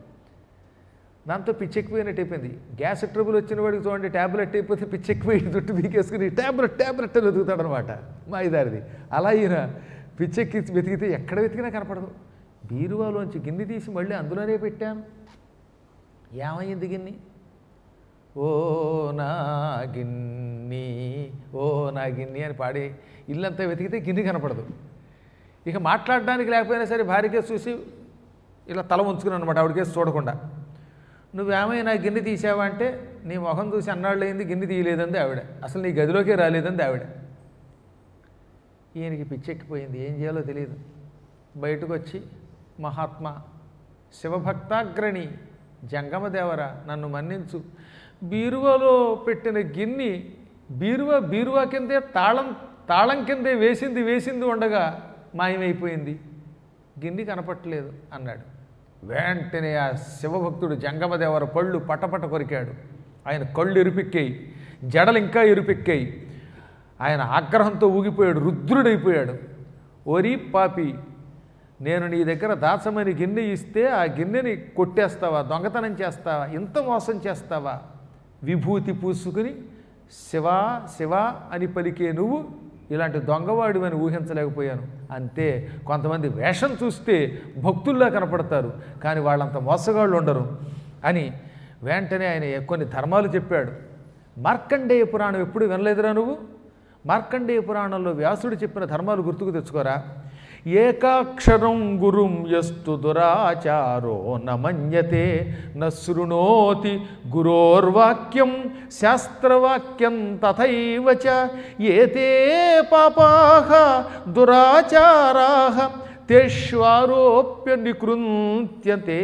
దాంతో పిచ్చెక్కిపోయినట్టు అయిపోయింది గ్యాస్ ట్రబుల్ వచ్చిన వాడికి చూడండి ట్యాబ్లెట్ అయిపోతే పిచ్చెక్కిపోయి జుట్టు పీకేసుకుని ట్యాబ్లెట్ ట్యాబ్లెట్ అని వెతుకుతాడు అనమాట మా ఇదారిది అలా ఈయన పిచ్చెక్కి వెతికితే ఎక్కడ వెతికినా కనపడదు బీరువాలోంచి గిన్నె తీసి మళ్ళీ అందులోనే పెట్టాను ఏమైంది గిన్నె ఓ నా గిన్ని ఓ నా గిన్ని అని పాడి ఇల్లంతా వెతికితే గిన్నె కనపడదు ఇక మాట్లాడడానికి లేకపోయినా సరే భార్యకే చూసి ఇలా తల ఉంచుకున్నాను అనమాట ఆవిడకేసి చూడకుండా నువ్వేమైనా గిన్నె తీసావా అంటే నీ మొహం చూసి అన్నాళ్ళు అయింది గిన్నె తీయలేదంది ఆవిడ అసలు నీ గదిలోకే రాలేదంది ఆవిడ ఈయనకి పిచ్చెక్కిపోయింది ఏం చేయాలో తెలియదు బయటకు వచ్చి మహాత్మా శివభక్తాగ్రణి జంగమదేవర నన్ను మన్నించు బీరువాలో పెట్టిన గిన్ని బీరువా బీరువా కిందే తాళం తాళం కిందే వేసింది వేసింది ఉండగా మాయమైపోయింది గిన్ని కనపట్టలేదు అన్నాడు వెంటనే ఆ శివభక్తుడు జంగమదేవర పళ్ళు పటపట కొరికాడు ఆయన కళ్ళు ఎరుపెక్కాయి జడలు ఇంకా ఎరుపెక్కాయి ఆయన ఆగ్రహంతో ఊగిపోయాడు రుద్రుడైపోయాడు ఓరి పాపి నేను నీ దగ్గర దాచమని గిన్నె ఇస్తే ఆ గిన్నెని కొట్టేస్తావా దొంగతనం చేస్తావా ఇంత మోసం చేస్తావా విభూతి పూసుకుని శివా శివా అని పలికే నువ్వు ఇలాంటి దొంగవాడివని ఊహించలేకపోయాను అంతే కొంతమంది వేషం చూస్తే భక్తుల్లా కనపడతారు కానీ వాళ్ళంత మోసగాళ్ళు ఉండరు అని వెంటనే ఆయన కొన్ని ధర్మాలు చెప్పాడు మార్కండేయ పురాణం ఎప్పుడు వినలేదురా నువ్వు మార్కండేయ పురాణంలో వ్యాసుడు చెప్పిన ధర్మాలు గుర్తుకు తెచ్చుకోరా ఏకాక్షరం గురుం యస్తు దురాచారో నమన్యతే న శృణోతి గురోర్వాక్యం శాస్త్రవాక్యం తథైవ చ ఏతే పాపాహ దురాచారాః తేష్వారోప్య నికృంత్యతే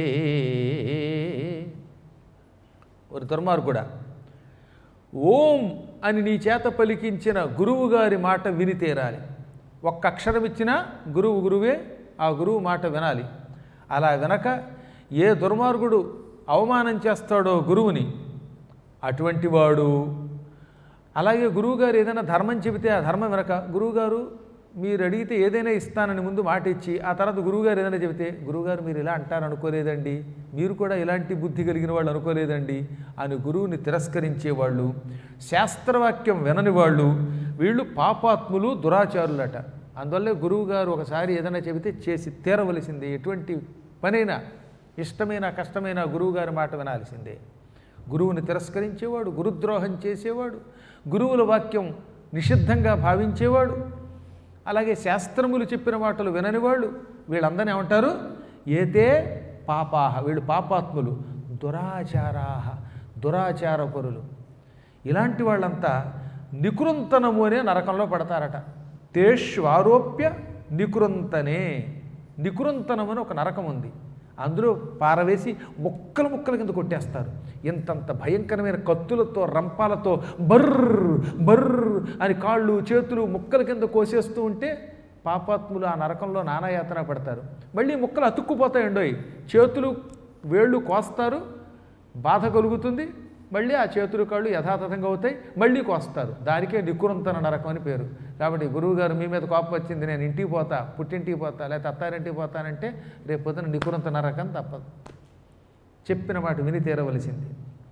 ఒక దుర్మార్గుడా ఓం అని నీ చేత పలికించిన గురువు గారి మాట విని తీరాలి ఒక్క అక్షరం ఇచ్చినా గురువు గురువే ఆ గురువు మాట వినాలి అలా వినక ఏ దుర్మార్గుడు అవమానం చేస్తాడో గురువుని అటువంటి వాడు అలాగే గురువుగారు ఏదైనా ధర్మం చెబితే ఆ ధర్మం వినక గురువుగారు మీరు అడిగితే ఏదైనా ఇస్తానని ముందు మాట ఇచ్చి ఆ తర్వాత గురువుగారు ఏదైనా చెబితే గురువుగారు మీరు ఇలా అంటారు అనుకోలేదండి మీరు కూడా ఇలాంటి బుద్ధి కలిగిన వాళ్ళు అనుకోలేదండి అని గురువుని తిరస్కరించేవాళ్ళు శాస్త్రవాక్యం వినని వాళ్ళు వీళ్ళు పాపాత్ములు దురాచారులట అందువల్లే గురువుగారు ఒకసారి ఏదైనా చెబితే చేసి తీరవలసిందే ఎటువంటి పనైనా ఇష్టమైన కష్టమైన గురువుగారి మాట వినాల్సిందే గురువుని తిరస్కరించేవాడు గురుద్రోహం చేసేవాడు గురువుల వాక్యం నిషిద్ధంగా భావించేవాడు అలాగే శాస్త్రములు చెప్పిన మాటలు విననివాళ్ళు వీళ్ళందరినీ ఏమంటారు ఏతే పాపాహ వీళ్ళు పాపాత్ములు దురాచారాహ దురాచారపరులు ఇలాంటి వాళ్ళంతా నికృంతనము అనే నరకంలో పడతారట తేష్వారోప్య నికృంతనే నికృంతనము అని ఒక నరకం ఉంది అందులో పారవేసి ముక్కలు ముక్కల కింద కొట్టేస్తారు ఇంతంత భయంకరమైన కత్తులతో రంపాలతో బర్ర్ బర్ర్ అని కాళ్ళు చేతులు ముక్కల కింద కోసేస్తూ ఉంటే పాపాత్ములు ఆ నరకంలో నానాయాతన పడతారు మళ్ళీ ముక్కలు అతుక్కుపోతాయండోయ్ చేతులు వేళ్ళు కోస్తారు బాధ కలుగుతుంది మళ్ళీ ఆ చేతులు కాళ్ళు యథాతథంగా అవుతాయి మళ్ళీ కోస్తారు దానికే నికురంతన నరకం అని పేరు కాబట్టి గురువుగారు మీ మీద కోపం వచ్చింది నేను ఇంటికి పోతా పుట్టింటికి పోతా లేకపోతే అత్తారింటికి పోతానంటే రేపు పొద్దున నికురంత నరకం తప్పదు చెప్పిన మాట విని తీరవలసింది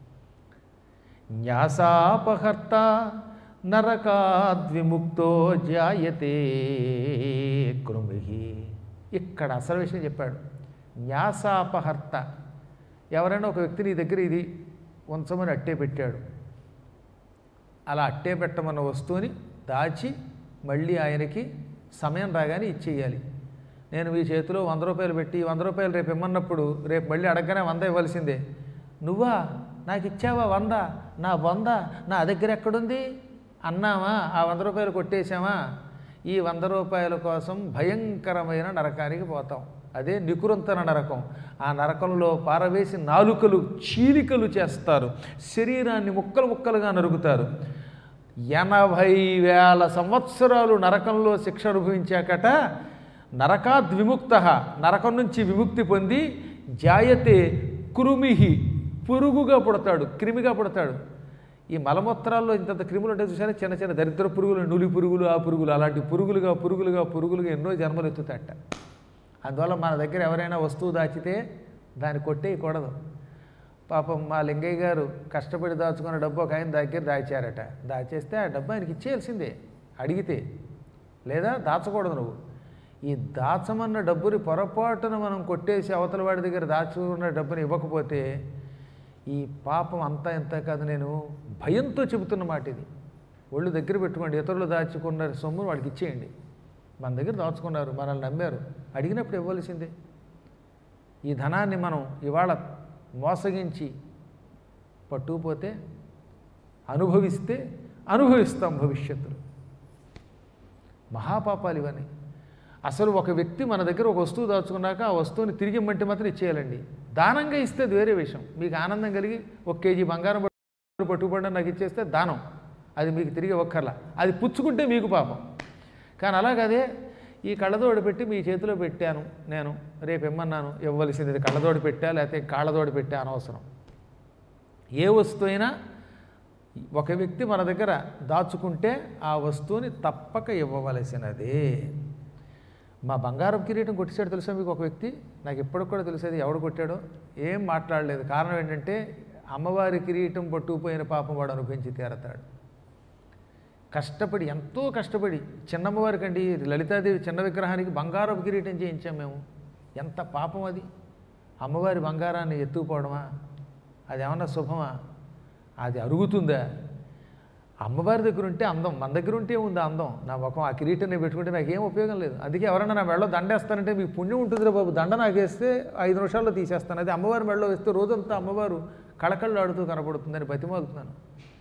న్యాసాపహర్త నరకాద్విముక్తో జాయతే కృమి ఇక్కడ అసలు విషయం చెప్పాడు న్యాసాపహర్త ఎవరైనా ఒక వ్యక్తి నీ దగ్గర ఇది ఉంచమని అట్టే పెట్టాడు అలా అట్టే పెట్టమన్న వస్తువుని దాచి మళ్ళీ ఆయనకి సమయం రాగానే ఇచ్చేయాలి నేను మీ చేతిలో వంద రూపాయలు పెట్టి వంద రూపాయలు రేపు ఇమ్మన్నప్పుడు రేపు మళ్ళీ అడగగానే వంద ఇవ్వాల్సిందే నువ్వా నాకు ఇచ్చావా వంద నా వంద నా దగ్గర ఎక్కడుంది అన్నామా ఆ వంద రూపాయలు కొట్టేశామా ఈ వంద రూపాయల కోసం భయంకరమైన నరకానికి పోతాం అదే నికురంతన నరకం ఆ నరకంలో పారవేసి నాలుకలు చీలికలు చేస్తారు శరీరాన్ని ముక్కలు ముక్కలుగా నరుకుతారు ఎనభై వేల సంవత్సరాలు నరకంలో శిక్ష అనుభవించాకట నరకాద్విముక్త నరకం నుంచి విముక్తి పొంది జాయతే కురుమిహి పురుగుగా పుడతాడు క్రిమిగా పుడతాడు ఈ మలమూత్రాల్లో ఇంతంత క్రిములు ఉంటాయి చూసారా చిన్న చిన్న దరిద్ర పురుగులు నులి పురుగులు ఆ పురుగులు అలాంటి పురుగులుగా పురుగులుగా పురుగులుగా ఎన్నో జన్మలు ఎత్తుతాట అందువల్ల మన దగ్గర ఎవరైనా వస్తువు దాచితే దాన్ని కొట్టేయకూడదు పాపం మా లింగయ్య గారు కష్టపడి దాచుకున్న డబ్బు ఒక ఆయన దగ్గర దాచారట దాచేస్తే ఆ డబ్బు ఆయనకి ఇచ్చేయాల్సిందే అడిగితే లేదా దాచకూడదు నువ్వు ఈ దాచమన్న డబ్బుని పొరపాటున మనం కొట్టేసి అవతల వాడి దగ్గర దాచుకున్న డబ్బుని ఇవ్వకపోతే ఈ పాపం అంతా ఎంత కాదు నేను భయంతో చెబుతున్న మాట ఇది ఒళ్ళు దగ్గర పెట్టుకోండి ఇతరులు దాచుకున్న సొమ్మును వాడికి ఇచ్చేయండి మన దగ్గర దాచుకున్నారు మనల్ని నమ్మారు అడిగినప్పుడు ఇవ్వాల్సిందే ఈ ధనాన్ని మనం ఇవాళ మోసగించి పట్టుకుపోతే అనుభవిస్తే అనుభవిస్తాం భవిష్యత్తులో మహాపాపాలు ఇవన్నీ అసలు ఒక వ్యక్తి మన దగ్గర ఒక వస్తువు దాచుకున్నాక ఆ వస్తువుని తిరిగి ఇమ్మంటే మాత్రం ఇచ్చేయాలండి దానంగా ఇస్తే అది వేరే విషయం మీకు ఆనందం కలిగి ఒక కేజీ బంగారం పట్టు- పట్టుకుపడడం నాకు ఇచ్చేస్తే దానం అది మీకు తిరిగి ఒక్కర్లా అది పుచ్చుకుంటే మీకు పాపం కానీ అలాగదే ఈ కళ్ళదోడు పెట్టి మీ చేతిలో పెట్టాను నేను రేపు ఇమ్మన్నాను ఇవ్వవలసింది కళ్ళదోడు పెట్టా లేకపోతే కాళ్ళదోడు పెట్టా అనవసరం ఏ వస్తువు అయినా ఒక వ్యక్తి మన దగ్గర దాచుకుంటే ఆ వస్తువుని తప్పక ఇవ్వవలసినదే మా బంగారం కిరీటం కొట్టేశాడు తెలుసా మీకు ఒక వ్యక్తి నాకు ఇప్పటికి కూడా తెలిసేది ఎవడు కొట్టాడో ఏం మాట్లాడలేదు కారణం ఏంటంటే అమ్మవారి కిరీటం పట్టుకుపోయిన పాపం వాడు అనుభవించి తీరతాడు కష్టపడి ఎంతో కష్టపడి చిన్నమ్మవారికి అండి లలితాదేవి చిన్న విగ్రహానికి బంగారపు కిరీటం చేయించాం మేము ఎంత పాపం అది అమ్మవారి బంగారాన్ని ఎత్తుకుపోవడమా అది ఏమన్నా శుభమా అది అరుగుతుందా అమ్మవారి దగ్గర ఉంటే అందం మన దగ్గర ఉంటే ఉంది అందం నా ముఖం ఆ కిరీటం నేను పెట్టుకుంటే నాకు ఏం ఉపయోగం లేదు అందుకే ఎవరైనా నా మెడలో దండేస్తానంటే మీకు పుణ్యం ఉంటుందిరా బాబు దండ నాకు వేస్తే ఐదు నిమిషాల్లో తీసేస్తాను అది అమ్మవారి మెడలో వేస్తే రోజంతా అమ్మవారు కళకళలాడుతూ కనపడుతుందని బతిమాలుతున్నాను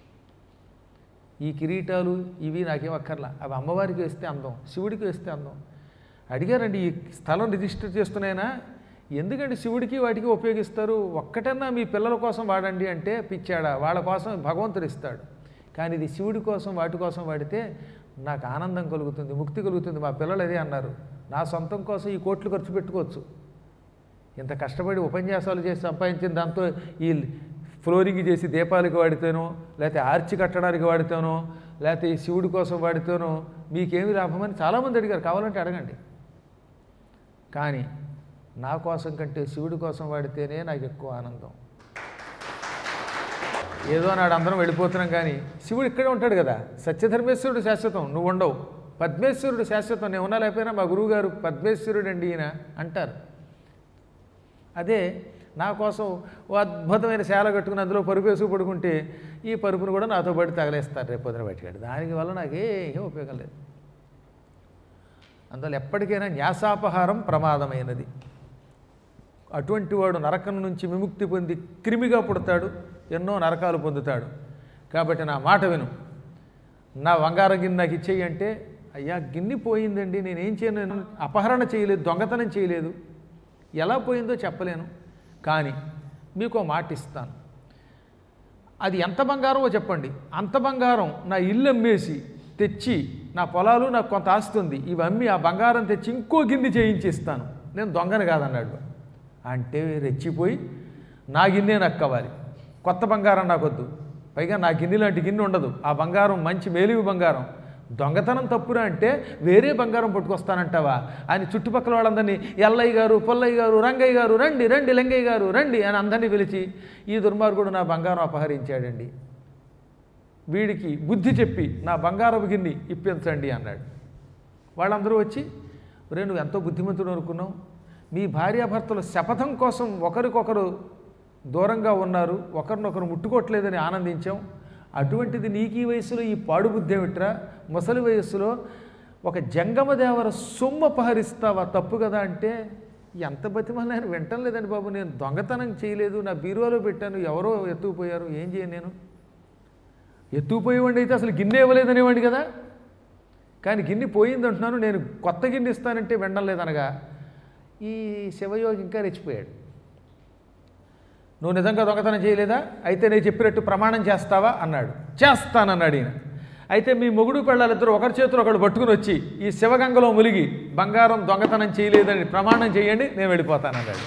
ఈ కిరీటాలు ఇవి నాకేం అక్కర్లా అవి అమ్మవారికి వేస్తే అందం శివుడికి వేస్తే అందం అడిగారండి ఈ స్థలం రిజిస్టర్ చేస్తున్నాయినా ఎందుకంటే శివుడికి వాటికి ఉపయోగిస్తారు ఒక్కటన్నా మీ పిల్లల కోసం వాడండి అంటే పిచ్చాడా వాళ్ళ కోసం భగవంతుడు ఇస్తాడు కానీ ఇది శివుడి కోసం వాటి కోసం వాడితే నాకు ఆనందం కలుగుతుంది ముక్తి కలుగుతుంది మా పిల్లలు అదే అన్నారు నా సొంతం కోసం ఈ కోట్లు ఖర్చు పెట్టుకోవచ్చు ఇంత కష్టపడి ఉపన్యాసాలు చేసి సంపాదించిన దాంతో ఈ ఫ్లోరింగ్ చేసి దీపాలకి వాడితేనో లేకపోతే ఆర్చి కట్టడానికి వాడితేనో లేకపోతే ఈ శివుడి కోసం వాడితేనో మీకేమి లాభమని చాలామంది అడిగారు కావాలంటే అడగండి కానీ నా కోసం కంటే శివుడి కోసం వాడితేనే నాకు ఎక్కువ ఆనందం ఏదో నాడు అందరం వెళ్ళిపోతున్నాం కానీ శివుడు ఇక్కడే ఉంటాడు కదా సత్యధర్మేశ్వరుడు శాశ్వతం నువ్వు ఉండవు పద్మేశ్వరుడు శాశ్వతం నేను ఉన్నా లేకపోయినా మా గురువుగారు పద్మేశ్వరుడు అండి ఈయన అంటారు అదే నా కోసం ఓ అద్భుతమైన శాల కట్టుకుని అందులో పరుపు వేసుకు పడుకుంటే ఈ పరుపును కూడా నాతో పాటు తగలేస్తారు రేపు పొద్దున బయటకాడు దానికి వల్ల నాకేం ఉపయోగం లేదు అందువల్ల ఎప్పటికైనా న్యాసాపహారం ప్రమాదమైనది అటువంటి వాడు నరకం నుంచి విముక్తి పొంది క్రిమిగా పుడతాడు ఎన్నో నరకాలు పొందుతాడు కాబట్టి నా మాట విను నా బంగారం గిన్నె నాకు ఇచ్చేయి అంటే అయ్యా గిన్నె పోయిందండి నేనేం చేయను నేను అపహరణ చేయలేదు దొంగతనం చేయలేదు ఎలా పోయిందో చెప్పలేను కానీ మీకు ఓ మాట ఇస్తాను అది ఎంత బంగారమో చెప్పండి అంత బంగారం నా ఇల్లు అమ్మేసి తెచ్చి నా పొలాలు నాకు కొంత ఆస్తి ఉంది ఇవి అమ్మి ఆ బంగారం తెచ్చి ఇంకో గిన్నె చేయించి ఇస్తాను నేను దొంగను కాదన్నాడు అంటే రెచ్చిపోయి నా గిన్నె నాకు కావాలి కొత్త బంగారం నాకొద్దు పైగా నా గిన్నె లాంటి గిన్నె ఉండదు ఆ బంగారం మంచి మేలివి బంగారం దొంగతనం తప్పురా అంటే వేరే బంగారం పట్టుకొస్తానంటావా అని చుట్టుపక్కల వాళ్ళందరినీ ఎల్లయ్య గారు పొల్లయ్య గారు రంగయ్య గారు రండి రండి లింగయ్య గారు రండి అని అందరినీ పిలిచి ఈ దుర్మార్గుడు నా బంగారం అపహరించాడండి వీడికి బుద్ధి చెప్పి నా బంగారపు గిన్నె ఇప్పించండి అన్నాడు వాళ్ళందరూ వచ్చి రే నువ్వు ఎంతో బుద్ధిమంతుడు అనుకున్నావు మీ భార్యాభర్తలు శపథం కోసం ఒకరికొకరు దూరంగా ఉన్నారు ఒకరినొకరు ముట్టుకోవట్లేదని ఆనందించాం అటువంటిది నీకు ఈ వయసులో ఈ పాడు బుద్ధి ఏమిట్రా ముసలి వయస్సులో ఒక జంగమ దేవర సొమ్ము అపహరిస్తావా తప్పు కదా అంటే ఎంత బతిమని ఆయన వింటం లేదండి బాబు నేను దొంగతనం చేయలేదు నా బీరువాలో పెట్టాను ఎవరో ఎత్తుకుపోయారు ఏం చేయను నేను ఎత్తుకుపోయేవాడిని అయితే అసలు గిన్నె ఇవ్వలేదనేవాడి కదా కానీ గిన్నె పోయింది అంటున్నాను నేను కొత్త గిన్నె ఇస్తానంటే వినడం లేదనగా ఈ శివయోగి ఇంకా రెచ్చిపోయాడు నువ్వు నిజంగా దొంగతనం చేయలేదా అయితే నేను చెప్పినట్టు ప్రమాణం చేస్తావా అన్నాడు చేస్తానన్నాడు ఈయన అయితే మీ మొగుడు పెళ్ళాలిద్దరూ ఒకరి చేతులు ఒకడు పట్టుకుని వచ్చి ఈ శివగంగలో ములిగి బంగారం దొంగతనం చేయలేదని ప్రమాణం చేయండి నేను వెళ్ళిపోతానన్నాడు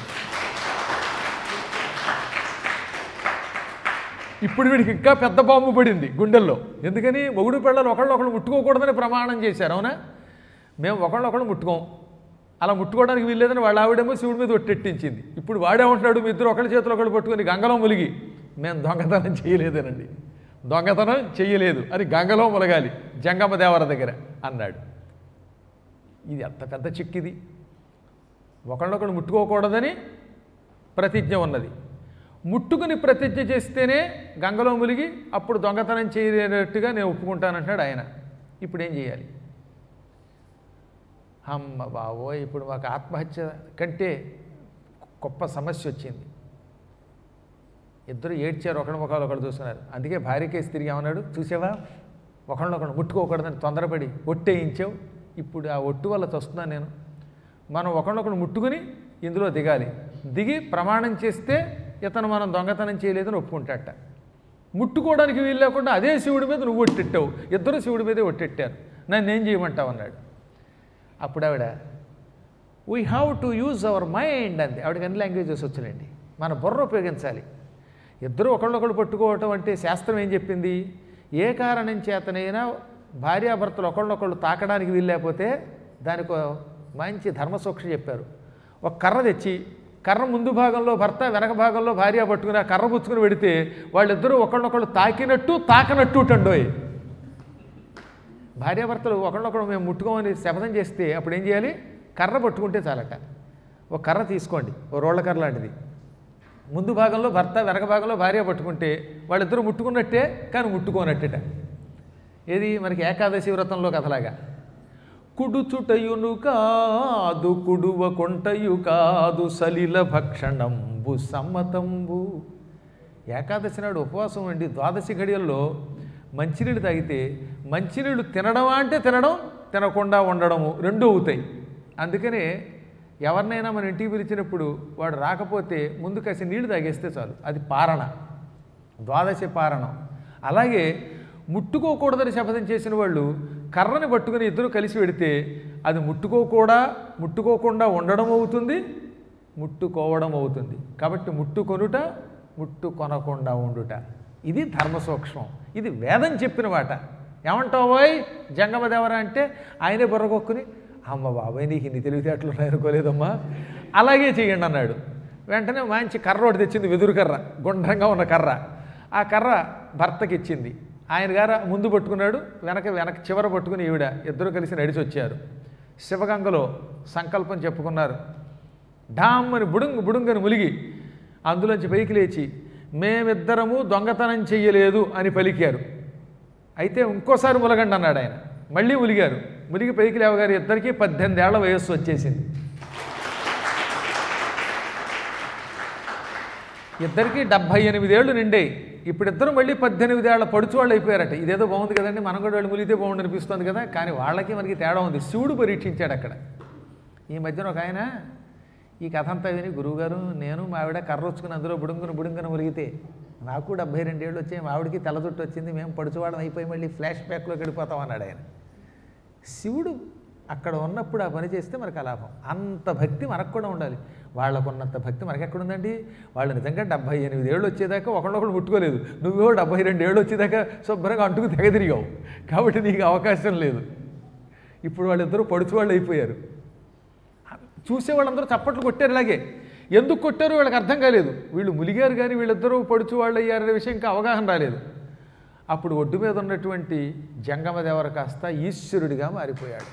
ఇప్పుడు వీడికి ఇంకా పెద్ద బాంబు పడింది గుండెల్లో ఎందుకని మొగుడు పిల్లలు ఒకళ్ళు ఒకళ్ళు ముట్టుకోకూడదని ప్రమాణం చేశారు అవునా మేము ఒకళ్ళొకళ్ళు ముట్టుకోం అలా ముట్టుకోవడానికి వీల్లేదని వాళ్ళ ఆవిడేమో శివుడి మీద ఒట్టెట్టించింది ఇప్పుడు వాడేమంటున్నాడు మీ ఇద్దరు ఒకళ్ళ చేతులు ఒకళ్ళు పట్టుకొని గంగలో ములిగి మేము దొంగతనం చేయలేదేనండి దొంగతనం చెయ్యలేదు అని గంగలో ములగాలి జంగమ్మ దేవర దగ్గర అన్నాడు ఇది ఎంత పెద్ద చిక్కిది ఒకళ్ళొకళ్ళు ముట్టుకోకూడదని ప్రతిజ్ఞ ఉన్నది ముట్టుకుని ప్రతిజ్ఞ చేస్తేనే గంగలో ములిగి అప్పుడు దొంగతనం చేయలేనట్టుగా నేను ఒప్పుకుంటానంటున్నాడు ఆయన ఇప్పుడు ఏం చేయాలి అమ్మ బావోయ్ ఇప్పుడు మాకు ఆత్మహత్య కంటే గొప్ప సమస్య వచ్చింది ఇద్దరు ఏడ్చారు ఒకరి ముఖాలు ఒకరు చూస్తున్నారు అందుకే భార్యకేసి తిరిగి ఏమన్నాడు చూసావా ఒకళ్ళొకడు ముట్టుకోకూడదని తొందరపడి ఒట్టేయించావు ఇప్పుడు ఆ ఒట్టు వల్ల వస్తున్నాను నేను మనం ఒకళ్ళొకడు ముట్టుకుని ఇందులో దిగాలి దిగి ప్రమాణం చేస్తే ఇతను మనం దొంగతనం చేయలేదని ఒప్పుకుంటాట ముట్టుకోవడానికి వీలు లేకుండా అదే శివుడి మీద నువ్వు ఒట్టెట్టావు ఇద్దరు శివుడి మీదే ఒట్టెట్టారు నన్ను ఏం చేయమంటావు అన్నాడు అప్పుడు ఆవిడ we have to use our mind అంది ఆవిడకి అన్ని లాంగ్వేజెస్ వచ్చినాయండి మన బుర్ర ఉపయోగించాలి ఇద్దరు ఒకళ్ళొకళ్ళు పట్టుకోవటం అంటే శాస్త్రం ఏం చెప్పింది ఏ కారణం చేతనైనా భార్యాభర్తలు ఒకళ్ళొకళ్ళు తాకడానికి వీల్లేకపోతే దానికి ఒక మంచి ధర్మసూక్ష చెప్పారు ఒక కర్ర తెచ్చి కర్ర ముందు భాగంలో భర్త వెనక భాగంలో భార్య పట్టుకుని ఆ కర్ర పుచ్చుకుని పెడితే వాళ్ళిద్దరూ ఒకళ్ళొకళ్ళు తాకినట్టు తాకనట్టు టండోయ్ భార్యాభర్తలు ఒకళ్ళొకడు మేము ముట్టుకోమని శపథం చేస్తే అప్పుడు ఏం చేయాలి కర్ర పట్టుకుంటే చాలట ఒక కర్ర తీసుకోండి ఓ రోళ్ళ కర్ర లాంటిది ముందు భాగంలో భర్త వెనక భాగంలో భార్య పట్టుకుంటే వాళ్ళిద్దరూ ముట్టుకున్నట్టే కానీ ముట్టుకోనట్టేట ఏది మనకి ఏకాదశి వ్రతంలో కథలాగా కుడుచుటయును కాదు కుడువ కొంటయు కాదు సలిల భక్షణంబు సమ్మతంబు ఏకాదశి నాడు ఉపవాసం అండి ద్వాదశి ఘడియల్లో మంచినీళ్ళు తాగితే మంచినీళ్ళు తినడమా అంటే తినడం తినకుండా ఉండడము రెండు అవుతాయి అందుకనే ఎవరినైనా మన ఇంటికి పిలిచినప్పుడు వాడు రాకపోతే ముందు కాసి నీళ్లు తాగేస్తే చాలు అది పారణ ద్వాదశి పారణం అలాగే ముట్టుకోకూడదని శపథం చేసిన వాళ్ళు కర్రని పట్టుకుని ఇద్దరు కలిసి పెడితే అది ముట్టుకోకూడా ముట్టుకోకుండా ఉండడం అవుతుంది ముట్టుకోవడం అవుతుంది కాబట్టి ముట్టుకొనుట ముట్టు కొనకుండా ఉండుట ఇది ధర్మ సూక్ష్మం ఇది వేదం చెప్పిన మాట ఏమంటావోయ్ జంగమదేవర అంటే ఆయనే బుర్రగొక్కుని అమ్మ బాబాయ్ నీకు ఇన్ని తెలివితేటలు ఉన్నాయనుకోలేదమ్మా అలాగే చేయండి అన్నాడు వెంటనే మంచి కర్ర ఒకటి తెచ్చింది వెదురు కర్ర గుండ్రంగా ఉన్న కర్ర ఆ కర్ర భర్తకి ఇచ్చింది ఆయన గారు ముందు పట్టుకున్నాడు వెనక వెనక చివర పట్టుకుని ఈవిడ ఇద్దరు కలిసి నడిచి వచ్చారు శివగంగలో సంకల్పం చెప్పుకున్నారు డామ్ అని బుడుంగు బుడుంగని ములిగి అందులోంచి పైకి లేచి మేమిద్దరము దొంగతనం చెయ్యలేదు అని పలికారు అయితే ఇంకోసారి ములగండి అన్నాడు ఆయన మళ్ళీ ములిగారు ములిగి పైకి లేవగారు ఇద్దరికీ పద్దెనిమిది ఏళ్ల వయస్సు వచ్చేసింది ఇద్దరికి డెబ్భై ఎనిమిదేళ్ళు నిండే ఇప్పుడిద్దరు మళ్ళీ పద్దెనిమిది ఏళ్ల పడుచు వాళ్ళు అయిపోయారట ఇదేదో బాగుంది కదండి మనం కూడా వాళ్ళు ములిగితే బాగుండి అనిపిస్తుంది కదా కానీ వాళ్ళకి మనకి తేడా ఉంది శివుడు పరీక్షించాడు అక్కడ ఈ మధ్యన ఒక ఆయన ఈ కథ అంతా విని గురువుగారు నేను మా ఆవిడ కర్రొచ్చుకుని అందులో బుడుంగును బుడుంగును ములిగితే నాకు డెబ్బై రెండేళ్ళు వచ్చాయి మా ఆవిడకి తెల్ల జుట్టు వచ్చింది మేము పడుచువాళ్ళం అయిపోయి మళ్ళీ ఫ్లాష్ బ్యాక్లోకి వెళ్ళిపోతాం అన్నాడు ఆయన శివుడు అక్కడ ఉన్నప్పుడు ఆ పని చేస్తే మనకు అలాభం అంత భక్తి మనకు కూడా ఉండాలి వాళ్ళకున్నంత భక్తి మనకి ఎక్కడ ఉందండి వాళ్ళు నిజంగా డెబ్బై ఎనిమిది ఏళ్ళు వచ్చేదాకా ఒకళ్ళొకడు ముట్టుకోలేదు నువ్వో డెబ్బై రెండు ఏళ్ళు వచ్చేదాకా శుభ్రంగా అంటుకు తెగదిరిగావు కాబట్టి నీకు అవకాశం లేదు ఇప్పుడు వాళ్ళిద్దరూ పడుచు వాళ్ళు అయిపోయారు చూసే వాళ్ళందరూ చప్పట్లు కొట్టారు ఇలాగే ఎందుకు కొట్టారో వీళ్ళకి అర్థం కాలేదు వీళ్ళు ములిగారు కానీ వీళ్ళిద్దరూ పడుచు వాళ్ళు అయ్యారనే విషయం ఇంకా అవగాహన రాలేదు అప్పుడు ఒడ్డు మీద ఉన్నటువంటి జంగమదేవర కాస్త ఈశ్వరుడిగా మారిపోయాడు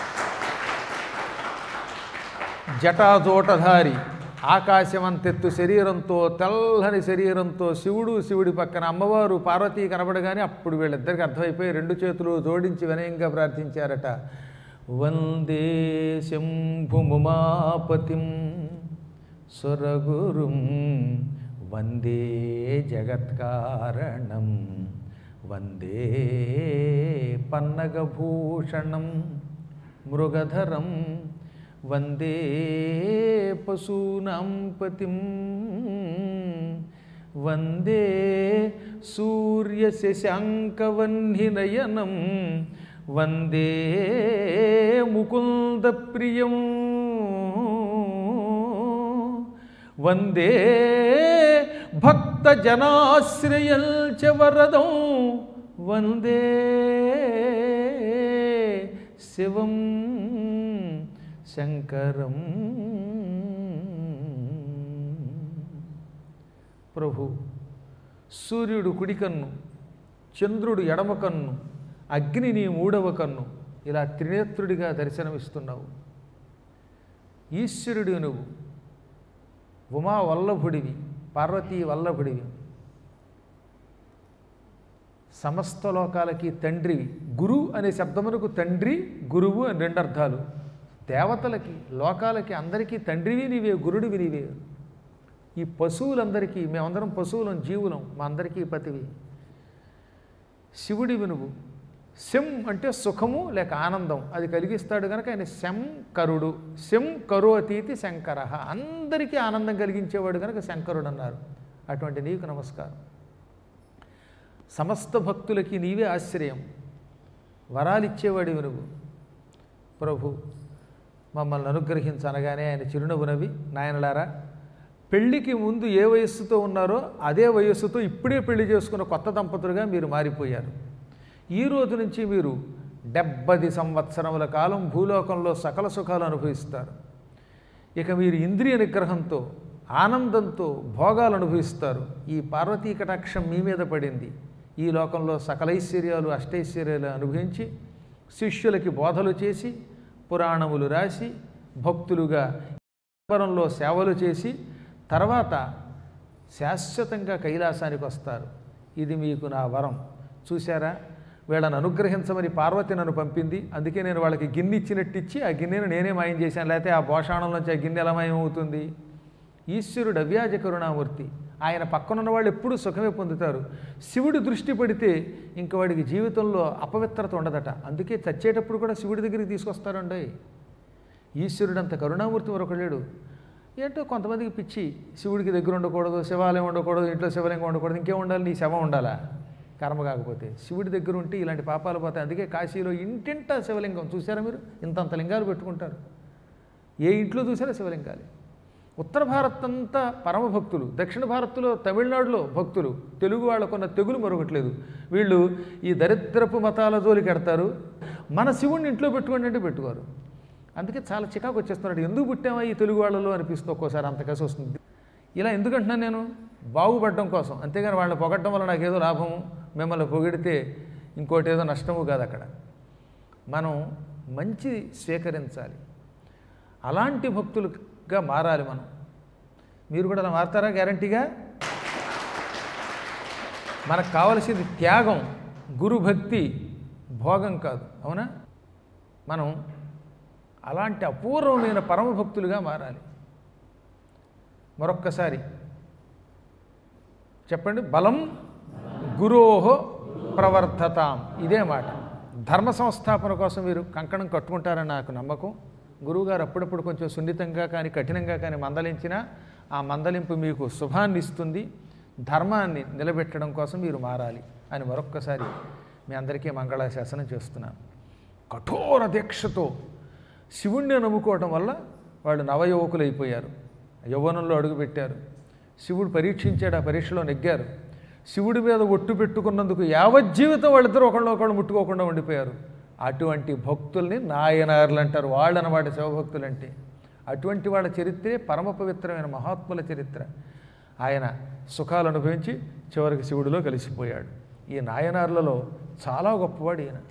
జటాజోటధారి ఆకాశమంతెత్తు శరీరంతో తెల్లని శరీరంతో శివుడు శివుడి పక్కన అమ్మవారు పార్వతీ కనబడగానే అప్పుడు వీళ్ళిద్దరికి అర్థమైపోయి రెండు చేతులు జోడించి వినయంగా ప్రార్థించారట వందే శంభుముమాపతిం సురగురుం వందే జగత్కారణం వందే పన్నగభూషణం మృగధరం వందే పశూనాం పతిం వందే సూర్యశశాంకవన్నినయనం వందే ముకుందప్రియం వందే భక్తజనాశ్రయం చ వరదం వందే శివం శంకరం ప్రభు సూర్యుడు కుడి కన్ను చంద్రుడు ఎడమ కన్ను అగ్ని నీ మూడవ కన్ను ఇలా త్రినేత్రుడిగా దర్శనమిస్తున్నావు ఈశ్వరుడు నువ్వు ఉమా వల్లభుడివి పార్వతీ వల్లభుడివి సమస్త లోకాలకి తండ్రివి గురు అనే శబ్దమునకు తండ్రి గురువు అని రెండు అర్థాలు దేవతలకి లోకాలకి అందరికీ తండ్రివి నీవే గురుడివి నీవే ఈ పశువులందరికీ మేమందరం పశువులం జీవులం మా అందరికీ పతివి శివుడివి నువ్వు శం అంటే సుఖము లేక ఆనందం అది కలిగిస్తాడు కనుక ఆయన శం కరుడు శం కరోతీతి శంకర అందరికీ ఆనందం కలిగించేవాడు కనుక శంకరుడు అన్నారు అటువంటి నీకు నమస్కారం సమస్త భక్తులకి నీవే ఆశ్రయం వరాలిచ్చేవాడివి నువ్వు ప్రభు మమ్మల్ని అనుగ్రహించనగానే ఆయన చిరునవ్వు నవ్వి నాయనలారా పెళ్లికి ముందు ఏ వయస్సుతో ఉన్నారో అదే వయస్సుతో ఇప్పుడే పెళ్లి చేసుకున్న కొత్త దంపతులుగా మీరు మారిపోయారు ఈ రోజు నుంచి మీరు డెబ్బది సంవత్సరముల కాలం భూలోకంలో సకల సుఖాలు అనుభవిస్తారు ఇక మీరు ఇంద్రియ నిగ్రహంతో ఆనందంతో భోగాలు అనుభవిస్తారు ఈ పార్వతీ కటాక్షం మీ మీద పడింది ఈ లోకంలో సకలైశ్వర్యాలు అష్టైశ్వర్యాలు అనుభవించి శిష్యులకి బోధలు చేసి పురాణములు రాసి భక్తులుగా పరంలో సేవలు చేసి తర్వాత శాశ్వతంగా కైలాసానికి వస్తారు ఇది మీకు నా వరం చూశారా వీళ్ళని అనుగ్రహించమని పార్వతి నన్ను పంపింది అందుకే నేను వాళ్ళకి గిన్నె ఇచ్చినట్టు ఇచ్చి ఆ గిన్నెను నేనే మాయం చేశాను లేకపోతే ఆ భోషాణం నుంచి ఆ గిన్నె ఎలా మాయం అవుతుంది ఈశ్వరుడు అవ్యాజ కరుణామూర్తి ఆయన పక్కనున్న వాళ్ళు ఎప్పుడూ సుఖమే పొందుతారు శివుడి దృష్టి పడితే ఇంక వాడికి జీవితంలో అపవిత్రత ఉండదట అందుకే చచ్చేటప్పుడు కూడా శివుడి దగ్గరికి తీసుకొస్తారండి ఈశ్వరుడు అంత కరుణామూర్తి మరొకడు లేడు ఏంటో కొంతమందికి పిచ్చి శివుడికి దగ్గర ఉండకూడదు శివాలయం ఉండకూడదు ఇంట్లో శివలింగం ఉండకూడదు ఇంకేం ఉండాలి నీ శవం ఉండాలా కర్మ కాకపోతే శివుడి దగ్గర ఉంటే ఇలాంటి పాపాలు పోతాయి అందుకే కాశీలో ఇంటింటా శివలింగం చూసారా మీరు ఇంతంత లింగాలు పెట్టుకుంటారు ఏ ఇంట్లో చూసారా శివలింగాలు ఉత్తర భారత్ అంతా పరమ భక్తులు దక్షిణ భారత్లో తమిళనాడులో భక్తులు తెలుగు వాళ్ళకున్న తెగులు మరొకట్లేదు వీళ్ళు ఈ దరిద్రపు మతాల జోలికి ఎడతారు మన శివుణ్ణి ఇంట్లో పెట్టుకోండి అంటే పెట్టుకోరు అందుకే చాలా చికాకు వచ్చేస్తున్నాడు ఎందుకు పుట్టామా ఈ తెలుగు వాళ్ళలో అనిపిస్తుంది ఒక్కోసారి అంత కసి వస్తుంది ఇలా ఎందుకంటున్నాను నేను బాగుపడడం కోసం అంతేగాని వాళ్ళని పొగడడం వల్ల నాకేదో లాభము మిమ్మల్ని పొగిడితే ఇంకోటి ఏదో నష్టము కాదు అక్కడ మనం మంచి స్వీకరించాలి అలాంటి భక్తులుగా మారాలి మనం మీరు కూడా అలా మారతారా గ్యారంటీగా మనకు కావలసింది త్యాగం గురు భక్తి భోగం కాదు అవునా మనం అలాంటి అపూర్వమైన పరమ భక్తులుగా మారాలి మరొక్కసారి చెప్పండి బలం గురోహో ప్రవర్ధతాం ఇదే మాట ధర్మ సంస్థాపన కోసం మీరు కంకణం కట్టుకుంటారని నాకు నమ్మకం గురువుగారు అప్పుడప్పుడు కొంచెం సున్నితంగా కానీ కఠినంగా కానీ మందలించినా ఆ మందలింపు మీకు శుభాన్ని ఇస్తుంది ధర్మాన్ని నిలబెట్టడం కోసం మీరు మారాలి అని మరొక్కసారి మీ అందరికీ మంగళాశాసనం చేస్తున్నాను కఠోర దీక్షతో శివుణ్ణి నమ్ముకోవడం వల్ల వాళ్ళు నవయువకులు అయిపోయారు యవ్వనంలో అడుగుపెట్టారు శివుడు పరీక్షించాడు ఆ పరీక్షలో నెగ్గారు శివుడి మీద ఒట్టు పెట్టుకున్నందుకు యావజ్జీవితం వాళ్ళిద్దరూ ఒకళ్ళు ఒకళ్ళు ముట్టుకోకుండా ఉండిపోయారు అటువంటి భక్తుల్ని నాయనార్లు అంటారు వాళ్ళనమాట శివభక్తులు అంటే అటువంటి వాళ్ళ చరిత్రే పరమ పవిత్రమైన మహాత్ముల చరిత్ర ఆయన సుఖాలు అనుభవించి చివరికి శివుడిలో కలిసిపోయాడు ఈ నాయనార్లలో చాలా గొప్పవాడు ఈయన